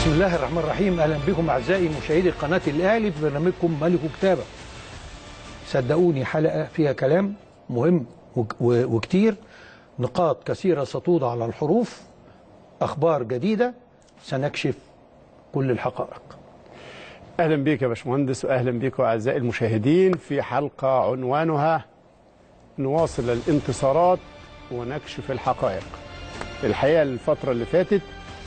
بسم الله الرحمن الرحيم اهلا بكم اعزائي مشاهدي قناه الاهلي في برنامجكم ملك كتابه صدقوني حلقه فيها كلام مهم وك- و- وكتير نقاط كثيره ستوضع على الحروف اخبار جديده سنكشف كل الحقائق اهلا بيك يا باشمهندس واهلا بيكم اعزائي المشاهدين في حلقه عنوانها نواصل الانتصارات ونكشف الحقائق. الحقيقه الفتره اللي فاتت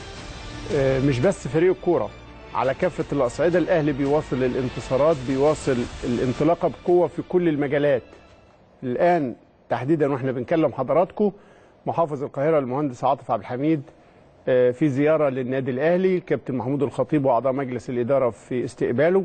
آه، مش بس فريق الكوره على كافه الاصعده الاهلي بيواصل الانتصارات بيواصل الانطلاقه بقوه في كل المجالات. الان تحديدا واحنا بنكلم حضراتكم محافظ القاهره المهندس عاطف عبد الحميد آه، في زياره للنادي الاهلي كابتن محمود الخطيب واعضاء مجلس الاداره في استقباله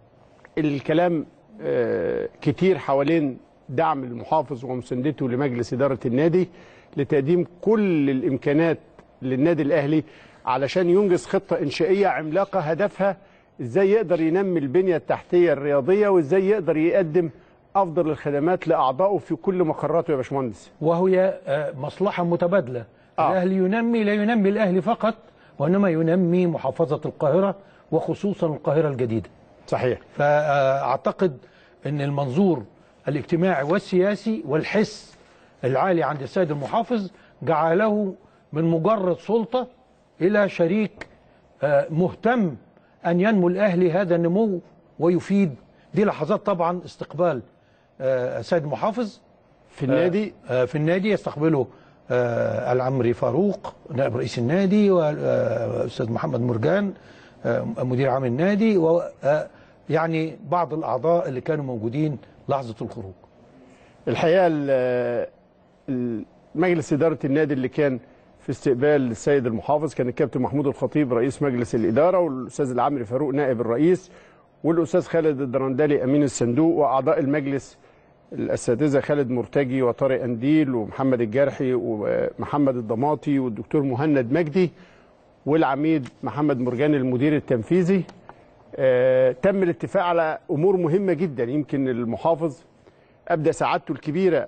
الكلام آه، كتير حوالين دعم المحافظ ومساندته لمجلس اداره النادي لتقديم كل الامكانات للنادي الاهلي علشان ينجز خطه انشائيه عملاقه هدفها ازاي يقدر ينمي البنيه التحتيه الرياضيه وازاي يقدر يقدم افضل الخدمات لاعضائه في كل مقراته يا باشمهندس وهي آه، مصلحه متبادله آه. الاهلي ينمي لا ينمي الاهلي فقط وانما ينمي محافظه القاهره وخصوصا القاهره الجديده صحيح فاعتقد ان المنظور الاجتماعي والسياسي والحس العالي عند السيد المحافظ جعله من مجرد سلطه الى شريك آه، مهتم ان ينمو الاهلي هذا النمو ويفيد دي لحظات طبعا استقبال آه، السيد المحافظ في النادي آه، في النادي يستقبله آه، العمري فاروق نائب رئيس النادي والاستاذ محمد مرجان آه، مدير عام النادي و آه، يعني بعض الاعضاء اللي كانوا موجودين لحظه الخروج الحقيقه ال- ال- مجلس اداره النادي اللي كان في استقبال السيد المحافظ كان الكابتن محمود الخطيب رئيس مجلس الاداره والاستاذ العمري فاروق نائب الرئيس والاستاذ خالد الدرندلي امين الصندوق واعضاء المجلس الاساتذه خالد مرتجي وطارق انديل ومحمد الجرحي ومحمد الضماطي والدكتور مهند مجدي والعميد محمد مرجان المدير التنفيذي آه، تم الاتفاق على امور مهمه جدا يمكن المحافظ ابدى سعادته الكبيره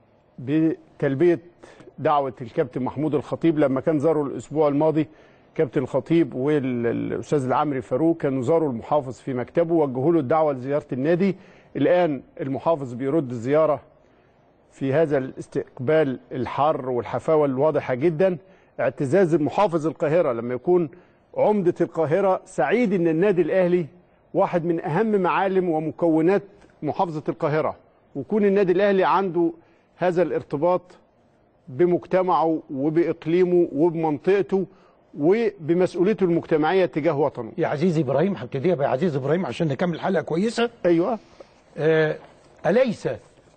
بتلبيه دعوه الكابتن محمود الخطيب لما كان زاروا الاسبوع الماضي كابتن الخطيب والاستاذ العمري فاروق كانوا زاروا المحافظ في مكتبه وجهوا له الدعوه لزياره النادي الان المحافظ بيرد الزياره في هذا الاستقبال الحار والحفاوه الواضحه جدا اعتزاز المحافظ القاهره لما يكون عمده القاهره سعيد ان النادي الاهلي واحد من اهم معالم ومكونات محافظه القاهره ويكون النادي الاهلي عنده هذا الارتباط بمجتمعه وباقليمه وبمنطقته وبمسؤوليته المجتمعيه تجاه وطنه يا عزيزي ابراهيم هبتديها بيا عزيز ابراهيم عشان نكمل حلقه كويسه ايوه آه، اليس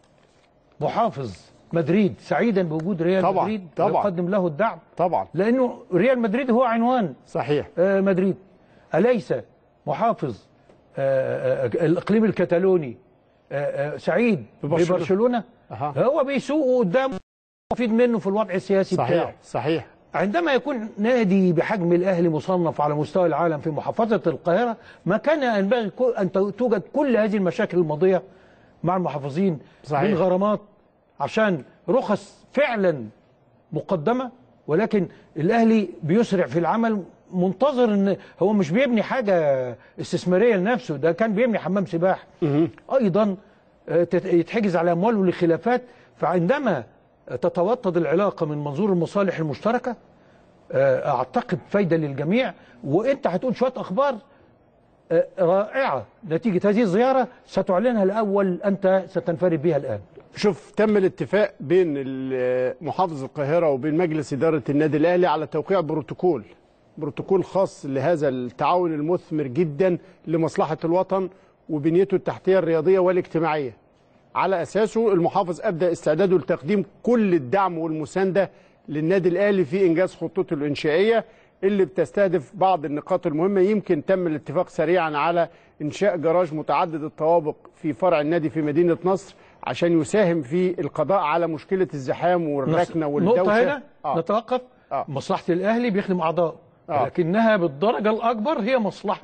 محافظ مدريد سعيدا بوجود ريال طبعاً، مدريد طبعاً. ويقدم له الدعم طبعا لانه ريال مدريد هو عنوان صحيح آه، مدريد أليس محافظ آه، آه، الإقليم الكتالوني آه، آه، سعيد ببرشلونة. ببرشلونة أها. هو بيسوق قدامه يفيد منه في الوضع السياسي بتاعه صحيح صحيح عندما يكون نادي بحجم الأهلي مصنف على مستوى العالم في محافظة القاهرة ما كان ينبغي كو- أن توجد كل هذه المشاكل الماضية مع المحافظين صحيح. من غرامات عشان رخص فعلا مقدمه ولكن الاهلي بيسرع في العمل منتظر ان هو مش بيبني حاجه استثماريه لنفسه ده كان بيبني حمام سباحه ايضا آه، تت- يتحجز على امواله لخلافات فعندما تتوطد العلاقه من منظور المصالح المشتركه آه، اعتقد فايده للجميع وانت هتقول شويه اخبار آه، رائعه نتيجه هذه الزياره ستعلنها الاول انت ستنفرد بها الان شوف تم الاتفاق بين ال- محافظ القاهرة وبين مجلس إدارة النادي الأهلي على توقيع بروتوكول بروتوكول خاص لهذا التعاون المثمر جدا لمصلحة الوطن وبنيته التحتية الرياضية والاجتماعية على أساسه المحافظ أبدأ استعداده لتقديم كل الدعم والمساندة للنادي الأهلي في إنجاز خطته الإنشائية اللي بتستهدف بعض النقاط المهمة يمكن تم الاتفاق سريعا على إنشاء جراج متعدد الطوابق في فرع النادي في مدينة نصر عشان يساهم في القضاء على مشكلة الزحام والركنة والدوشة نقطة هنا آه. نتوقف آه. مصلحة الأهلي بيخدم أعضاء آه. لكنها بالدرجة الأكبر هي مصلحة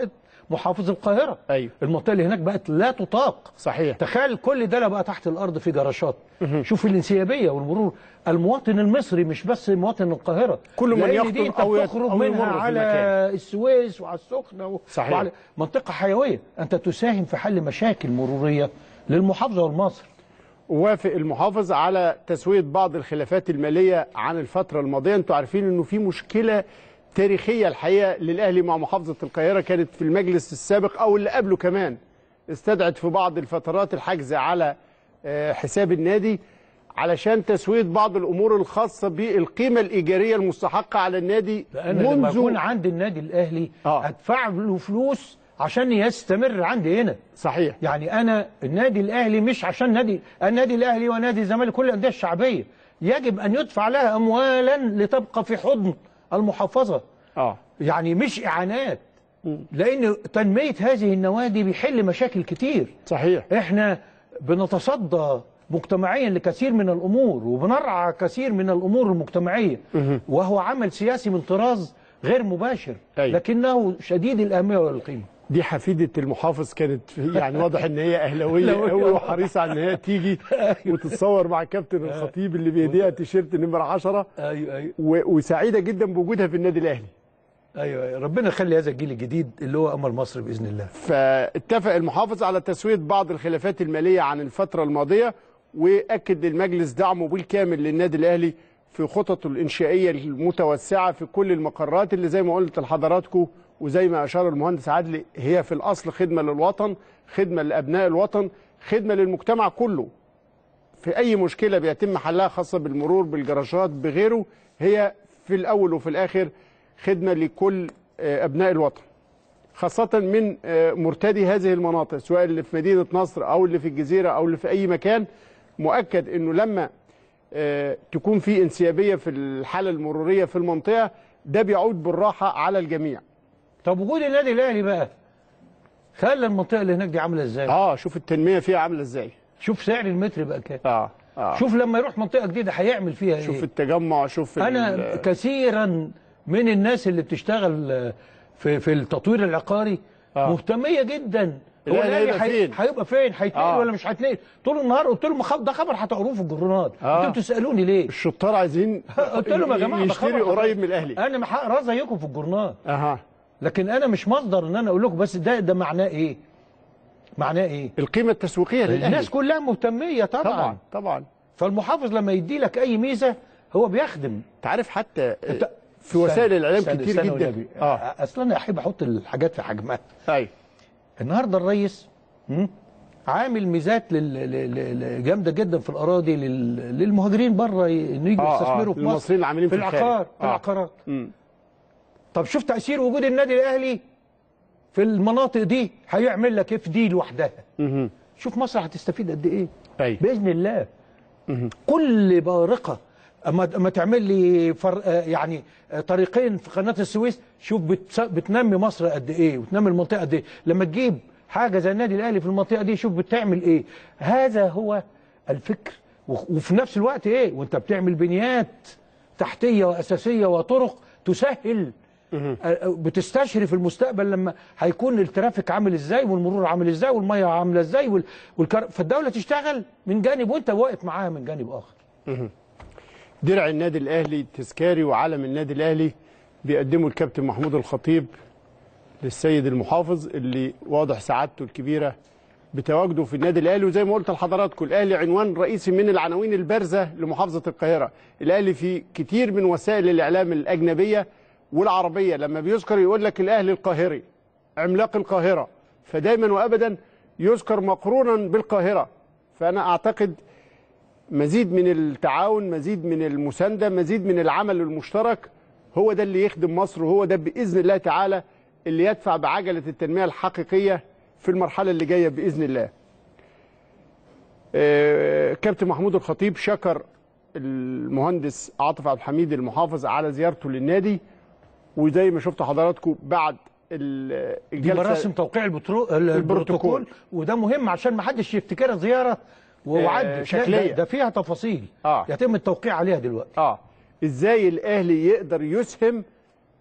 محافظ القاهره أيوة. المنطقه اللي هناك بقت لا تطاق صحيح تخيل كل ده لا بقى تحت الارض في جراشات شوف الانسيابيه والمرور المواطن المصري مش بس مواطن القاهره كل من لأن يخطب دي انت أو يت- بتخرج أو يمر منها في على المكان. السويس وعلى السخنه و... صحيح. وعلى منطقه حيويه انت تساهم في حل مشاكل مروريه للمحافظه والمصر وافق المحافظ على تسويه بعض الخلافات الماليه عن الفتره الماضيه انتوا عارفين انه في مشكله تاريخيه الحقيقه للاهلي مع محافظه القاهره كانت في المجلس السابق او اللي قبله كمان استدعت في بعض الفترات الحجز على آه، حساب النادي علشان تسويه بعض الامور الخاصه بالقيمه الايجاريه المستحقه على النادي انا لما منذ اكون عند النادي الاهلي آه. ادفع له فلوس عشان يستمر عندي هنا صحيح يعني انا النادي الاهلي مش عشان نادي النادي الاهلي ونادي الزمالك كل الانديه الشعبيه يجب ان يدفع لها اموالا لتبقى في حضن المحافظه اه يعني مش اعانات لان تنميه هذه النوادي بيحل مشاكل كتير صحيح احنا بنتصدى مجتمعيا لكثير من الامور وبنرعى كثير من الامور المجتمعيه وهو عمل سياسي من طراز غير مباشر أيوة. لكنه شديد الاهميه والقيمه دي حفيده المحافظ كانت يعني واضح ان هي اهلاويه أهلاوية. قوي وحريصه على ان هي تيجي وتتصور مع كابتن الخطيب اللي بايديها تيشيرت نمره 10 ايوه ايوه و- وسعيده جدا بوجودها في النادي الاهلي ايوه أيوة. ربنا يخلي هذا الجيل الجديد اللي هو امل مصر باذن الله فاتفق المحافظ على تسويه بعض الخلافات الماليه عن الفتره الماضيه واكد للمجلس دعمه بالكامل للنادي الاهلي في خططه الانشائيه المتوسعه في كل المقرات اللي زي ما قلت لحضراتكم وزي ما اشار المهندس عدلي هي في الاصل خدمه للوطن خدمه لابناء الوطن خدمه للمجتمع كله في اي مشكله بيتم حلها خاصه بالمرور بالجراشات بغيره هي في الاول وفي الاخر خدمه لكل آه، ابناء الوطن خاصة من آه، مرتدي هذه المناطق سواء اللي في مدينة نصر أو اللي في الجزيرة أو اللي في أي مكان مؤكد أنه لما آه، تكون في انسيابية في الحالة المرورية في المنطقة ده بيعود بالراحة على الجميع طب وجود النادي الاهلي بقى خلى المنطقه اللي هناك دي عامله ازاي اه شوف التنمية فيها عاملة ازاي شوف سعر المتر بقى كام اه اه شوف لما يروح منطقه جديده هيعمل فيها شوف ايه التجمع شوف انا ال- كثيرا من الناس اللي بتشتغل آه، في في التطوير العقاري آه. مهتميه جدا هو الأهلي الأهلي هيبقى هي- فين؟ هيبقى فين هيتنقل آه. ولا مش هيتنقل طول النهار قلت لهم خب- ده خبر هتقروه في الجورنال آه. انتوا بتسالوني ليه الشطار عايزين قلت لهم يا جماعه ده يشتري خبر قريب من الأهلي انا هقراه زيكم في الجورنال اها لكن انا مش مصدر ان انا اقول لكم بس ده ده معناه ايه معناه ايه القيمة التسويقية للأهلي الناس كلها مهتميه طبعا, طبعا طبعا فالمحافظ لما يدي لك اي ميزه هو بيخدم انت عارف حتى أنت- آه، في وسائل الاعلام استنى- كتير استنى جدا والنبي. اه اصلا انا احب احط الحاجات في حجمها ايوه النهارده الرئيس مم، عامل ميزات لل- لل- لل- جامده جدا في الاراضي لل- للمهاجرين بره ي- انه يجوا آه، آه، يستثمروا في مصر للمصريين اللي عاملين في في الخارج. العقار في آه. العقارات مم. طب شوف تاثير وجود النادي الاهلي في المناطق دي هيعمل لك ايه في دي لوحدها مهم. شوف مصر هتستفيد قد ايه ايوه باذن الله كل بارقه اما اما تعمل لي فر... آه يعني آه طريقين في قناه السويس شوف بتس... بتنمي مصر قد ايه وتنمي المنطقه قد ايه لما تجيب حاجه زي النادي الاهلي في المنطقه دي شوف بتعمل ايه هذا هو الفكر و- وفي نفس الوقت ايه وانت بتعمل بنيات تحتيه واساسيه وطرق تسهل آه، آه، بتستشرف المستقبل لما هيكون الترافيك عامل ازاي والمرور عامل ازاي والميه عامله ازاي وال... والكر... فالدوله تشتغل من جانب وانت واقف معاها من جانب اخر درع النادي الاهلي تذكاري وعلم النادي الاهلي بيقدمه الكابتن محمود الخطيب للسيد المحافظ اللي واضح سعادته الكبيره بتواجده في النادي الاهلي وزي ما قلت لحضراتكم الاهلي عنوان رئيسي من العناوين البارزه لمحافظه القاهره الاهلي في كتير من وسائل الاعلام الاجنبيه والعربيه لما بيذكر يقول لك الاهلي القاهري عملاق القاهره فدايما وابدا يذكر مقرونا بالقاهره فانا اعتقد مزيد من التعاون مزيد من المسانده مزيد من العمل المشترك هو ده اللي يخدم مصر وهو ده باذن الله تعالى اللي يدفع بعجله التنميه الحقيقيه في المرحله اللي جايه باذن الله. آه، كابتن محمود الخطيب شكر المهندس عاطف عبد الحميد المحافظ على زيارته للنادي وزي ما شفتوا حضراتكم بعد ال- دي الجلسه مراسم توقيع البترو... البروتوكول وده مهم عشان ما حدش يفتكرها زياره وعد لا، شكلية. ده, ده فيها تفاصيل آه. يتم التوقيع عليها دلوقتي اه ازاي الاهلي يقدر يسهم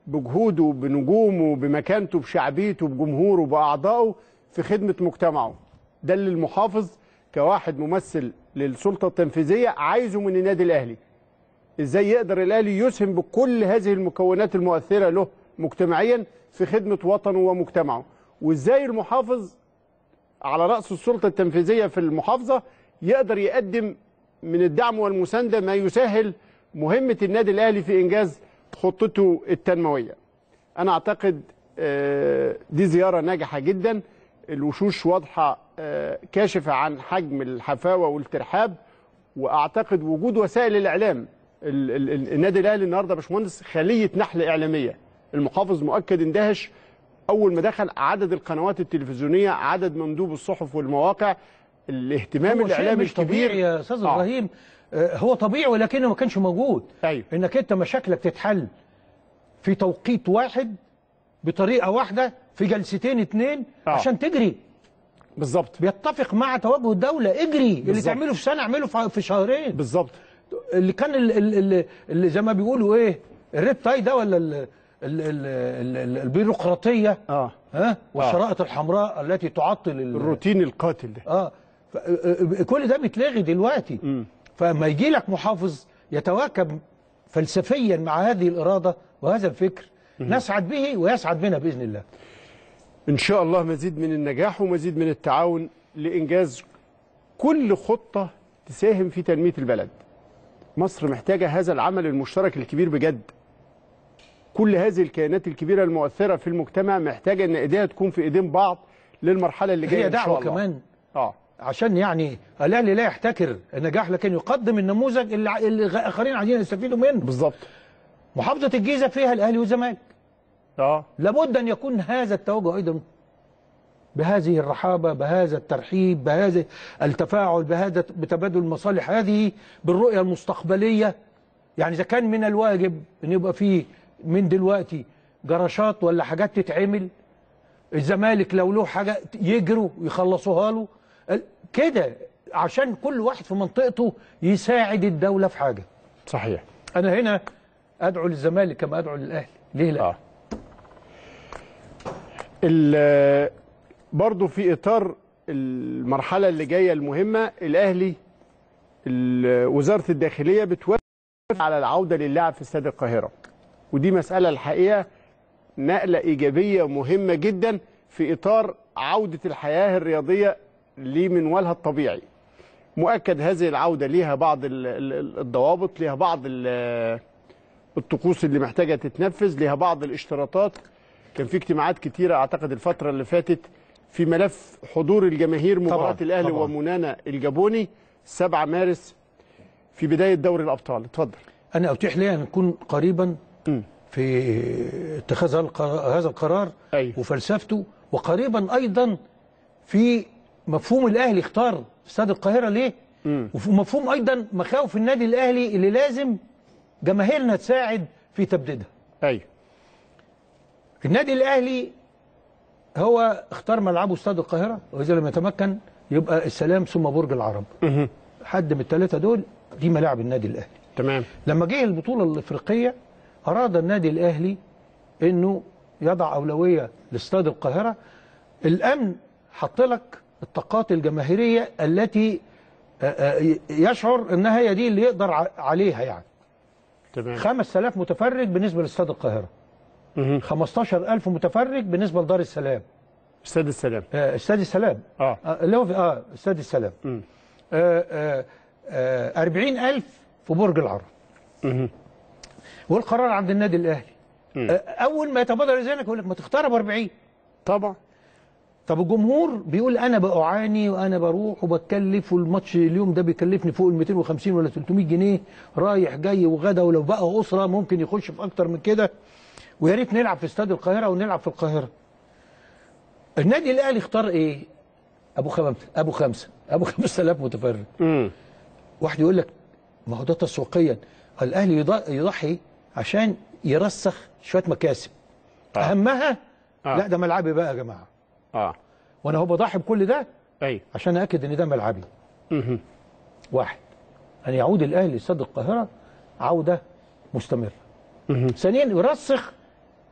بجهوده بنجومه بمكانته بشعبيته بجمهوره باعضائه في خدمه مجتمعه ده اللي المحافظ كواحد ممثل للسلطه التنفيذيه عايزه من النادي الاهلي ازاي يقدر الاهلي يسهم بكل هذه المكونات المؤثره له مجتمعيا في خدمه وطنه ومجتمعه وازاي المحافظ على راس السلطه التنفيذيه في المحافظه يقدر يقدم من الدعم والمسانده ما يسهل مهمه النادي الاهلي في انجاز خطته التنمويه انا اعتقد آه، دي زياره ناجحه جدا الوشوش واضحه آه، كاشفه عن حجم الحفاوه والترحاب واعتقد وجود وسائل الاعلام ال- ال- ال- النادي الاهلي النهارده يا باشمهندس خليه نحل اعلاميه المحافظ مؤكد اندهش اول ما دخل عدد القنوات التلفزيونيه عدد مندوب الصحف والمواقع الاهتمام هو شيء الاعلامي مش طبيعي الكبير يا استاذ آه. ابراهيم آه، هو طبيعي ولكنه ما كانش موجود أيوه. انك انت مشاكلك تتحل في توقيت واحد بطريقه واحده في جلستين اتنين آه. عشان تجري بالظبط بيتفق مع توجه الدوله اجري اللي بالظبط. تعمله في سنه اعمله في في شهرين بالظبط اللي كان ال- ال- ال- اللي زي ما بيقولوا ايه الريد تاي ده ولا ال- ال- ال- ال- ال- البيروقراطيه اه ها والشرائط الحمراء التي تعطل ال- الروتين القاتل ده اه ف- آه، كل ده بيتلغي دلوقتي فما يجي لك محافظ يتواكب فلسفيا مع هذه الاراده وهذا الفكر نسعد به ويسعد بنا باذن الله ان شاء الله مزيد من النجاح ومزيد من التعاون لانجاز كل خطه تساهم في تنميه البلد مصر محتاجه هذا العمل المشترك الكبير بجد كل هذه الكيانات الكبيره المؤثره في المجتمع محتاجه ان ايديها تكون في ايدين بعض للمرحله اللي جايه هي ان شاء دعوه الله كمان اه عشان يعني الاهلي لا يحتكر النجاح لكن يقدم النموذج اللي ع- اللي الاخرين عايزين يستفيدوا منه بالظبط محافظه الجيزه فيها الاهلي والزمالك اه لابد ان يكون هذا التوجه ايضا بهذه الرحابه بهذا الترحيب بهذا التفاعل بهذا بتبادل المصالح هذه بالرؤيه المستقبليه يعني اذا كان من الواجب ان يبقى فيه من دلوقتي جراشات ولا حاجات تتعمل الزمالك لو له حاجه يجروا يخلصوها له ال- كده عشان كل واحد في منطقته يساعد الدوله في حاجه صحيح انا هنا ادعو للزمالك كما ادعو للاهلي ليه لا اه ال- برضو في اطار المرحله اللي جايه المهمه الاهلي ال- وزاره الداخليه بتوافق على العوده للعب في استاد القاهره ودي مساله الحقيقه نقله ايجابيه مهمه جدا في اطار عوده الحياه الرياضيه لمنوالها الطبيعي مؤكد هذه العوده ليها بعض ال- ال- الضوابط ليها بعض ال- الطقوس اللي محتاجه تتنفذ ليها بعض الاشتراطات كان في اجتماعات كتيره اعتقد الفتره اللي فاتت في ملف حضور الجماهير مباراه طبعاً، الاهلي طبعاً. ومنانا الجابوني 7 مارس في بدايه دوري الابطال اتفضل انا اتيح لي ان اكون قريبا مم. في اتخاذ هذا القرار- هذا القرار أيوة. وفلسفته وقريبا ايضا في مفهوم الاهلي اختار استاد القاهره ليه وفي مفهوم ايضا مخاوف النادي الاهلي اللي لازم جماهيرنا تساعد في تبديدها ايوه النادي الاهلي هو اختار ملعبه استاد القاهره واذا لم يتمكن يبقى السلام ثم برج العرب حد من الثلاثه دول دي ملاعب النادي الاهلي تمام لما جه البطولة الإفريقية أراد النادي الأهلي أنه يضع أولوية لاستاد القاهرة الأمن حط لك الطاقات الجماهيرية التي آه، آه، يشعر أنها هي دي اللي يقدر ع- عليها يعني تمام 5000 متفرج بالنسبة لاستاد القاهرة مهم. 15000 متفرج بالنسبة لدار السلام استاد السلام آه، استاد السلام اه آه، اللي هو في اه استاد السلام مم. آه، آه، آه، 40000 في برج العرب مهم. والقرار عند النادي الاهلي مم. آه، اول ما يتبادر ذهنك يقول لك ما تختار ب 40 طبعا طب الجمهور بيقول انا بعاني وانا بروح وبتكلف والماتش اليوم ده بيكلفني فوق ال 250 ولا 300 جنيه رايح جاي وغدا ولو بقى اسره ممكن يخش في اكتر من كده ويا ريت نلعب في استاد القاهره ونلعب في القاهره النادي الاهلي اختار ايه ابو خمسه ابو خمسه ابو 5000 متفرج مم. واحد يقول لك ما هو ده تسويقيا الاهلي يض- يضحي عشان يرسخ شويه مكاسب آه. اهمها آه. لا ده ملعبي بقى يا جماعه اه وانا هو بضحي بكل ده ايوه عشان اكد ان ده ملعبي مهم. واحد ان يعود الاهلي لاستاد القاهره عوده مستمره مهم. ثانيا يرسخ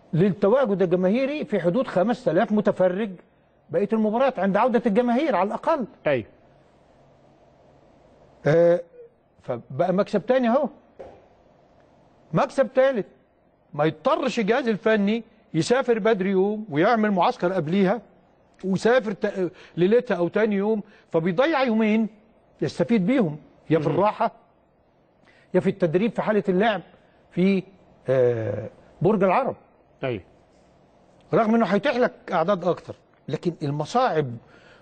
للتواجد الجماهيري في حدود 5000 متفرج بقيه المباريات عند عوده الجماهير على الاقل ايوه آه، فبقى مكسب تاني اهو مكسب تالت ما يضطرش الجهاز الفني يسافر بدري يوم ويعمل معسكر قبليها ويسافر تا- ليلتها او تاني يوم فبيضيع يومين يستفيد بيهم يا في الراحه يا في التدريب في حاله اللعب في آه، برج العرب ايوه رغم انه هيتيح لك اعداد اكتر لكن المصاعب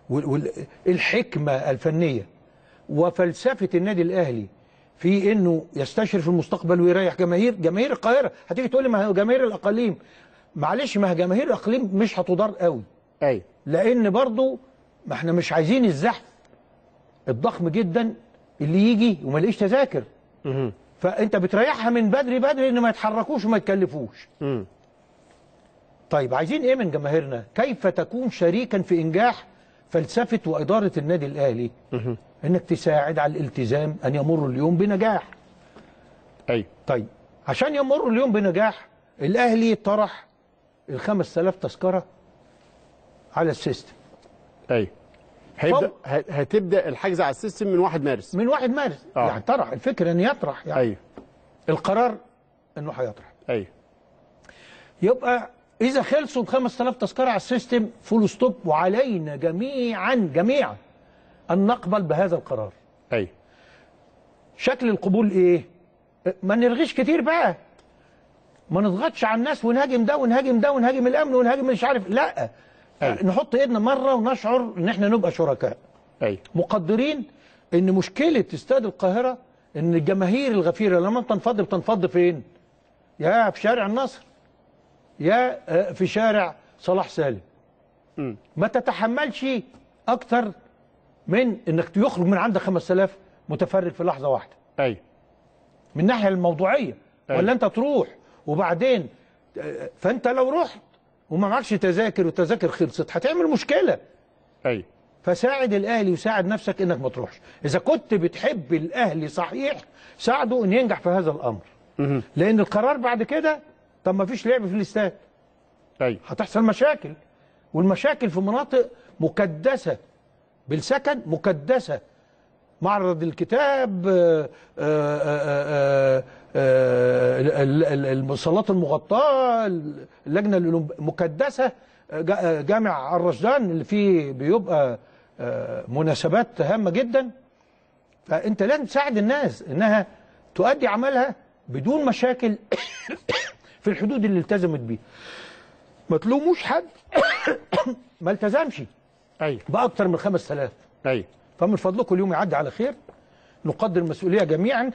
والحكمه الفنيه وفلسفه النادي الاهلي في انه يستشرف المستقبل ويريح جماهير جماهير القاهره هتيجي تقول لي ما هي جماهير الاقاليم معلش ما هي جماهير الاقاليم مش هتضار قوي ايوه لان برضو ما احنا مش عايزين الزحف الضخم جدا اللي يجي وما يلاقيش تذاكر مهم. فانت بتريحها من بدري بدري ان ما يتحركوش وما يتكلفوش مم. طيب عايزين ايه من جماهيرنا كيف تكون شريكا في انجاح فلسفه واداره النادي الاهلي مهم. انك تساعد على الالتزام ان يمر اليوم بنجاح ايوه طيب عشان يمر اليوم بنجاح الاهلي طرح ال 5000 تذكره على السيستم ايوه هيبدا فوق. ه- هتبدا الحجز على السيستم من 1 مارس من 1 مارس آه. يعني طرح الفكره ان يطرح يعني ايوه القرار انه هيطرح ايوه يبقى اذا خلصوا ال 5000 تذكره على السيستم فول ستوب وعلينا جميعا جميعا ان نقبل بهذا القرار ايوه شكل القبول ايه ما نرغيش كتير بقى ما نضغطش على الناس ونهاجم ده ونهاجم ده ونهاجم الامن ونهاجم مش عارف لا أيوة. نحط ايدنا مره ونشعر ان احنا نبقى شركاء ايوه مقدرين ان مشكله استاد القاهره ان الجماهير الغفيره لما تنفض بتنفض فين يا في شارع النصر يا آه، في شارع صلاح سالم مم. ما تتحملش اكتر من انك يخرج من عندك 5000 متفرج في لحظه واحده ايوه من الناحيه الموضوعيه أيوة. ولا انت تروح وبعدين آه، فانت لو رحت وما معكش تذاكر والتذاكر خلصت هتعمل مشكله ايوه فساعد الاهلي وساعد نفسك انك ما تروحش اذا كنت بتحب الاهلي صحيح ساعده ان ينجح في هذا الامر مهم. لان القرار بعد كده طب ما فيش لعب في الاستاد ايوه هتحصل مشاكل والمشاكل في مناطق مكدسه بالسكن مكدسه معرض الكتاب آه، آه، آه، آه، آه، ال- ال- المصلات المغطاه اللجنه الأولمب- مكدسه آه، جا- آه، جامع الرشدان اللي فيه بيبقى آه، مناسبات هامه جدا فانت لازم تساعد الناس انها تؤدي عملها بدون مشاكل في الحدود اللي التزمت بيها ما تلوموش حد ما التزمش ايوه باكثر من 5000 ايوه فمن فضلكم اليوم يعدي على خير نقدر المسؤوليه جميعا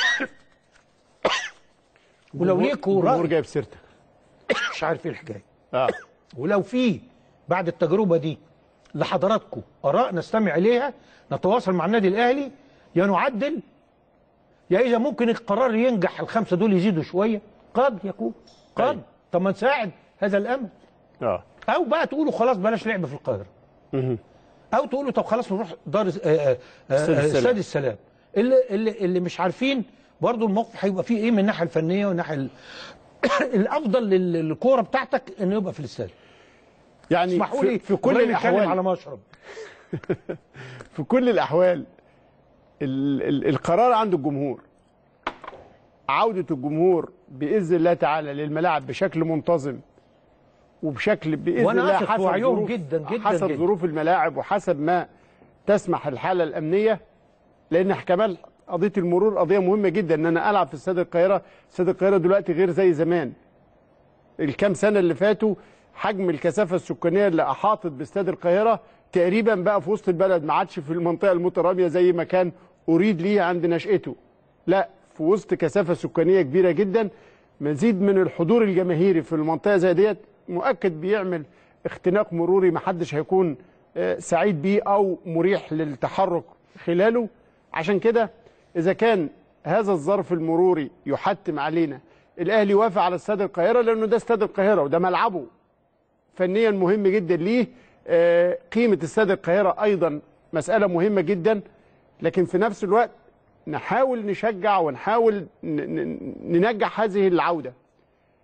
ولو ليكوا الجمهور راي جايب سيرتك مش عارف ايه الحكايه اه ولو في بعد التجربه دي لحضراتكم اراء نستمع اليها نتواصل مع النادي الاهلي يا نعدل يا اذا ممكن القرار ينجح الخمسه دول يزيدوا شويه قد يكون قد أيوة. طب ما نساعد هذا الامل اه او بقى تقولوا خلاص بلاش لعب في القاهره مهم. او تقولوا طب خلاص نروح دار آه، آه، آه، استاد السلام. استاد السلام اللي اللي اللي مش عارفين برضو الموقف هيبقى فيه ايه من الناحيه الفنيه والناحيه ال- الافضل لل- للكوره بتاعتك انه يبقى في الاستاد يعني اسمحوا لي في, في كل إبراهيم يتكلم الاحوال على مشرب في كل الاحوال ال ال القرار عند الجمهور عودة الجمهور بإذن الله تعالى للملاعب بشكل منتظم وبشكل بإذن وأنا الله أثق في حسب وعيهم ظروف جداً جداً حسب جداً. ظروف الملاعب وحسب ما تسمح الحالة الأمنية لأن كمان قضية المرور قضية مهمة جدا إن أنا ألعب في استاد القاهرة استاد القاهرة دلوقتي غير زي زمان الكام سنة اللي فاتوا حجم الكثافة السكانية اللي أحاطت باستاد القاهرة تقريبا بقى في وسط البلد ما عادش في المنطقة المترامية زي ما كان أريد ليه عند نشأته لا في وسط كثافة سكانية كبيرة جدا مزيد من الحضور الجماهيري في المنطقة زي ديت مؤكد بيعمل اختناق مروري ما حدش هيكون آه، سعيد بيه أو مريح للتحرك خلاله عشان كده إذا كان هذا الظرف المروري يحتم علينا الأهلي وافق على استاد القاهرة لأنه ده استاد القاهرة وده ملعبه فنيا مهم جدا ليه آه، قيمة استاد القاهرة أيضا مسألة مهمة جدا لكن في نفس الوقت نحاول نشجع ونحاول ن- ن- ننجح هذه العودة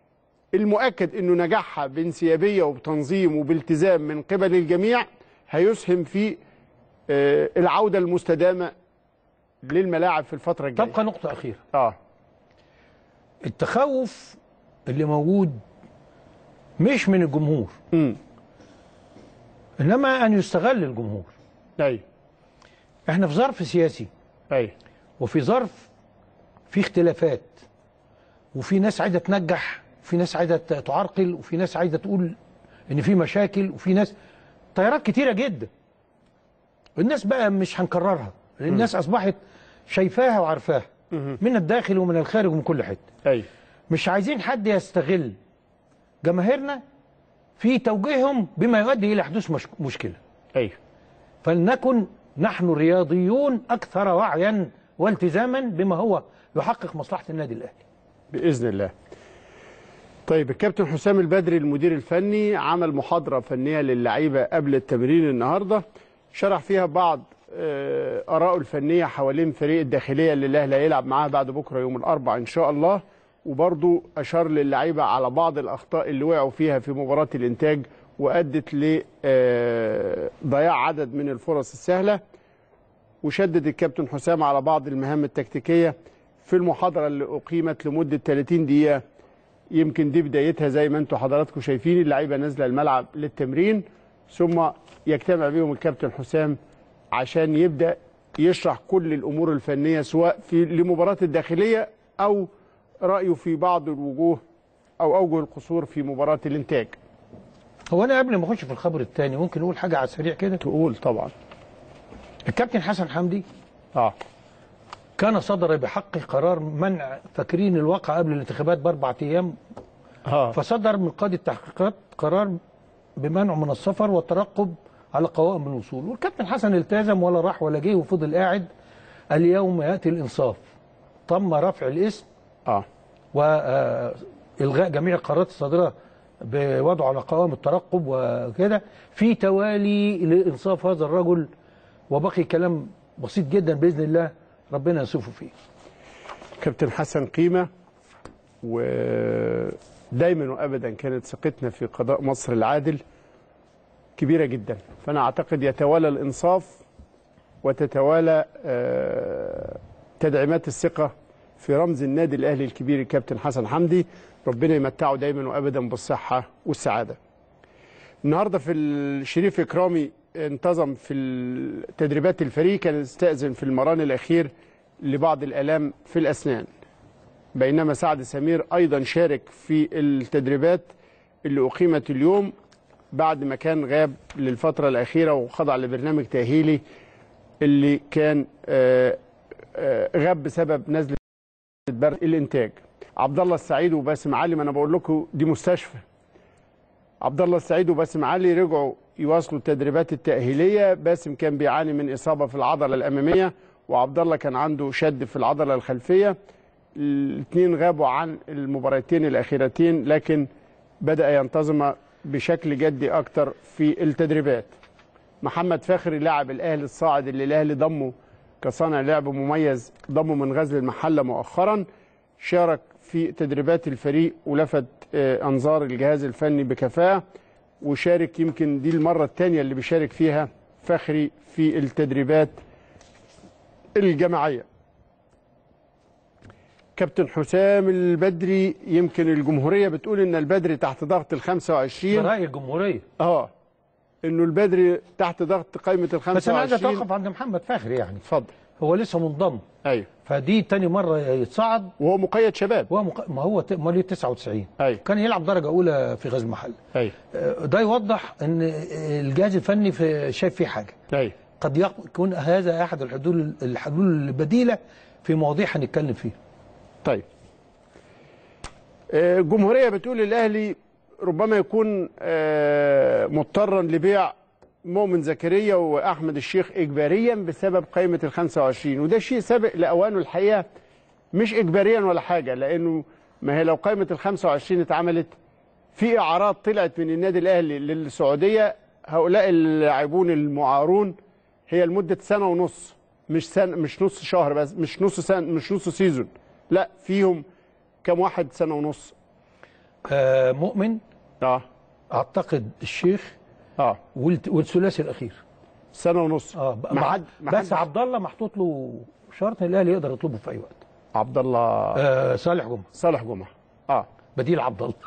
المؤكد انه نجاحها بانسيابيه وبتنظيم وبالتزام من قبل الجميع هيسهم في آه، العوده المستدامه للملاعب في الفتره الجايه تبقى نقطه اخيره اه التخوف اللي موجود مش من الجمهور امم انما ان يستغل الجمهور ايوه احنا في ظرف سياسي ايوه وفي ظرف في اختلافات وفي ناس عايزه تنجح وفي ناس عايزه ت- تعرقل وفي ناس عايزه تقول ان في مشاكل وفي ناس تيارات كتيره جدا الناس بقى مش هنكررها لان الناس اصبحت شايفاها وعارفاها من الداخل ومن الخارج ومن كل حته ايوه مش عايزين حد يستغل جماهيرنا في توجيههم بما يؤدي الى حدوث مش مشكله ايوه فلنكن نحن الرياضيون اكثر وعيا والتزاما بما هو يحقق مصلحه النادي الاهلي باذن الله طيب الكابتن حسام البدري المدير الفني عمل محاضره فنيه للعيبه قبل التمرين النهارده شرح فيها بعض آه، ارائه الفنيه حوالين فريق الداخليه اللي الاهلي هيلعب معاه بعد بكره يوم الاربعاء ان شاء الله وبرضه اشار للعيبه على بعض الاخطاء اللي وقعوا فيها في مباراه الانتاج وادت لضياع عدد من الفرص السهله وشدد الكابتن حسام على بعض المهام التكتيكيه في المحاضره اللي اقيمت لمده 30 دقيقه يمكن دي بدايتها زي ما انتم حضراتكم شايفين اللعيبه نازله الملعب للتمرين ثم يجتمع بيهم الكابتن حسام عشان يبدا يشرح كل الامور الفنيه سواء في لمباراه الداخليه او رايه في بعض الوجوه او اوجه القصور في مباراه الانتاج هو انا قبل ما اخش في الخبر الثاني ممكن اقول حاجه على السريع كده تقول طبعا الكابتن حسن حمدي اه كان صدر بحقه قرار منع فاكرين الواقع قبل الانتخابات باربع ايام اه فصدر من قاضي التحقيقات قرار بمنعه من السفر والترقب على قوائم الوصول والكابتن حسن التزم ولا راح ولا جه وفضل قاعد اليوم ياتي الانصاف تم رفع الاسم اه والغاء جميع القرارات الصادره بوضعه على قوائم الترقب وكده في توالي لانصاف هذا الرجل وبقي كلام بسيط جدا باذن الله ربنا يصفه فيه كابتن حسن قيمة ودايما وابدا كانت ثقتنا في قضاء مصر العادل كبيرة جدا فانا اعتقد يتوالى الانصاف وتتوالى آه، تدعيمات الثقة في رمز النادي الاهلي الكبير الكابتن حسن حمدي ربنا يمتعه دايما وابدا بالصحة والسعادة النهارده في الشريف اكرامي انتظم في تدريبات الفريق كان استأذن في المران الاخير لبعض الالام في الاسنان بينما سعد سمير ايضا شارك في التدريبات اللي اقيمت اليوم بعد ما كان غاب للفتره الاخيره وخضع لبرنامج تاهيلي اللي كان آه، آه، غاب بسبب نزله برد الانتاج عبد الله السعيد وباسم علي ما انا بقول لكم دي مستشفى عبد الله السعيد وباسم علي رجعوا يواصلوا التدريبات التأهيلية باسم كان بيعاني من إصابة في العضلة الأمامية وعبد الله كان عنده شد في العضلة الخلفية الاثنين غابوا عن المباراتين الأخيرتين لكن بدأ ينتظم بشكل جدي أكتر في التدريبات محمد فاخري لاعب الأهلي الصاعد اللي الأهلي ضمه كصانع لعب مميز ضمه من غزل المحلة مؤخرا شارك في تدريبات الفريق ولفت آه، أنظار الجهاز الفني بكفاءة وشارك يمكن دي المرة الثانية اللي بيشارك فيها فخري في التدريبات الجماعية كابتن حسام البدري يمكن الجمهورية بتقول ان البدري تحت ضغط ال ده 25 راي الجمهوريه اه انه البدري تحت ضغط قائمة ال بس انا عايز 25 اتوقف عند محمد فاخر يعني اتفضل هو لسه منضم ايوه فدي تاني مره يتصعد وهو مقيد شباب هو مق... ما هو ت- امال ليه 99 ايوه كان يلعب درجه اولى في غزل المحل ايوه آه، ده يوضح ان الجهاز الفني في شايف فيه حاجه ايوه قد يكون هذا احد الحلول الحلول البديله في مواضيع هنتكلم فيها طيب آه، الجمهورية بتقول الأهلي ربما يكون آه، مضطرا لبيع مؤمن زكريا وأحمد الشيخ إجباريا بسبب قائمة ال 25 وده شيء سابق لأوانه الحقيقة مش إجباريا ولا حاجة لأنه ما هي لو قائمة ال 25 اتعملت في إعارات طلعت من النادي الأهلي للسعودية هؤلاء اللاعبون المعارون هي لمدة سنة ونص مش سنة مش نص شهر بس مش نص سنة مش نص سيزون لا فيهم كم واحد سنة ونص آه مؤمن اه اعتقد الشيخ اه والت- والثلاثي الاخير سنه ونص اه ب- ما مع- حد ما بس حد عبد الله محطوط له شرط إن الاهلي يقدر يطلبه في اي وقت عبد الله آه صالح جمعه صالح جمعه اه بديل عبد الله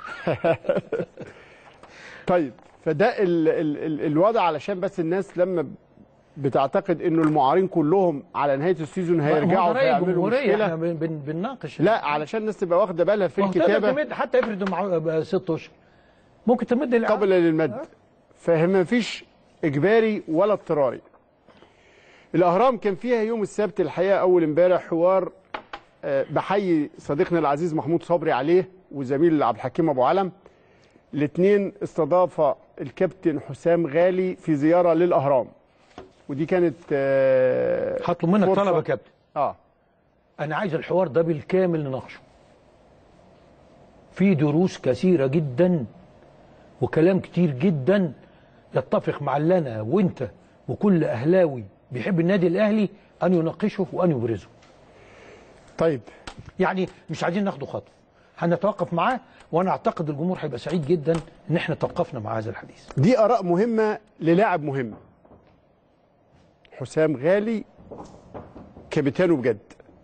طيب فده ال ال ال الوضع علشان بس الناس لما بتعتقد انه المعارين كلهم على نهايه السيزون هيرجعوا ما هو ده رأي فيعملوا الجمهورية، احنا مشكله بن بن بنناقش لا علشان الناس تبقى واخده بالها في ما هو تقدر الكتابه تمد حتى افرض مع بقى ست اشهر ممكن تمد العقد. قابله للمد فما فيش اجباري ولا اضطراري الاهرام كان فيها يوم السبت الحقيقه اول امبارح حوار آه، بحيي صديقنا العزيز محمود صبري عليه وزميل عبد الحكيم ابو علم الاثنين استضاف الكابتن حسام غالي في زياره للاهرام ودي كانت آه، هطلب منك فرصة. طلب يا كابتن اه انا عايز الحوار ده بالكامل نناقشه في دروس كثيره جدا وكلام كتير جدا يتفق مع اللي انا وانت وكل اهلاوي بيحب النادي الاهلي ان يناقشه وان يبرزه طيب يعني مش عايزين ناخده خطوه هنتوقف معاه وانا اعتقد الجمهور هيبقى سعيد جدا ان احنا توقفنا مع هذا الحديث دي اراء مهمه للاعب مهم حسام غالي كابتنه بجد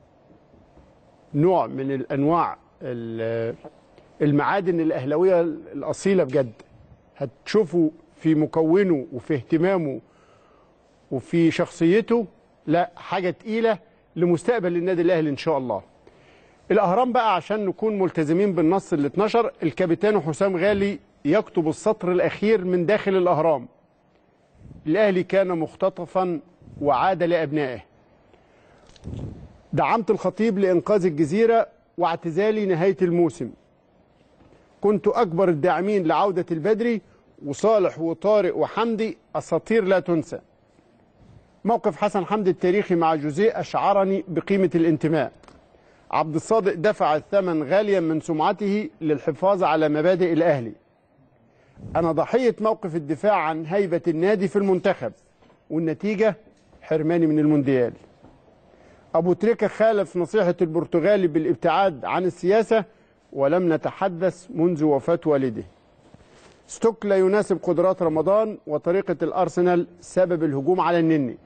نوع من الانواع ال- المعادن الاهلاويه الاصيله بجد هتشوفوا في مكونه وفي اهتمامه وفي شخصيته لا حاجه تقيله لمستقبل النادي الاهلي ان شاء الله الاهرام بقى عشان نكون ملتزمين بالنص اللي اتنشر الكابتن حسام غالي يكتب السطر الاخير من داخل الاهرام الاهلي كان مختطفا وعاد لابنائه دعمت الخطيب لانقاذ الجزيره واعتزالي نهايه الموسم كنت اكبر الداعمين لعوده البدري وصالح وطارق وحمدي اساطير لا تنسى موقف حسن حمدي التاريخي مع جوزيه اشعرني بقيمه الانتماء عبد الصادق دفع الثمن غاليا من سمعته للحفاظ على مبادئ الاهلي انا ضحيه موقف الدفاع عن هيبه النادي في المنتخب والنتيجه حرماني من المونديال ابو تريكه خالف نصيحه البرتغالي بالابتعاد عن السياسه ولم نتحدث منذ وفاه والده ستوك لا يناسب قدرات رمضان وطريقه الارسنال سبب الهجوم على النني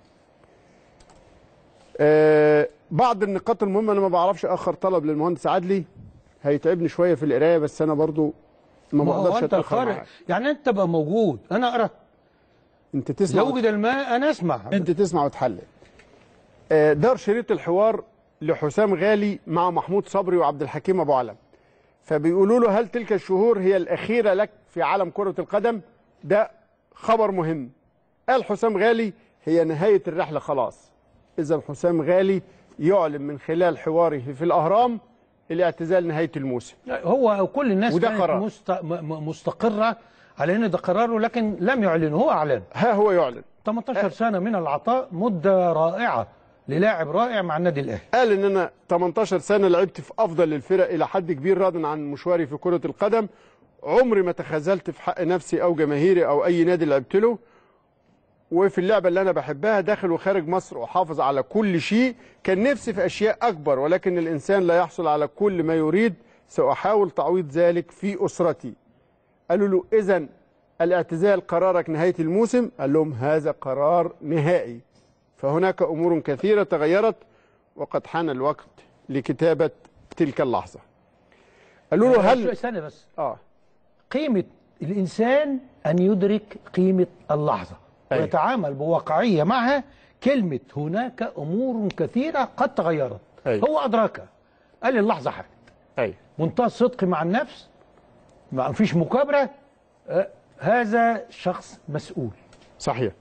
آه، بعض النقاط المهمه انا ما بعرفش اخر طلب للمهندس عدلي هيتعبني شويه في القرايه بس انا برضو ما ما هو بقدرش انت اتاخر الخارج معاك يعني انت تبقى موجود انا اقرا انت تسمع لو وجد الماء انا اسمع انت تسمع وتحلل آه، دار شريط الحوار لحسام غالي مع محمود صبري وعبد الحكيم ابو علم فبيقولوا له هل تلك الشهور هي الاخيره لك في عالم كره القدم ده خبر مهم قال حسام غالي هي نهايه الرحله خلاص اذا حسام غالي يعلن من خلال حواره في الاهرام الاعتزال نهايه الموسم هو كل الناس وده كانت قرار. مست... م- م- مستقره على ان ده قراره لكن لم يعلن هو اعلن ها هو يعلن 18 سنه من العطاء مده رائعه للاعب رائع مع النادي الاهلي قال ان انا 18 سنه لعبت في افضل الفرق الى حد كبير راض عن مشواري في كره القدم عمري ما تخاذلت في حق نفسي او جماهيري او اي نادي لعبت له وفي اللعبه اللي انا بحبها داخل وخارج مصر احافظ على كل شيء كان نفسي في اشياء اكبر ولكن الانسان لا يحصل على كل ما يريد ساحاول تعويض ذلك في اسرتي قالوا له اذا الاعتزال قرارك نهايه الموسم قال لهم هذا قرار نهائي فهناك امور كثيره تغيرت وقد حان الوقت لكتابه تلك اللحظه قالوا له هل استنى بس اه قيمه الانسان ان يدرك قيمه اللحظه أيوة. ويتعامل بواقعيه معها كلمه هناك امور كثيره قد تغيرت أيوة. هو ادراكها قال لي اللحظه حاجه ايوه منتهى الصدق مع النفس ما فيش مكابره آه، هذا شخص مسؤول صحيح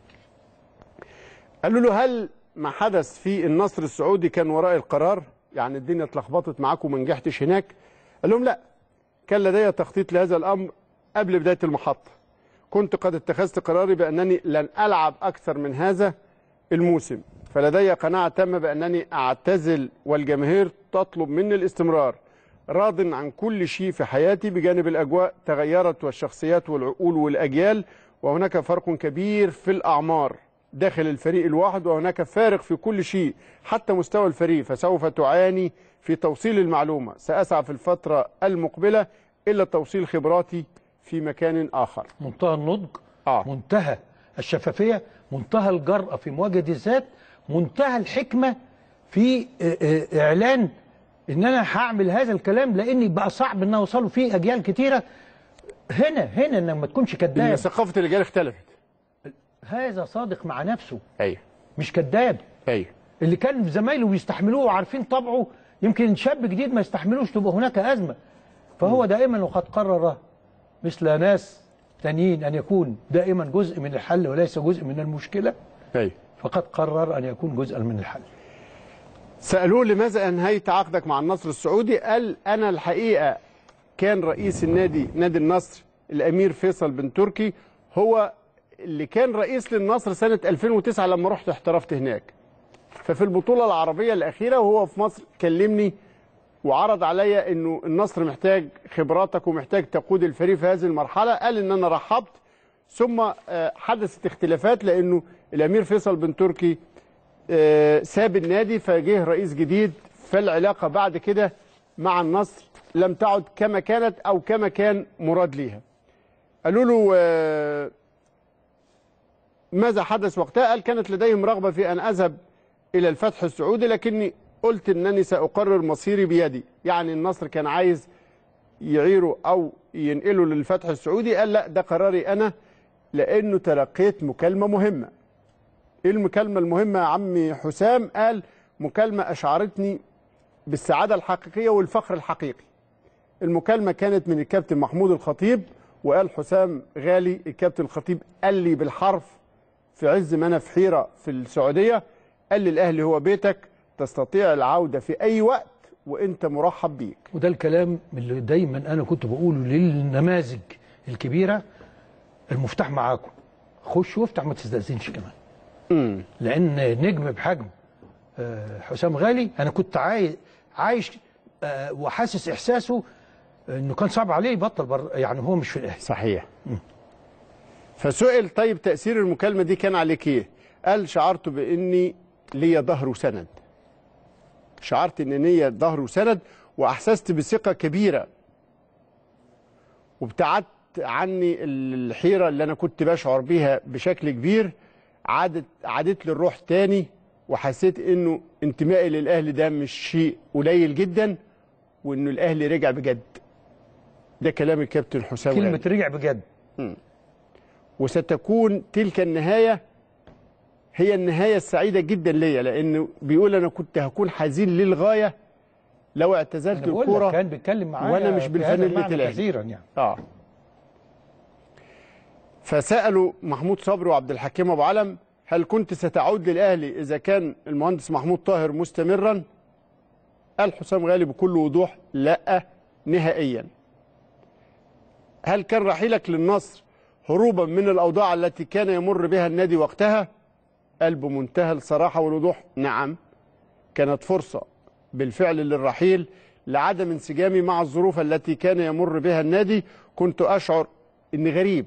قالوا له هل ما حدث في النصر السعودي كان وراء القرار يعني الدنيا اتلخبطت معاك وما نجحتش هناك قال لهم لا كان لدي تخطيط لهذا الامر قبل بدايه المحطه كنت قد اتخذت قراري بانني لن العب اكثر من هذا الموسم فلدي قناعه تامه بانني اعتزل والجماهير تطلب مني الاستمرار راض عن كل شيء في حياتي بجانب الاجواء تغيرت والشخصيات والعقول والاجيال وهناك فرق كبير في الاعمار داخل الفريق الواحد وهناك فارق في كل شيء حتى مستوى الفريق فسوف تعاني في توصيل المعلومه ساسعى في الفتره المقبله الا توصيل خبراتي في مكان اخر منتهى النضج آه. منتهى الشفافيه منتهى الجرأه في مواجهه الذات منتهى الحكمه في آه، آه، اعلان ان انا هعمل هذا الكلام لاني بقى صعب ان اوصله في اجيال كتيره هنا هنا انك ما تكونش ان كذاب ثقافه الرجال اختلفت هذا صادق مع نفسه ايوه مش كذاب ايوه اللي كان في زمايله بيستحملوه وعارفين طبعه يمكن شاب جديد ما يستحملوش تبقى هناك أزمة فهو دائما وقد قرر مثل ناس تانيين أن يكون دائما جزء من الحل وليس جزء من المشكلة ايوه فقد قرر أن يكون جزءا من الحل سالوه لماذا انهيت عقدك مع النصر السعودي قال انا الحقيقه كان رئيس النادي نادي النصر الامير فيصل بن تركي هو اللي كان رئيس للنصر سنه 2009 لما رحت احترفت هناك ففي البطوله العربيه الاخيره وهو في مصر كلمني وعرض عليا انه النصر محتاج خبراتك ومحتاج تقود الفريق في هذه المرحله قال ان انا رحبت ثم آه، حدثت اختلافات لانه الامير فيصل بن تركي آه، ساب النادي فجه رئيس جديد فالعلاقه بعد كده مع النصر لم تعد كما كانت او كما كان مراد ليها قالوا له آه، ماذا حدث وقتها قال كانت لديهم رغبه في ان اذهب الى الفتح السعودي لكني قلت انني ساقرر مصيري بيدي يعني النصر كان عايز يعيره او ينقله للفتح السعودي قال لا ده قراري انا لانه تلقيت مكالمه مهمه ايه المكالمه المهمه يا عمي حسام قال مكالمه اشعرتني بالسعاده الحقيقيه والفخر الحقيقي المكالمه كانت من الكابتن محمود الخطيب وقال حسام غالي الكابتن الخطيب قال لي بالحرف في عز ما انا في حيره في السعوديه قال لي الاهلي هو بيتك تستطيع العوده في اي وقت وانت مرحب بيك وده الكلام اللي دايما أنا كنت بقوله للنماذج الكبيرة المفتاح معاكم خش وافتح ما تستأذنش كمان امم لان نجم بحجم آه، حسام غالي انا كنت عاي- عايش آه، وحاسس احساسه انه كان صعب عليه يبطل بر... يعني هو مش في الاهلي صحيح فسئل طيب تاثير المكالمه دي كان عليك ايه قال شعرت باني ليا ظهر وسند شعرت ان ليا ظهر وسند واحسست بثقه كبيره وابتعدت عني الحيره اللي انا كنت بشعر بيها بشكل كبير عادت عادت لي الروح تاني وحسيت انه انتمائي للاهلي ده مش شيء قليل جدا وانه الاهلي رجع بجد ده كلام الكابتن حسام غالي. كلمه رجع بجد وستكون تلك النهاية هي النهاية السعيدة جدا ليا لأنه بيقول أنا كنت هكون حزين للغاية لو اعتزلت انا بقول لك الكورة كان بيتكلم معايا وأنا مش في بالفانيلا هذا المعنى الأهلي. كثيرا يعني آه فسألوا محمود صبري وعبد الحكيم أبو علم هل كنت ستعود للأهلي إذا كان المهندس محمود طاهر مستمرا قال حسام غالي بكل وضوح لا نهائيا هل كان رحيلك للنصر هروبا من الأوضاع التي كان يمر بها النادي وقتها قال بمنتهى الصراحة والوضوح نعم كانت فرصة بالفعل للرحيل لعدم انسجامي مع الظروف التي كان يمر بها النادي كنت أشعر أني غريب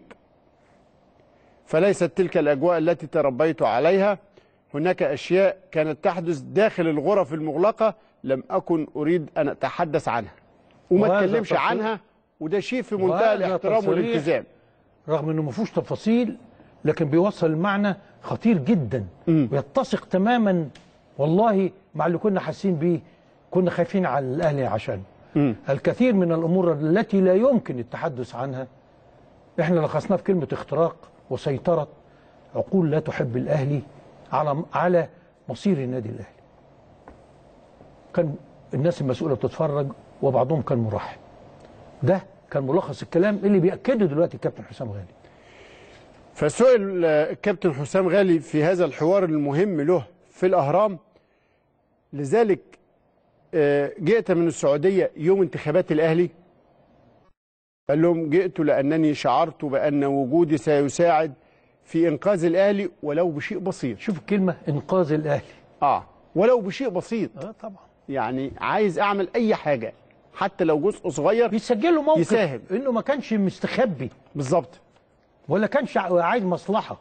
فليست تلك الأجواء التي تربيت عليها هناك أشياء كانت تحدث داخل الغرف المغلقة لم أكن أريد أن أتحدث عنها وما وهذا أتكلمش تصريح- عنها وده شيء في منتهى وهذا الاحترام تصريح والالتزام رغم انه ما فيهوش تفاصيل لكن بيوصل المعنى خطير جدا ويتسق تماما والله مع اللي كنا حاسين بيه كنا خايفين على الاهلي عشان الكثير من الامور التي لا يمكن التحدث عنها احنا لخصناه في كلمه اختراق وسيطره عقول لا تحب الاهلي على على مصير النادي الاهلي كان الناس المسؤوله بتتفرج وبعضهم كان مرحب ده كان ملخص الكلام اللي بيأكده دلوقتي الكابتن حسام غالي فسئل آه، الكابتن حسام غالي في هذا الحوار المهم له في الأهرام لذلك آه، جئت من السعودية يوم انتخابات الأهلي قال لهم جئت لأنني شعرت بأن وجودي سيساعد في إنقاذ الأهلي ولو بشيء بسيط شوف الكلمة إنقاذ الأهلي آه ولو بشيء بسيط اه طبعا يعني عايز أعمل أي حاجة حتى لو جزء صغير بيسجل له موقف يساهم. إنه ما كانش مستخبي بالظبط ولا كانش عايز مصلحة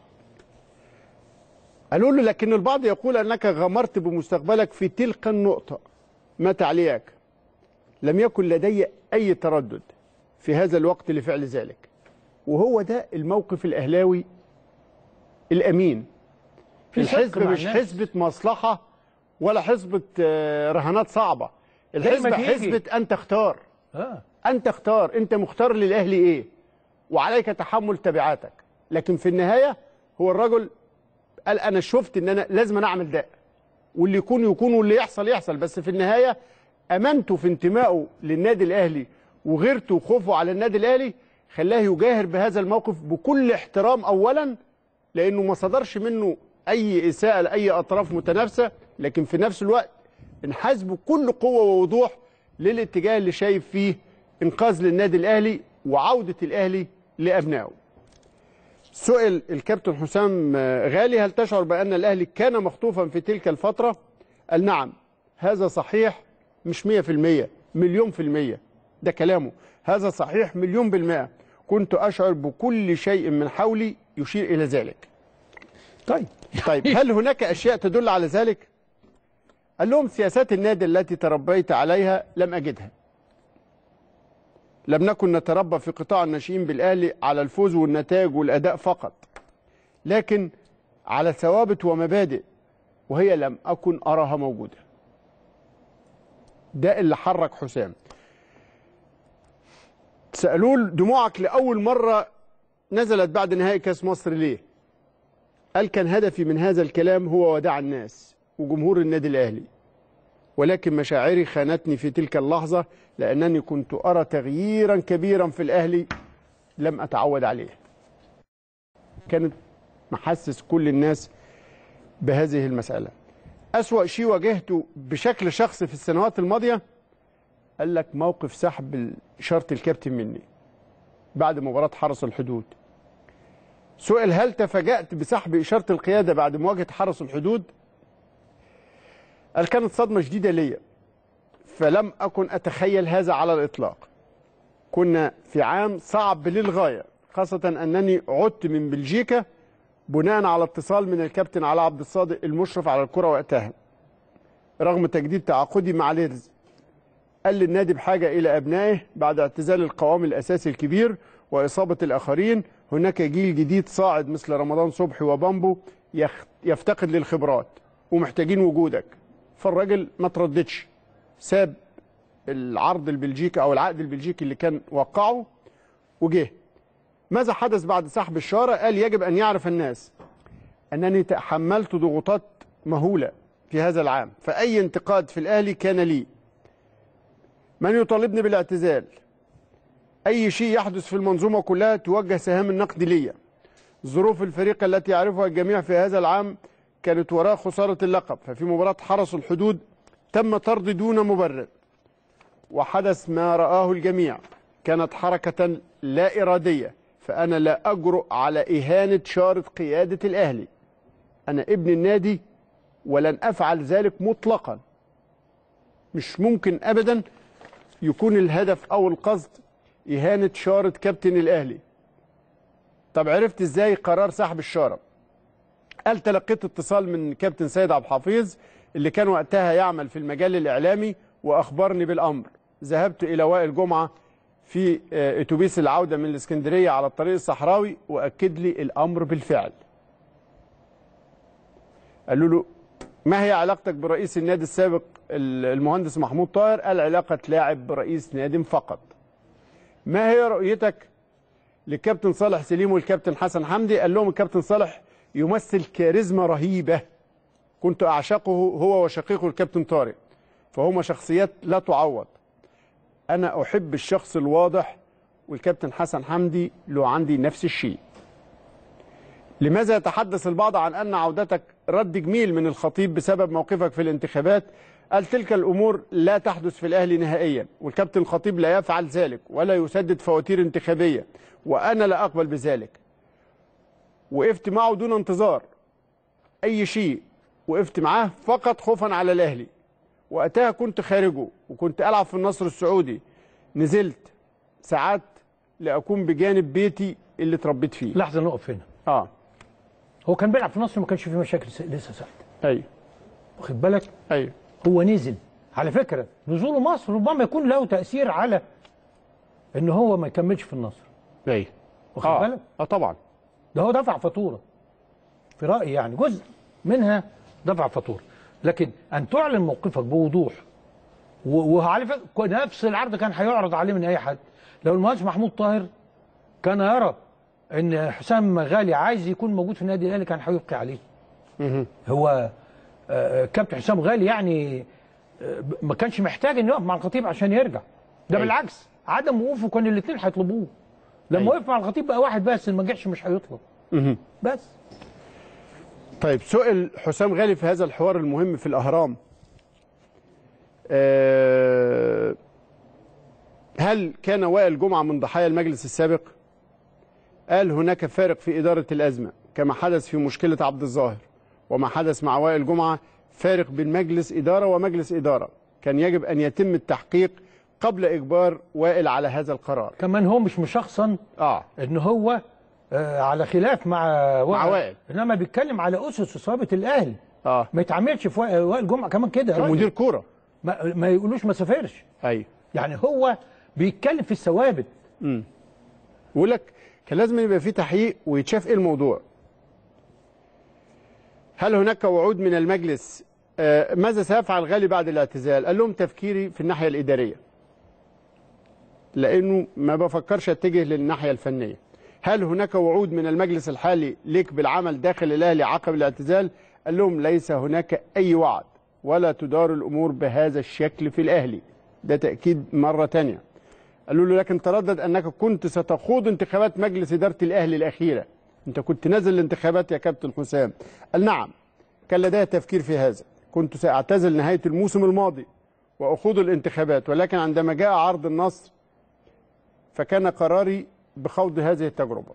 قالوا له لكن البعض يقول انك غمرت بمستقبلك في تلك النقطه ما تعليقك لم يكن لدي اي تردد في هذا الوقت لفعل ذلك وهو ده الموقف الاهلاوي الامين في صدق الحزب مع مش الناس. حزبة مصلحة ولا حزبة آه، رهانات صعبة الحزب تيجي. حزبة أن تختار اه أنت اختار أنت مختار للأهلي إيه وعليك تحمل تبعاتك لكن في النهاية هو الرجل قال أنا شفت إن أنا لازم أنا أعمل ده واللي يكون يكون واللي يحصل يحصل بس في النهاية أمانته في انتمائه للنادي الأهلي وغيرته وخوفه على النادي الأهلي خلاه يجاهر بهذا الموقف بكل احترام أولا لأنه ما صدرش منه أي إساءة لأي أطراف متنافسة لكن في نفس الوقت انحاز بكل قوة ووضوح للاتجاه اللي شايف فيه إنقاذ للنادي الأهلي وعودة الأهلي لأبنائه سئل الكابتن حسام آه، غالي هل تشعر بأن الأهلي كان مخطوفا في تلك الفترة؟ قال نعم هذا صحيح مش مية في المية مليون في المية ده كلامه هذا صحيح مليون بالمئة كنت أشعر بكل شيء من حولي يشير إلى ذلك طيب طيب هل هناك أشياء تدل على ذلك؟ قال لهم سياسات النادي التي تربيت عليها لم أجدها لم نكن نتربى في قطاع الناشئين بالأهلي على الفوز والنتائج والأداء فقط لكن على ثوابت ومبادئ وهي لم أكن أراها موجودة ده اللي حرك حسام سألوه دموعك لأول مرة نزلت بعد نهائي كاس مصر ليه قال كان هدفي من هذا الكلام هو وداع الناس وجمهور النادي الأهلي ولكن مشاعري خانتني في تلك اللحظة لأنني كنت أرى تغييرا كبيرا في الأهلي لم أتعود عليه كانت محسس كل الناس بهذه المسألة أسوأ شيء واجهته بشكل شخصي في السنوات الماضية قال لك موقف سحب إشارة الكابتن مني بعد مباراة حرس الحدود سئل هل تفاجأت بسحب إشارة القيادة بعد مواجهة حرس الحدود قال كانت صدمة جديدة ليا فلم أكن أتخيل هذا على الإطلاق كنا في عام صعب للغاية خاصة أنني عدت من بلجيكا بناء على اتصال من الكابتن علاء عبد الصادق المشرف على الكرة وقتها رغم تجديد تعاقدي مع ليرز قال لي النادي بحاجة إلى أبنائه بعد اعتزال القوام الأساسي الكبير وإصابة الآخرين هناك جيل جديد صاعد مثل رمضان صبحي وبامبو يخ- يفتقد للخبرات ومحتاجين وجودك فالراجل ما ترددش ساب العرض البلجيكي أو العقد البلجيكي اللي كان وقعه وجه ماذا حدث بعد سحب الشارة قال يجب أن يعرف الناس أنني تحملت ضغوطات مهولة في هذا العام فأي انتقاد في الأهلي كان لي من يطالبني بالاعتزال أي شيء يحدث في المنظومة كلها توجه سهام النقد لي ظروف الفريق التي يعرفها الجميع في هذا العام كانت وراء خسارة اللقب ففي مباراة حرس الحدود تم طرد دون مبرر وحدث ما رآه الجميع كانت حركة لا إرادية فأنا لا أجرؤ على إهانة شارة قيادة الأهلي أنا ابن النادي ولن أفعل ذلك مطلقا مش ممكن أبدا يكون الهدف أو القصد إهانة شارة كابتن الأهلي طب عرفت إزاي قرار سحب الشارة قال تلقيت اتصال من كابتن سيد عبد الحفيظ اللي كان وقتها يعمل في المجال الإعلامي وأخبرني بالأمر ذهبت إلى وائل جمعة في آه، اتوبيس العودة من الإسكندرية على الطريق الصحراوي وأكد لي الأمر بالفعل قالوا له ما هي علاقتك برئيس النادي السابق المهندس محمود طاهر قال علاقة لاعب برئيس نادي فقط ما هي رؤيتك للكابتن صالح سليم والكابتن حسن حمدي قال لهم الكابتن صالح يمثل كاريزما رهيبة كنت أعشقه هو وشقيقه الكابتن طارق فهما شخصيات لا تعوض أنا أحب الشخص الواضح والكابتن حسن حمدي له عندي نفس الشيء لماذا يتحدث البعض عن أن عودتك رد جميل من الخطيب بسبب موقفك في الانتخابات قال تلك الأمور لا تحدث في الأهلي نهائيا والكابتن الخطيب لا يفعل ذلك ولا يسدد فواتير انتخابية وأنا لا أقبل بذلك وقفت معه دون انتظار أي شيء وقفت معاه فقط خوفا على الأهلي وقتها كنت خارجه وكنت ألعب في النصر السعودي نزلت ساعات لأكون بجانب بيتي اللي اتربيت فيه لحظه نقف هنا اه هو كان بيلعب في مصر ما كانش فيه مشاكل س- لسه ساعتها ايوه واخد بالك ايوه هو نزل على فكره نزوله مصر ربما يكون له تاثير على ان هو ما يكملش في النصر ايوه واخد اه بالك اه طبعا ده هو دفع فاتوره في رايي يعني جزء منها دفع فاتوره لكن ان تعلن موقفك بوضوح و- وعلى فكره نفس العرض كان هيعرض عليه من اي حد لو المهندس محمود طاهر كان يرى ان حسام غالي عايز يكون موجود في النادي الاهلي كان هيبقي عليه هو آه، كابتن حسام غالي يعني آه، ما كانش محتاج انه يقف مع الخطيب عشان يرجع ده أيوة. بالعكس عدم وقوفه كان الاثنين هيطلبوه لما أيوة. وقف مع الخطيب بقى واحد بس اللي ما نجحش مش هيطلب بس طيب سئل حسام غالي في هذا الحوار المهم في الأهرام آه، هل كان وائل جمعة من ضحايا المجلس السابق؟ قال هناك فارق في إدارة الأزمة كما حدث في مشكلة عبد الظاهر وما حدث مع وائل جمعة فارق بين مجلس إدارة ومجلس إدارة كان يجب أن يتم التحقيق قبل إجبار وائل على هذا القرار كمان هو مش مشخصا آه ان هو آه، على خلاف مع مع وائل. انما بيتكلم على اسس اصابه الاهلي آه ما يتعاملش في وائل وائل جمعه كمان كده يا كان راجل. مدير كورة ما, ما يقولوش ما سافرش أيوه يعني هو بيتكلم في الثوابت بيقول لك كان لازم يبقى في تحقيق ويتشاف ايه الموضوع هل هناك وعود من المجلس آه ماذا سيفعل غالي بعد الاعتزال قال لهم تفكيري في الناحيه الاداريه لانه ما بفكرش اتجه للناحيه الفنيه هل هناك وعود من المجلس الحالي ليك بالعمل داخل الاهلي عقب الاعتزال قال لهم ليس هناك اي وعد ولا تدار الامور بهذا الشكل في الاهلي ده تاكيد مره تانية قالوا له لكن تردد انك كنت ستخوض انتخابات مجلس اداره الاهلي الاخيره انت كنت نازل الانتخابات يا كابتن حسام قال نعم كان لدي تفكير في هذا كنت ساعتزل نهايه الموسم الماضي واخوض الانتخابات ولكن عندما جاء عرض النصر فكان قراري بخوض هذه التجربه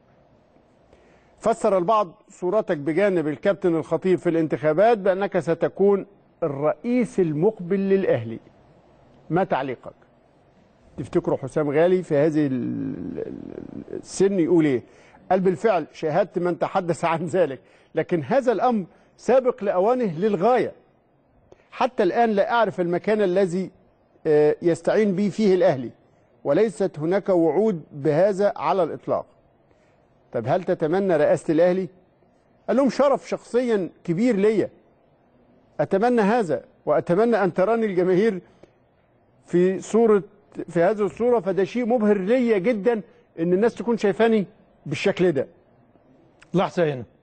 فسر البعض صورتك بجانب الكابتن الخطيب في الانتخابات بانك ستكون الرئيس المقبل للاهلي ما تعليقك تفتكروا حسام غالي في هذه ال- ال- السن يقول ايه قال بالفعل شاهدت من تحدث عن ذلك لكن هذا الامر سابق لاوانه للغايه حتى الان لا اعرف المكان الذي آه، يستعين به فيه الاهلي وليست هناك وعود بهذا على الاطلاق طب هل تتمنى رئاسه الاهلي قال لهم شرف شخصيا كبير ليا اتمنى هذا واتمنى ان تراني الجماهير في صورة في هذه الصورة فده شيء مبهر ليا جدا ان الناس تكون شايفاني بالشكل ده لحظه هنا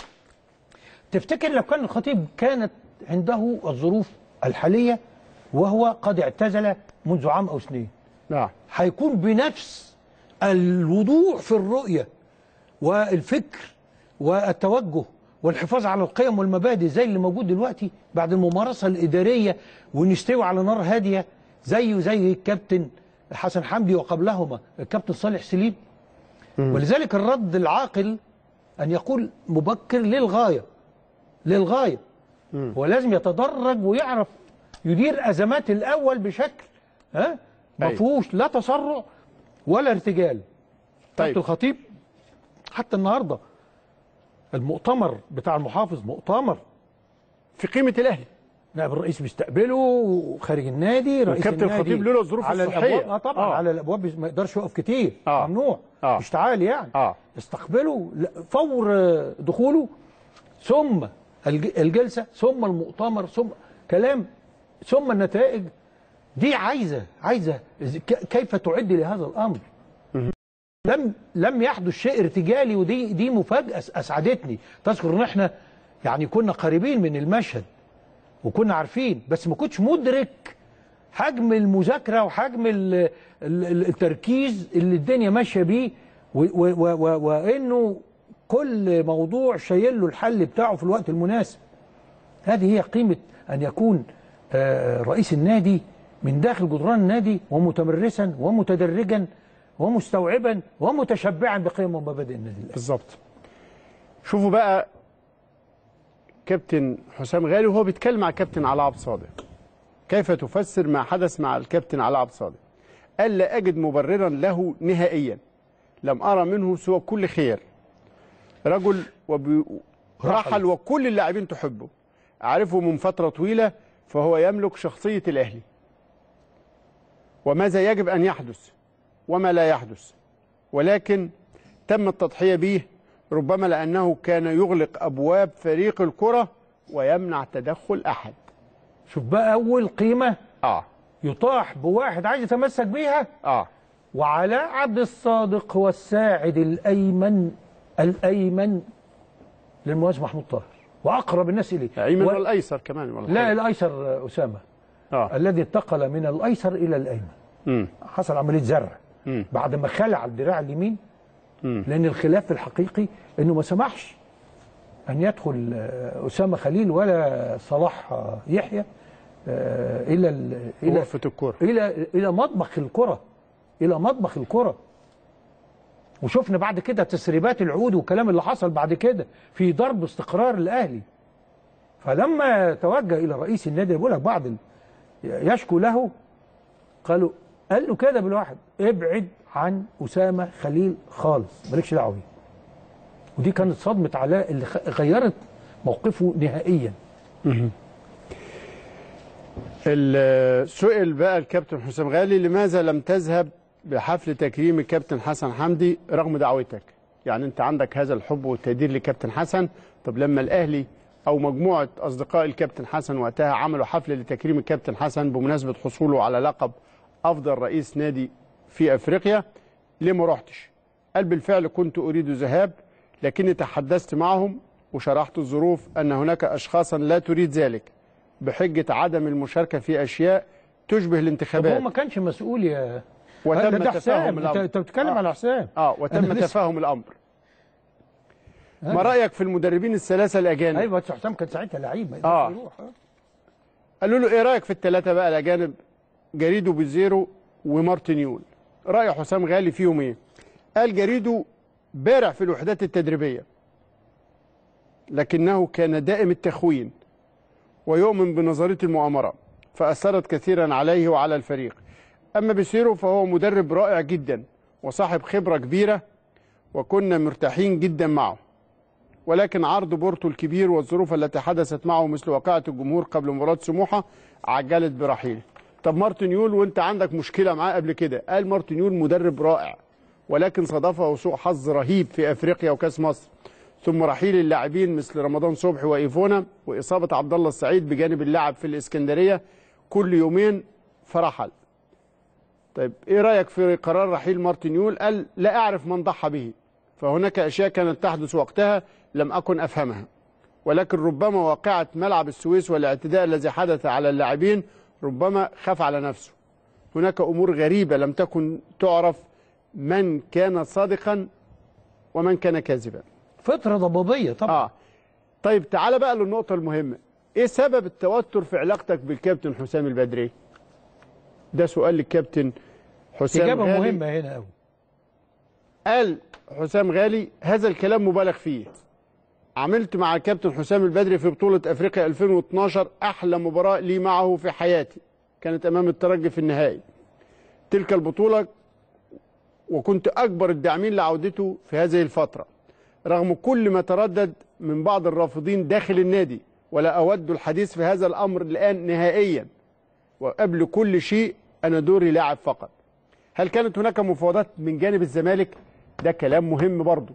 تفتكر لو كان الخطيب كانت عنده الظروف الحاليه وهو قد اعتزل منذ عام او سنين نعم هيكون بنفس الوضوح في الرؤية والفكر والتوجه والحفاظ على القيم والمبادئ زي اللي موجود دلوقتي بعد الممارسة الإدارية ونستوي على نار هادية زيه زي الكابتن حسن حمدي وقبلهما الكابتن صالح سليم ولذلك الرد العاقل أن يقول مبكر للغاية للغاية هو لازم يتدرج ويعرف يدير أزمات الأول بشكل ها ما أيوة. فيهوش لا تسرع ولا ارتجال طيب. طيب الخطيب حتى النهارده المؤتمر بتاع المحافظ مؤتمر في قيمة الاهلي نائب الرئيس بيستقبله خارج النادي رئيس والكابتن النادي الخطيب له الظروف على الصحية. الابواب اه طبعا آه. آه. على الابواب ما يقدرش يقف كتير آه. ممنوع آه. مش تعالي يعني اه استقبله ل- فور آه، دخوله ثم الج- الجلسه ثم المؤتمر ثم كلام ثم النتائج دي عايزه عايزه إز- ك- كيف تعد لهذا الامر لم لم يحدث شيء ارتجالي ودي دي مفاجاه أس- اسعدتني تذكر ان احنا يعني كنا قريبين من المشهد وكنا عارفين بس ما كنتش مدرك حجم المذاكره وحجم ال- ال- ال- التركيز اللي الدنيا ماشيه بيه و- و- و- و- وانه كل موضوع شايل له الحل بتاعه في الوقت المناسب هذه هي قيمه ان يكون آه، رئيس النادي من داخل جدران النادي ومتمرسا ومتدرجا ومستوعبا ومتشبعا بقيم ومبادئ النادي الاهلي بالظبط شوفوا بقى كابتن حسام غالي وهو بيتكلم مع كابتن علاء عبد صادق كيف تفسر ما حدث مع الكابتن علاء عبد صادق قال لا أجد مبررا له نهائيا لم أرى منه سوى كل خير رجل وبي... رحل وكل اللاعبين تحبه أعرفه من فترة طويلة فهو يملك شخصية الأهلي وماذا يجب أن يحدث وما لا يحدث ولكن تم التضحية به ربما لأنه كان يغلق أبواب فريق الكرة ويمنع تدخل أحد شوف بقى اول قيمه آه يطاح بواحد عايز يتمسك بيها آه وعلاء عبد الصادق هو الساعد الايمن الايمن للمهندس محمود طاهر واقرب الناس اليه أيمن و... والأيسر كمان ولا لا حاجة. الايسر اسامه آه الذي انتقل من الايسر الى الايمن مم. حصل عمليه زرع مم. بعد ما خلع الدراع اليمين مم. لان الخلاف الحقيقي انه ما سمحش ان يدخل آه، اسامه خليل ولا صلاح آه، يحيى آه، الى ال- الى غرفة الكرة الى الى مطبخ الكره الى مطبخ الكره وشفنا بعد كده تسريبات العود والكلام اللي حصل بعد كده في ضرب استقرار الاهلي فلما توجه الى رئيس النادي بقول لك بعض ال- يشكو له قالوا قال له كده بالواحد ابعد عن اسامه خليل خالص مالكش دعوه بيه ودي كانت صدمه علاء اللي خ- غيرت موقفه نهائيا السؤال بقى الكابتن حسام غالي لماذا لم تذهب بحفل تكريم الكابتن حسن حمدي رغم دعوتك يعني انت عندك هذا الحب والتقدير لكابتن حسن طب لما الاهلي او مجموعه اصدقاء الكابتن حسن وقتها عملوا حفل لتكريم الكابتن حسن بمناسبه حصوله على لقب افضل رئيس نادي في افريقيا ليه ما رحتش قال بالفعل كنت اريد الذهاب لكني تحدثت معهم وشرحت الظروف ان هناك اشخاصا لا تريد ذلك بحجه عدم المشاركه في اشياء تشبه طب هو الانتخابات ما كانش مسؤول يا وتم ده- ده تفاهم حسام انت الامر انت بتتكلم آه. على حسام اه وتم أنا لسه- تفاهم الامر آه. ما رايك في المدربين الثلاثه الاجانب ايوه بس حسام كان ساعتها لعيب ما يقدرش آه. يروح آه. قالوا له ايه رايك في الثلاثه بقى الاجانب جريدو بيزيرو ومارتينيول راي حسام غالي فيهم ايه قال جريدو بارع في الوحدات التدريبيه لكنه كان دائم التخوين ويؤمن بنظريه المؤامره فاثرت كثيرا عليه وعلى الفريق اما بيسيرو فهو مدرب رائع جدا وصاحب خبره كبيره وكنا مرتاحين جدا معه ولكن عرض بورتو الكبير والظروف التي حدثت معه مثل واقعة الجمهور قبل مباراة سموحة عجلت برحيله طب مارتن يول وانت عندك مشكلة معاه قبل كده قال مارتن يول مدرب رائع ولكن صادفه سوء حظ رهيب في افريقيا وكاس مصر ثم رحيل اللاعبين مثل رمضان صبحي وايفونا واصابة عبد الله السعيد بجانب اللاعب في الاسكندرية كل يومين فرحل طيب ايه رايك في قرار رحيل مارتن يول قال لا اعرف من ضحى به فهناك اشياء كانت تحدث وقتها لم اكن افهمها ولكن ربما واقعه ملعب السويس والاعتداء الذي حدث على اللاعبين ربما خاف على نفسه هناك امور غريبه لم تكن تعرف من كان صادقا ومن كان كاذبا فتره ضبابيه طبعا اه طيب تعال بقى للنقطه المهمه ايه سبب التوتر في علاقتك بالكابتن حسام البدري ده سؤال للكابتن حسام اجابه غالي. مهمه هنا قوي قال حسام غالي هذا الكلام مبالغ فيه عملت مع الكابتن حسام البدري في بطولة أفريقيا 2012 أحلى مباراة لي معه في حياتي كانت أمام الترجي في النهائي تلك البطولة وكنت أكبر الداعمين لعودته في هذه الفترة رغم كل ما تردد من بعض الرافضين داخل النادي ولا أود الحديث في هذا الأمر الآن نهائيا وقبل كل شيء أنا دوري لاعب فقط هل كانت هناك مفاوضات من جانب الزمالك ده كلام مهم برضه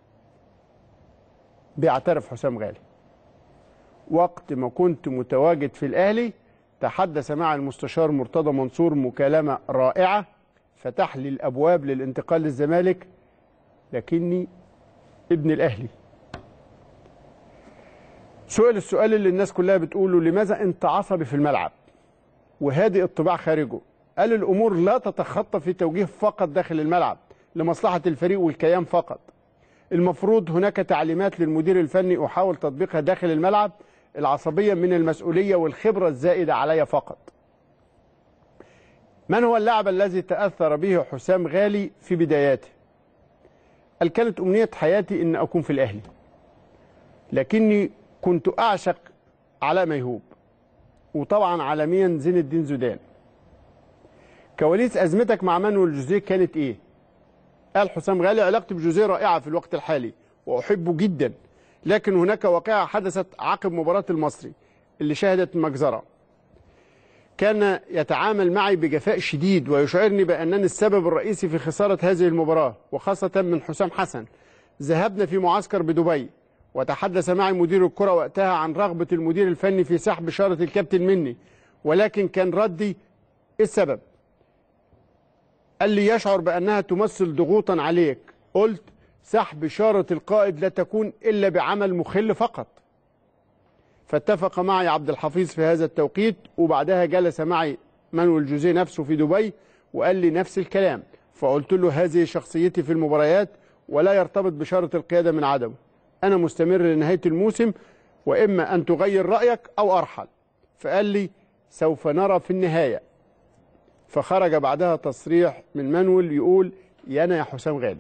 بيعترف حسام غالي وقت ما كنت متواجد في الأهلي تحدث مع المستشار مرتضى منصور مكالمة رائعة فتح لي الأبواب للانتقال للزمالك لكني ابن الأهلي سؤال السؤال اللي الناس كلها بتقوله لماذا أنت عصبي في الملعب وهادئ الطباع خارجه قال الأمور لا تتخطى في توجيه فقط داخل الملعب لمصلحة الفريق والكيان فقط المفروض هناك تعليمات للمدير الفني أحاول تطبيقها داخل الملعب العصبية من المسؤولية والخبرة الزائدة علي فقط من هو اللاعب الذي تأثر به حسام غالي في بداياته قال كانت أمنية حياتي أن أكون في الأهلي لكني كنت أعشق علاء ميهوب وطبعا عالميا زين الدين زيدان كواليس أزمتك مع مانويل جوزيه كانت إيه؟ قال حسام غالي علاقتي بجوزيه رائعة في الوقت الحالي وأحبه جدا لكن هناك واقعة حدثت عقب مباراة المصري اللي شهدت مجزرة كان يتعامل معي بجفاء شديد ويشعرني بأنني السبب الرئيسي في خسارة هذه المباراة وخاصة من حسام حسن ذهبنا في معسكر بدبي وتحدث معي مدير الكرة وقتها عن رغبة المدير الفني في سحب شارة الكابتن مني ولكن كان ردي إيه السبب قال لي يشعر بأنها تمثل ضغوطا عليك قلت سحب شارة القائد لا تكون إلا بعمل مخل فقط فاتفق معي عبد الحفيظ في هذا التوقيت وبعدها جلس معي مانويل جوزيه نفسه في دبي وقال لي نفس الكلام فقلت له هذه شخصيتي في المباريات ولا يرتبط بشارة القيادة من عدمه أنا مستمر لنهاية الموسم وإما أن تغير رأيك أو أرحل فقال لي سوف نرى في النهاية فخرج بعدها تصريح من مانويل يقول يانا يا حسام غالي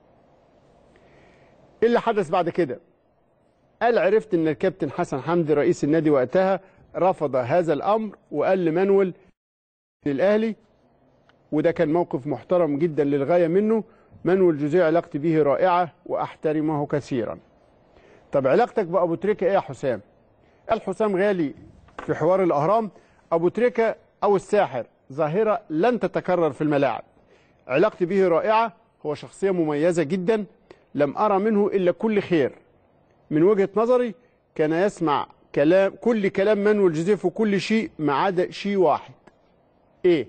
ايه اللي حدث بعد كده قال عرفت ان الكابتن حسن حمدي رئيس النادي وقتها رفض هذا الامر وقال لمانويل للاهلي وده كان موقف محترم جدا للغايه منه مانويل جوزيه علاقتي به رائعه واحترمه كثيرا طب علاقتك بابو تريكه ايه يا حسام قال حسام غالي في حوار الاهرام ابو تريكه او الساحر ظاهره لن تتكرر في الملاعب علاقتي به رائعه هو شخصيه مميزه جدا لم ارى منه الا كل خير من وجهه نظري كان يسمع كلام كل كلام مانويل جوزيه في كل شيء ما عدا شيء واحد ايه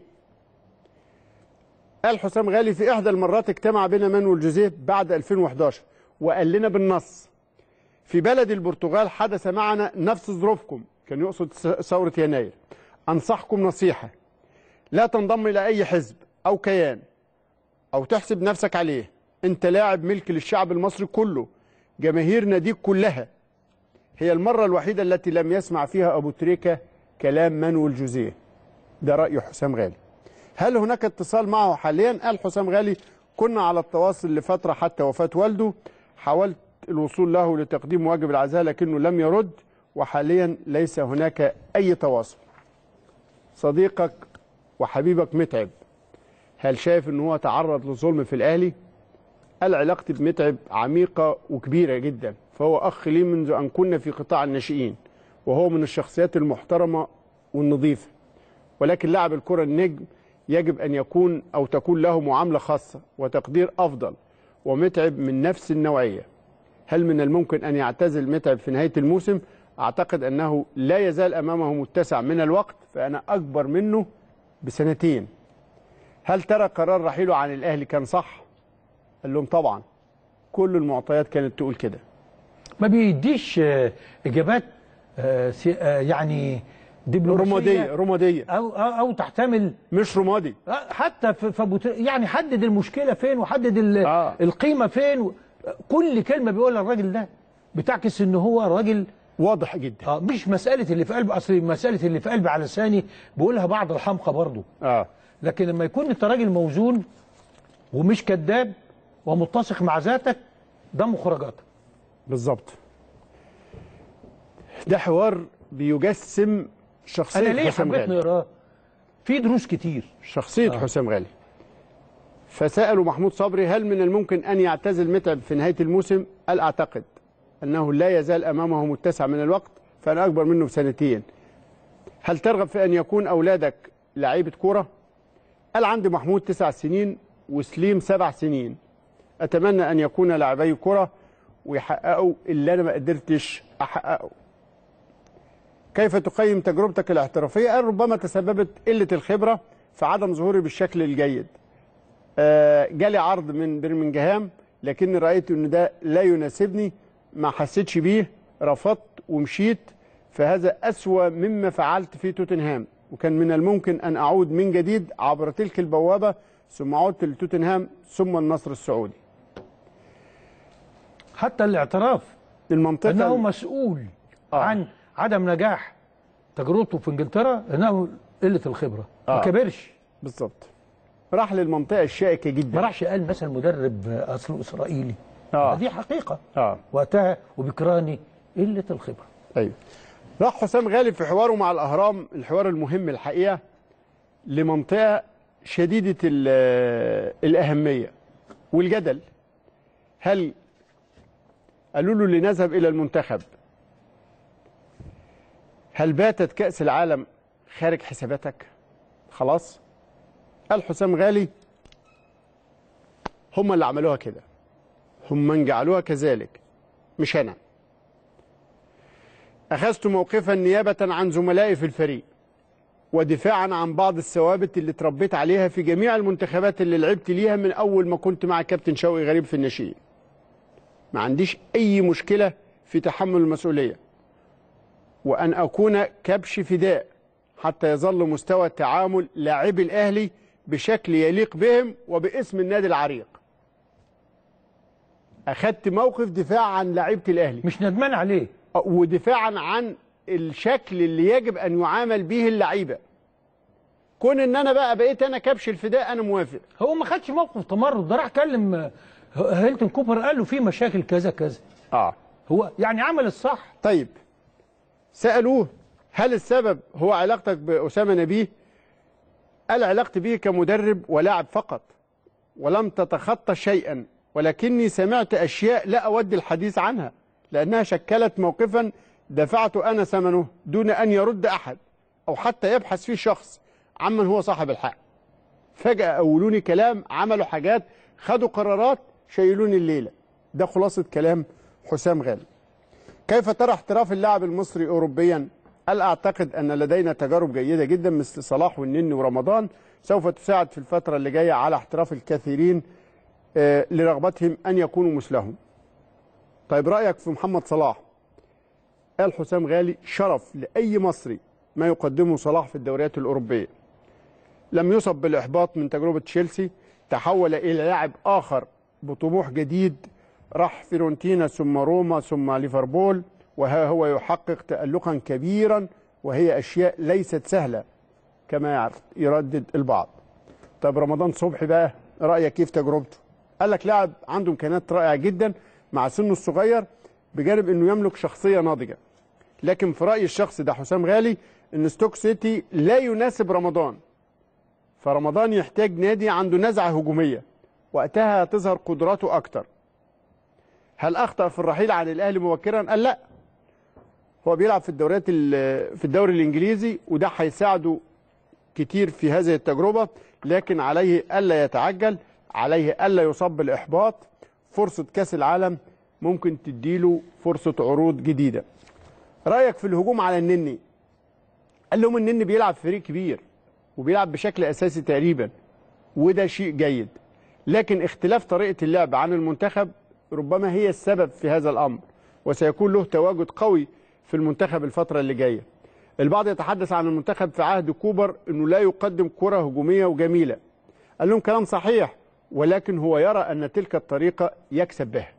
قال حسام غالي في احدى المرات اجتمع بنا مانويل جوزيه بعد 2011 وقال لنا بالنص في بلد البرتغال حدث معنا نفس ظروفكم كان يقصد ثوره يناير انصحكم نصيحه لا تنضم الى اي حزب او كيان او تحسب نفسك عليه انت لاعب ملك للشعب المصري كله جماهير ناديك كلها هي المره الوحيده التي لم يسمع فيها ابو تريكه كلام مانويل جوزيه ده راي حسام غالي هل هناك اتصال معه حاليا قال حسام غالي كنا على التواصل لفتره حتى وفاه والده حاولت الوصول له لتقديم واجب العزاء لكنه لم يرد وحاليا ليس هناك اي تواصل صديقك وحبيبك متعب هل شايف ان هو تعرض لظلم في الاهلي قال علاقتي بمتعب عميقه وكبيره جدا فهو اخ لي منذ ان كنا في قطاع الناشئين وهو من الشخصيات المحترمه والنظيفه ولكن لاعب الكره النجم يجب ان يكون او تكون له معامله خاصه وتقدير افضل ومتعب من نفس النوعيه هل من الممكن ان يعتزل متعب في نهايه الموسم اعتقد انه لا يزال امامه متسع من الوقت فانا اكبر منه بسنتين هل ترى قرار رحيله عن الاهلي كان صح قال لهم طبعا كل المعطيات كانت تقول كده ما بيديش آه، اجابات آه، سي- آه، يعني دبلوماسيه رماديه رماديه او او, أو تحتمل مش رمادي آه، حتى في في أبو تر- يعني حدد المشكله فين وحدد ال- آه. القيمه فين و- كل كلمه بيقولها الراجل ده بتعكس ان هو راجل واضح جدا اه مش مساله اللي في قلبه اصل مساله اللي في قلبي على لساني بقولها بعض الحمقى برضه اه لكن لما يكون انت راجل موزون ومش كذاب ومتسق مع ذاتك ده مخرجاتك بالظبط ده حوار بيجسم شخصيه انا ليه حسام حبيت غالي نقراه في دروس كتير شخصيه آه. حسام غالي فسالوا محمود صبري هل من الممكن ان يعتزل متعب في نهايه الموسم قال اعتقد انه لا يزال امامه متسع من الوقت فانا اكبر منه بسنتين هل ترغب في ان يكون اولادك لعيبه كوره قال عندي محمود تسع سنين وسليم سبع سنين اتمنى ان يكون لاعبي كره ويحققوا اللي انا ما قدرتش احققه كيف تقيم تجربتك الاحترافيه قال ربما تسببت قله الخبره في عدم ظهوري بالشكل الجيد آه، جالي عرض من برمنجهام لكني رايت ان ده لا يناسبني ما حسيتش بيه رفضت ومشيت فهذا اسوا مما فعلت في توتنهام وكان من الممكن ان اعود من جديد عبر تلك البوابه ثم عدت لتوتنهام ثم النصر السعودي حتى الاعتراف المنطقه انه مسؤول آه. عن عدم نجاح تجربته في انجلترا انه قله الخبره ما آه. كبرش بالظبط راح للمنطقه الشائكه ما جدا راحش قال مثلا مدرب اصله اسرائيلي آه. دي حقيقه اه وقتها وبكراني قله الخبره ايوه راح حسام غالب في حواره مع الاهرام الحوار المهم الحقيقه لمنطقه شديده ال- الاهميه والجدل هل قالوا له لنذهب الى المنتخب هل باتت كاس العالم خارج حساباتك خلاص قال حسام غالي هم اللي عملوها كده هم من جعلوها كذلك مش انا اخذت موقفا نيابه عن زملائي في الفريق ودفاعا عن بعض الثوابت اللي اتربيت عليها في جميع المنتخبات اللي لعبت ليها من اول ما كنت مع كابتن شوقي غريب في الناشئين ما عنديش اي مشكله في تحمل المسؤوليه وان اكون كبش فداء حتى يظل مستوى تعامل لاعبي الاهلي بشكل يليق بهم وباسم النادي العريق اخذت موقف دفاع عن لعيبه الاهلي مش ندمان عليه ودفاعا عن الشكل اللي يجب ان يعامل به اللعيبه كون ان انا بقى بقيت انا كبش الفداء انا موافق هو ما خدش موقف تمرد ده راح كلم آه، هيلتون كوبر قال له في مشاكل كذا كذا اه هو يعني عمل الصح طيب سالوه هل السبب هو علاقتك باسامه نبيه قال علاقتي به كمدرب ولاعب فقط ولم تتخطى شيئا ولكني سمعت اشياء لا اود الحديث عنها لانها شكلت موقفا دفعت انا ثمنه دون ان يرد احد او حتى يبحث فيه شخص عمن هو صاحب الحق فجاه اولوني كلام عملوا حاجات خدوا قرارات شيلوني الليله ده خلاصه كلام حسام غالي كيف ترى احتراف اللاعب المصري اوروبيا هل اعتقد ان لدينا تجارب جيده جدا مثل صلاح والنني ورمضان سوف تساعد في الفتره اللي جايه على احتراف الكثيرين آه، لرغبتهم ان يكونوا مثلهم طيب رايك في محمد صلاح قال حسام غالي شرف لاي مصري ما يقدمه صلاح في الدوريات الاوروبيه لم يصب بالاحباط من تجربه تشيلسي تحول الى لاعب اخر بطموح جديد راح فيرونتينا ثم روما ثم ليفربول وها هو يحقق تألقا كبيرا وهي أشياء ليست سهلة كما يعرف يردد البعض طب رمضان صبحي بقى رأيك كيف تجربته قال لك لاعب عنده إمكانيات رائعة جدا مع سنه الصغير بجانب أنه يملك شخصية ناضجة لكن في رأيي الشخصي ده حسام غالي أن ستوك سيتي لا يناسب رمضان فرمضان يحتاج نادي عنده نزعة هجومية وقتها تظهر قدراته أكتر هل أخطأ في الرحيل عن الأهلي مبكرا؟ قال لا هو بيلعب في الدوريات ال- في الدوري الإنجليزي وده هيساعده كتير في هذه التجربة لكن عليه ألا يتعجل عليه ألا يصاب بالإحباط فرصة كأس العالم ممكن تديله فرصة عروض جديدة رأيك في الهجوم على النني قال لهم النني بيلعب في فريق كبير وبيلعب بشكل أساسي تقريبا وده شيء جيد لكن اختلاف طريقة اللعب عن المنتخب ربما هي السبب في هذا الأمر وسيكون له تواجد قوي في المنتخب الفترة اللي جاية البعض يتحدث عن المنتخب في عهد كوبر أنه لا يقدم كرة هجومية وجميلة قال لهم كلام صحيح ولكن هو يرى أن تلك الطريقة يكسب بها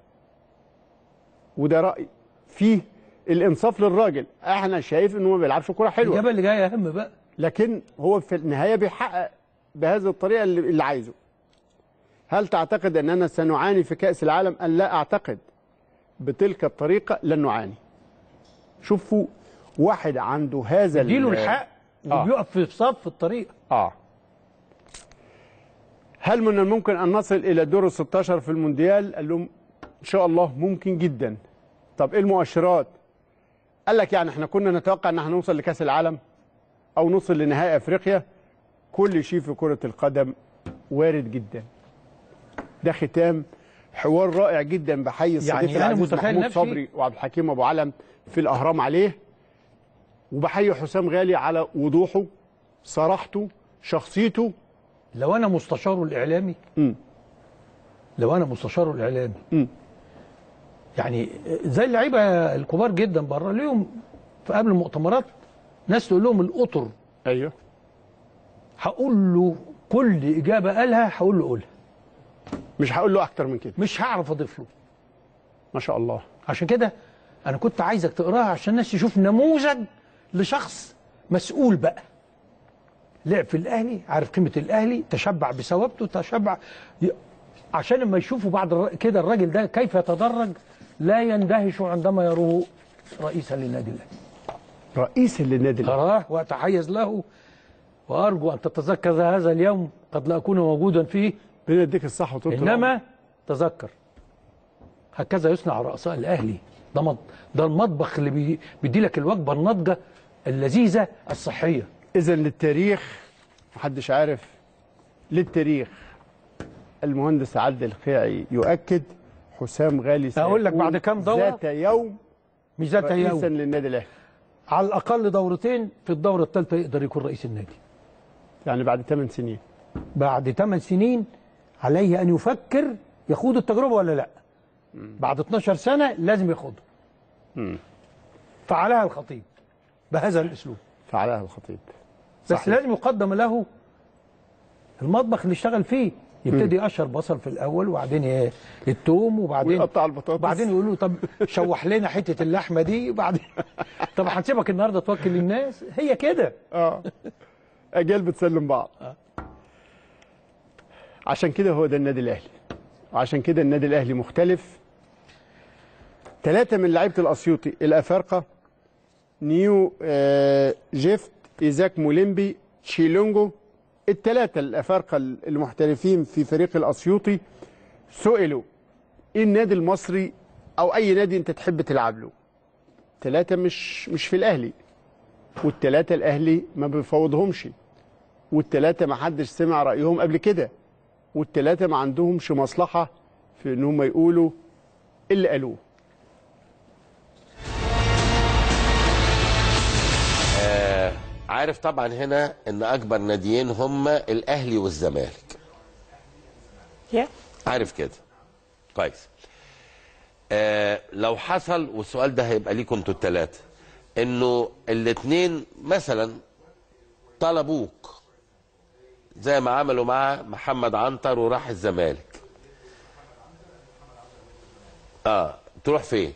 وده رأي فيه الإنصاف للراجل احنا شايف أنه ما بيلعبش كرة حلوة الإجابة اللي جاية أهم بقى لكن هو في النهايه بيحقق بهذه الطريقه اللي, اللي عايزه. هل تعتقد اننا سنعاني في كاس العالم؟ ان لا اعتقد. بتلك الطريقه لن نعاني. شوفوا واحد عنده هذا ال- اديله الحق آه. وبيقف في صف الطريق اه هل من الممكن ان نصل الى دور ال 16 في المونديال؟ قال لهم ان شاء الله ممكن جدا. طب ايه المؤشرات؟ قال لك يعني احنا كنا نتوقع ان احنا نوصل لكاس العالم او نوصل لنهائي افريقيا كل شيء في كرة القدم وارد جدا. ده ختام حوار رائع جدا بحيي يعني الصديق أنا العزيز متخيل محمود نفسي- صبري وعبد الحكيم ابو علم في الاهرام عليه وبحيي حسام غالي على وضوحه صراحته شخصيته لو أنا مستشاره الإعلامي مم. لو أنا مستشاره الإعلامي مم. يعني زي اللعيبة الكبار جدا بره ليهم في قبل المؤتمرات ناس تقول لهم القطر ايوه هقول له كل إجابة قالها هقول له قولها مش هقول له اكتر من كده مش هعرف أضيف له ما شاء الله عشان كده انا كنت عايزك تقراها عشان الناس تشوف نموذج لشخص مسؤول بقى لعب في الاهلي عارف قيمه الاهلي تشبع بثوابته تشبع ي- عشان لما يشوفوا بعد الر- كده الراجل ده كيف يتدرج لا يندهشوا عندما يروه رئيسا للنادي الاهلي رئيس للنادي الاهلي أراه وأتحيز له وأرجو أن تتذكر هذا اليوم قد لا أكون موجودا فيه ربنا يديك الصحه وطول إنما تذكر هكذا يصنع رؤساء الأهلي ده مط- ده المطبخ اللي بي- بيدي لك الوجبة الناضجة اللذيذة الصحية اذا للتاريخ محدش عارف للتاريخ المهندس عادل الخيعي يؤكد حسام غالي أقول لك سيكون بعد كام دورة؟ ذات يوم مش ذات رئيسا يوم للنادي الاهلي على الاقل دورتين في الدوره الثالثه يقدر يكون رئيس النادي يعني بعد 8 سنين بعد 8 سنين عليه ان يفكر يخوض التجربه ولا لا بعد 12 سنه لازم يخوضها فعلها الخطيب بهذا الاسلوب فعلها الخطيب بس صحيح. لازم يقدم له المطبخ اللي اشتغل فيه يبتدي يقشر بصل في الاول وبعدين ي- التوم وبعدين ويقطع البطاطس وبعدين يقول له طب شوح لنا حته اللحمه دي وبعدين طب هنسيبك النهارده توكل الناس هي كده اه اجيال بتسلم بعض عشان كده هو ده النادي الاهلي وعشان كده النادي الاهلي مختلف ثلاثة من لعيبة الأسيوطي الأفارقة نيو آه، جيفت إيزاك موليمبي تشيلونجو الثلاثة الأفارقة المحترفين في فريق الأسيوطي سئلوا إيه النادي المصري أو أي نادي أنت تحب تلعب له ثلاثة مش مش في الأهلي والثلاثة الأهلي ما بيفوضهمش والثلاثة ما حدش سمع رأيهم قبل كده والثلاثة ما عندهمش مصلحة في إن هم يقولوا اللي قالوه عارف طبعا هنا ان اكبر ناديين هم الاهلي والزمالك Yeah. عارف كده كويس آه لو حصل والسؤال ده هيبقى ليكم انتوا الثلاثه انه الاثنين مثلا طلبوك زي ما عملوا مع محمد عنتر وراح الزمالك اه تروح فين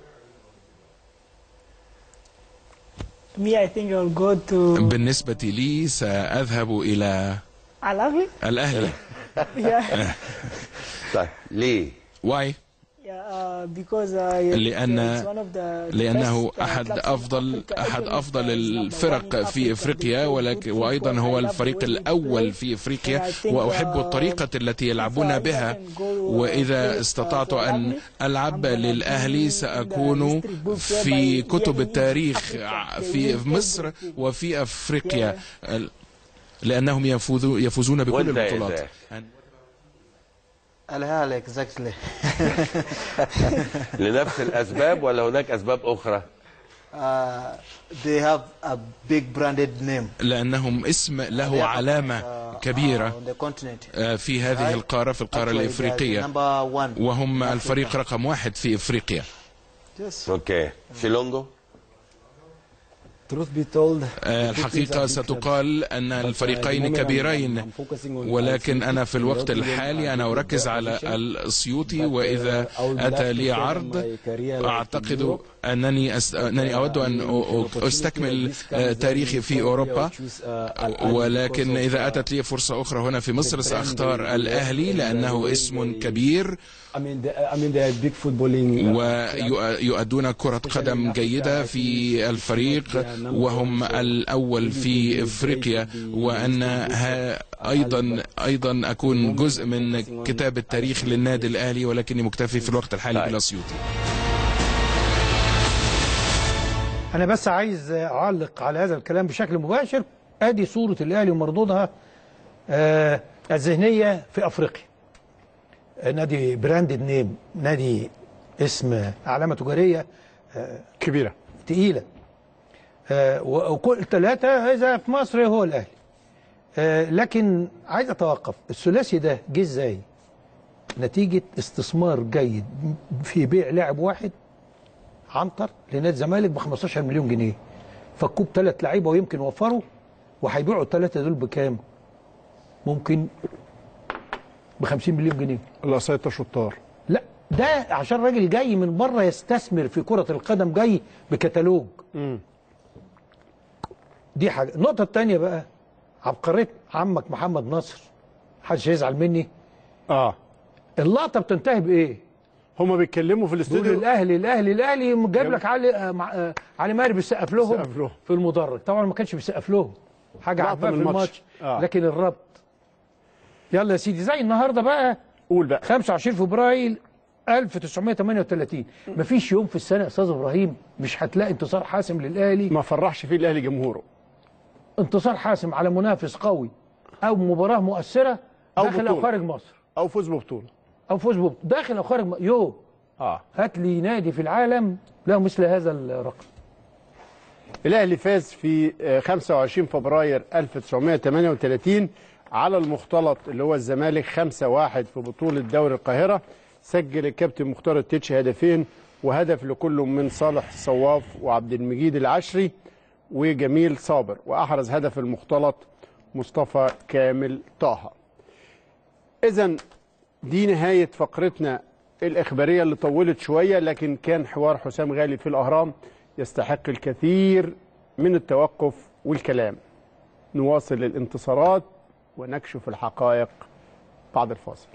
Me, I think I'll go to بالنسبة لي سأذهب إلى Al Ahly. الأهلي Yeah. طيب ليه واي Yeah, uh, because uh, لأن it's one of the لأنه best, uh, أحد clubs in أفضل Africa. أحد Even if, أفضل uh, it's number one الفرق in في Africa إفريقيا because ولكن good وأيضا football. هو I love the الفريق way they الأول play. في إفريقيا And I think, وأحب uh, الطريقة التي يلعبون if I بها can go, uh, وإذا play, uh, استطعت for أن Al-Ahly, ألعب I'm gonna للأهلي be in the سأكون history books في whereby كتب here in التاريخ Africa they في win مصر everything. وفي أفريقيا لأنهم يفوزوا- يفوزون بكل وأنت يا البطولات إزاي؟ Al-Ahly, exactly. لنفس الاسباب ولا هناك اسباب اخرى Uh, they have a big branded name. لأنهم اسم They له are, علامة uh, كبيرة uh, on the continent. آه، في هذه Right? القارة في القارة Actually, they are the الإفريقية number one وهم in الفريق Africa. رقم واحد في إفريقيا Yes. اوكي شيلونجو Truth be told, آه، the two teams الحقيقة are big clubs. ستقال أن But, uh, الفريقين the moment I'm- كبيرين I'm focusing on ولكن Al-Siyuti. أنا في الوقت Without even الحالي أنا a أركز good على position. السيوطي But, uh, وإذا I would love أتى to لي carry عرض my career like in أعتقد Europe. أنني أس... أنني أود أن أ- أ- أستكمل آه، تاريخي في أوروبا ولكن إذا أتت لي فرصة أخرى هنا في مصر سأختار الأهلي لأنه اسم كبير I mean, they, I mean, they are big footballing. ويؤدون كرة قدم جيدة في الفريق وهم الأول في إفريقيا وأن ها- أيضا أيضا أكون جزء من كتاب التاريخ للنادي الأهلي ولكني مكتفي في الوقت الحالي طيب. بالأسيوطي انا بس عايز اعلق على هذا الكلام بشكل مباشر ادي صوره الاهلي ومردودها آه الذهنيه في افريقيا آه، نادي براندد نيم نادي اسم علامه تجاريه كبيرة تقيله آه و- وكل ثلاثه اذا في مصر هو الاهلي آه لكن عايز اتوقف الثلاثي ده جه ازاي نتيجه استثمار جيد في بيع لاعب واحد عنتر لنادي الزمالك ب 15 مليون جنيه فكوب ثلاث لعيبه ويمكن وفروا وهيبيعوا الثلاثه دول بكام؟ ممكن ب 50 مليون جنيه الأساطة شطار لا ده عشان راجل جاي من بره يستثمر في كرة القدم جاي بكتالوج دي حاجة النقطة الثانية بقى عبقرية عمك محمد نصر محدش هيزعل مني اه اللقطة بتنتهي بإيه؟ هما بيتكلموا في بيقول الاستوديو الأهلي الأهلي الأهلي جايب لك علي آه، مع- آه، علي ماهر بيسقف لهم بيسقف لهم. في المدرج طبعا ما كانش بيسقف لهم حاجة لقطة عجباه من في الماتش. الماتش آه. لكن الربط يلا يا سيدي زي النهارده بقى قول بقى 25 فبراير 1938 مفيش يوم في السنه يا استاذ ابراهيم مش هتلاقي انتصار حاسم للاهلي ما فرحش فيه الأهلي جمهوره انتصار حاسم على منافس قوي او مباراه مؤثره أو داخل او بطولة. خارج مصر او فوز ببطوله او فوز ببطولة. داخل او خارج م... يو اه هات لي نادي في العالم له مثل هذا الرقم الاهلي فاز في آه، 25 فبراير 1938 على المختلط اللي هو الزمالك 5-1 في بطوله دوري القاهره سجل الكابتن مختار التتش هدفين وهدف لكل من صالح الصواف وعبد المجيد العشري وجميل صابر واحرز هدف المختلط مصطفى كامل طه اذا دي نهايه فقرتنا الاخباريه اللي طولت شويه لكن كان حوار حسام غالي في الاهرام يستحق الكثير من التوقف والكلام نواصل الانتصارات ونكشف الحقائق بعد الفاصل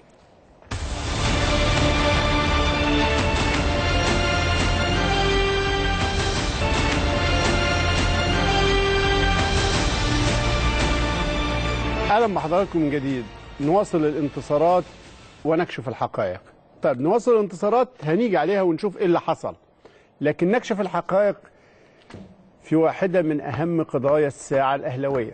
اهلا بحضراتكم من جديد نواصل الانتصارات ونكشف الحقائق طيب نواصل الانتصارات هنيجي عليها ونشوف ايه اللي حصل لكن نكشف الحقائق في واحدة من أهم قضايا الساعة الأهلوية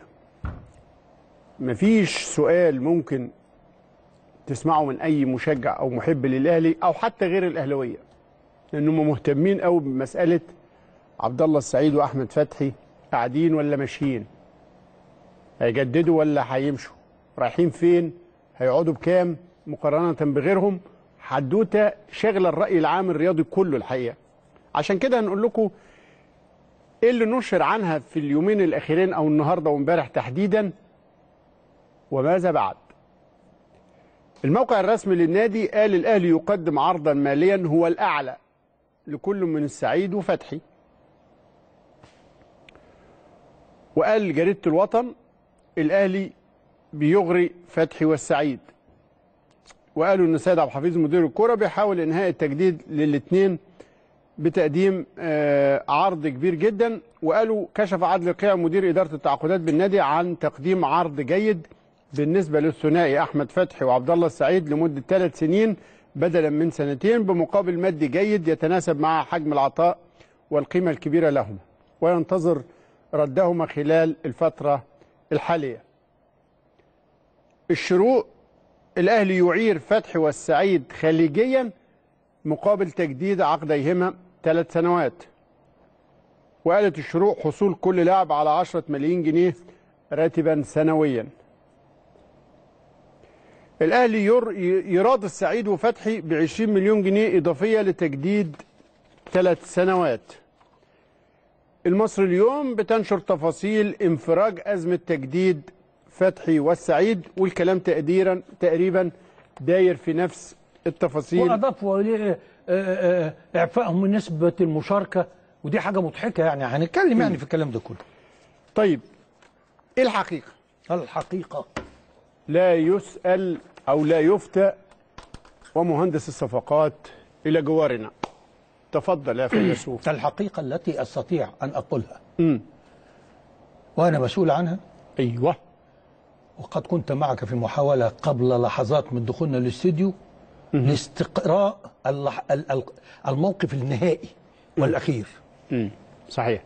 مفيش سؤال ممكن تسمعه من أي مشجع أو محب للأهلي أو حتى غير الأهلوية لأنهم مهتمين قوي بمسألة عبد الله السعيد وأحمد فتحي قاعدين ولا ماشيين هيجددوا ولا هيمشوا رايحين فين هيقعدوا بكام مقارنة بغيرهم حدوتة شغلة الرأي العام الرياضي كله الحقيقة عشان كده هنقول لكم ايه اللي نشر عنها في اليومين الاخيرين او النهارده وامبارح تحديدا وماذا بعد الموقع الرسمي للنادي قال الاهلي يقدم عرضا ماليا هو الاعلى لكل من السعيد وفتحي وقال جريده الوطن الاهلي بيغري فتحي والسعيد وقالوا ان سيد عبد الحفيظ مدير الكره بيحاول انهاء التجديد للاثنين بتقديم آه، عرض كبير جدا وقالوا كشف عادل قيع مدير اداره التعاقدات بالنادي عن تقديم عرض جيد بالنسبه للثنائي احمد فتحي وعبد الله السعيد لمده ثلاث سنين بدلا من سنتين بمقابل مادي جيد يتناسب مع حجم العطاء والقيمه الكبيره لهما وينتظر ردهما خلال الفتره الحاليه. الشروق الاهلي يعير فتحي والسعيد خليجيا مقابل تجديد عقديهما ثلاث سنوات وقالت الشروق حصول كل لاعب على 10 ملايين جنيه راتبا سنويا الاهلي ير يراد السعيد وفتحي ب 20 مليون جنيه اضافيه لتجديد ثلاث سنوات المصري اليوم بتنشر تفاصيل انفراج ازمه تجديد فتحي والسعيد والكلام تقديرا تقريبا داير في نفس التفاصيل واضافوا اليه آه، آه، اعفائهم من نسبه المشاركه ودي حاجه مضحكه يعني هنتكلم يعني في الكلام ده كله طيب ايه الحقيقه الحقيقه لا يسأل أو لا يفتى ومهندس الصفقات إلى جوارنا تفضل يا فيلسوف الحقيقه التي استطيع ان اقولها مم. وانا مسؤول عنها أيوه وقد كنت معك في محاولة قبل لحظات من دخولنا الاستوديو لاستقراء اللح... ال- ال- الموقف النهائي والأخير مم. صحيح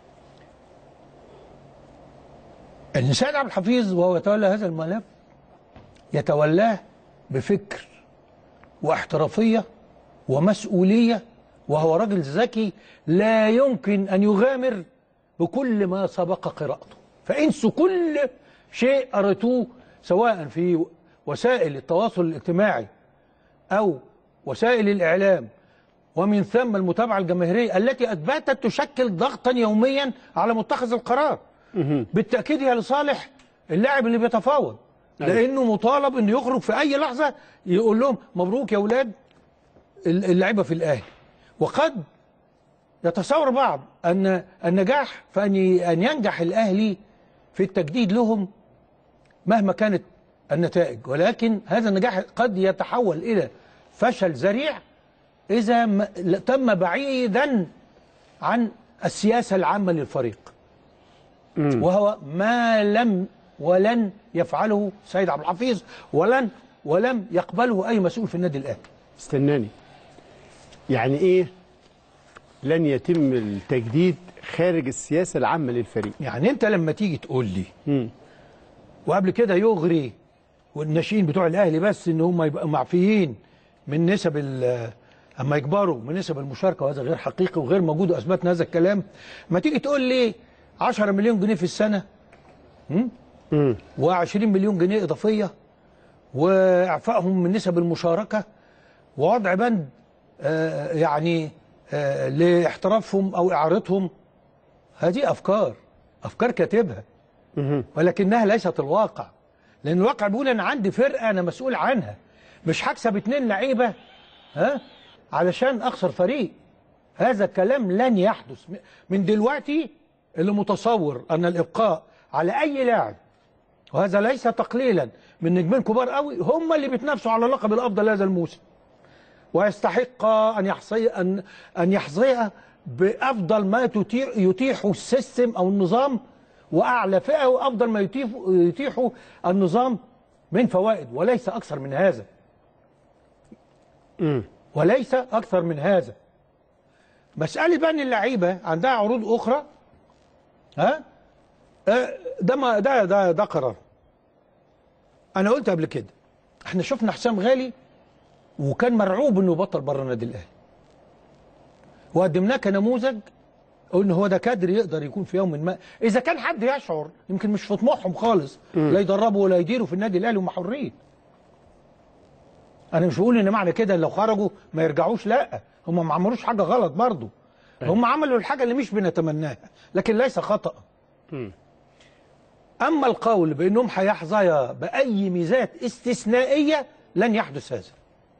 أن سيد عبد الحفيظ وهو يتولى هذا الملف يتولاه بفكر واحترافية ومسؤولية وهو رجل ذكي لا يمكن أن يغامر بكل ما سبق قراءته فانسوا كل شيء قرأتوه سواء في وسائل التواصل الاجتماعي أو وسائل الإعلام ومن ثم المتابعة الجماهيرية التي أثبتت تشكل ضغطا يوميا على متخذ القرار بالتأكيد هي لصالح اللاعب اللي بيتفاوض لأنه مطالب أنه يخرج في أي لحظة يقول لهم مبروك يا أولاد اللعيبة في الأهلي وقد يتصور بعض أن النجاح فأن أن ينجح الأهلي في التجديد لهم مهما كانت النتائج ولكن هذا النجاح قد يتحول إلى فشل ذريع إذا ما تم بعيدا عن السياسة العامة للفريق وهو ما لم ولن يفعله سيد عبد الحفيظ ولن ولم يقبله أي مسؤول في النادي الأهلي استناني يعني ايه لن يتم التجديد خارج السياسه العامه للفريق يعني انت لما تيجي تقول لي مم. وقبل كده يغري والناشئين بتوع الاهلي بس ان هم يبقوا معفيين من نسب ال- اما يكبروا من نسب المشاركه وهذا غير حقيقي وغير موجود واثبتنا هذا الكلام ما تيجي تقول لي 10 مليون جنيه في السنه و20 مليون جنيه اضافيه واعفائهم من نسب المشاركه ووضع بند آه، يعني آه، لاحترافهم او اعارتهم هذه افكار افكار كاتبها ولكنها ليست الواقع لان الواقع بيقول انا عندي فرقه انا مسؤول عنها مش هكسب اتنين لعيبه ها علشان اخسر فريق هذا الكلام لن يحدث من دلوقتي اللي متصور ان الابقاء على اي لاعب وهذا ليس تقليلا من نجمين كبار قوي هم اللي بيتنافسوا على اللقب الافضل هذا الموسم ويستحق ان يحصي ان ان يحظى بافضل ما تتيح يتيحه السيستم او النظام واعلى فئه وافضل ما يتيح يتيحه النظام من فوائد وليس اكثر من هذا وليس اكثر من هذا مساله بقى ان اللعيبه عندها عروض اخرى ها آه، ده ما ده ده ده قرار انا قلت قبل كده احنا شفنا حسام غالي وكان مرعوب انه يبطل بره النادي الاهلي وقدمناه كنموذج قلنا هو ده كادر يقدر يكون في يوم ما اذا كان حد يشعر يمكن مش في طموحهم خالص لا يدربوا ولا يديروا في النادي الاهلي هم حرين انا مش بقول ان معنى كده لو خرجوا ما يرجعوش لا هم ما عملوش حاجه غلط برضه هم عملوا الحاجه اللي مش بنتمناها لكن ليس خطأ اما القول بانهم هيحظيا باي ميزات استثنائيه لن يحدث هذا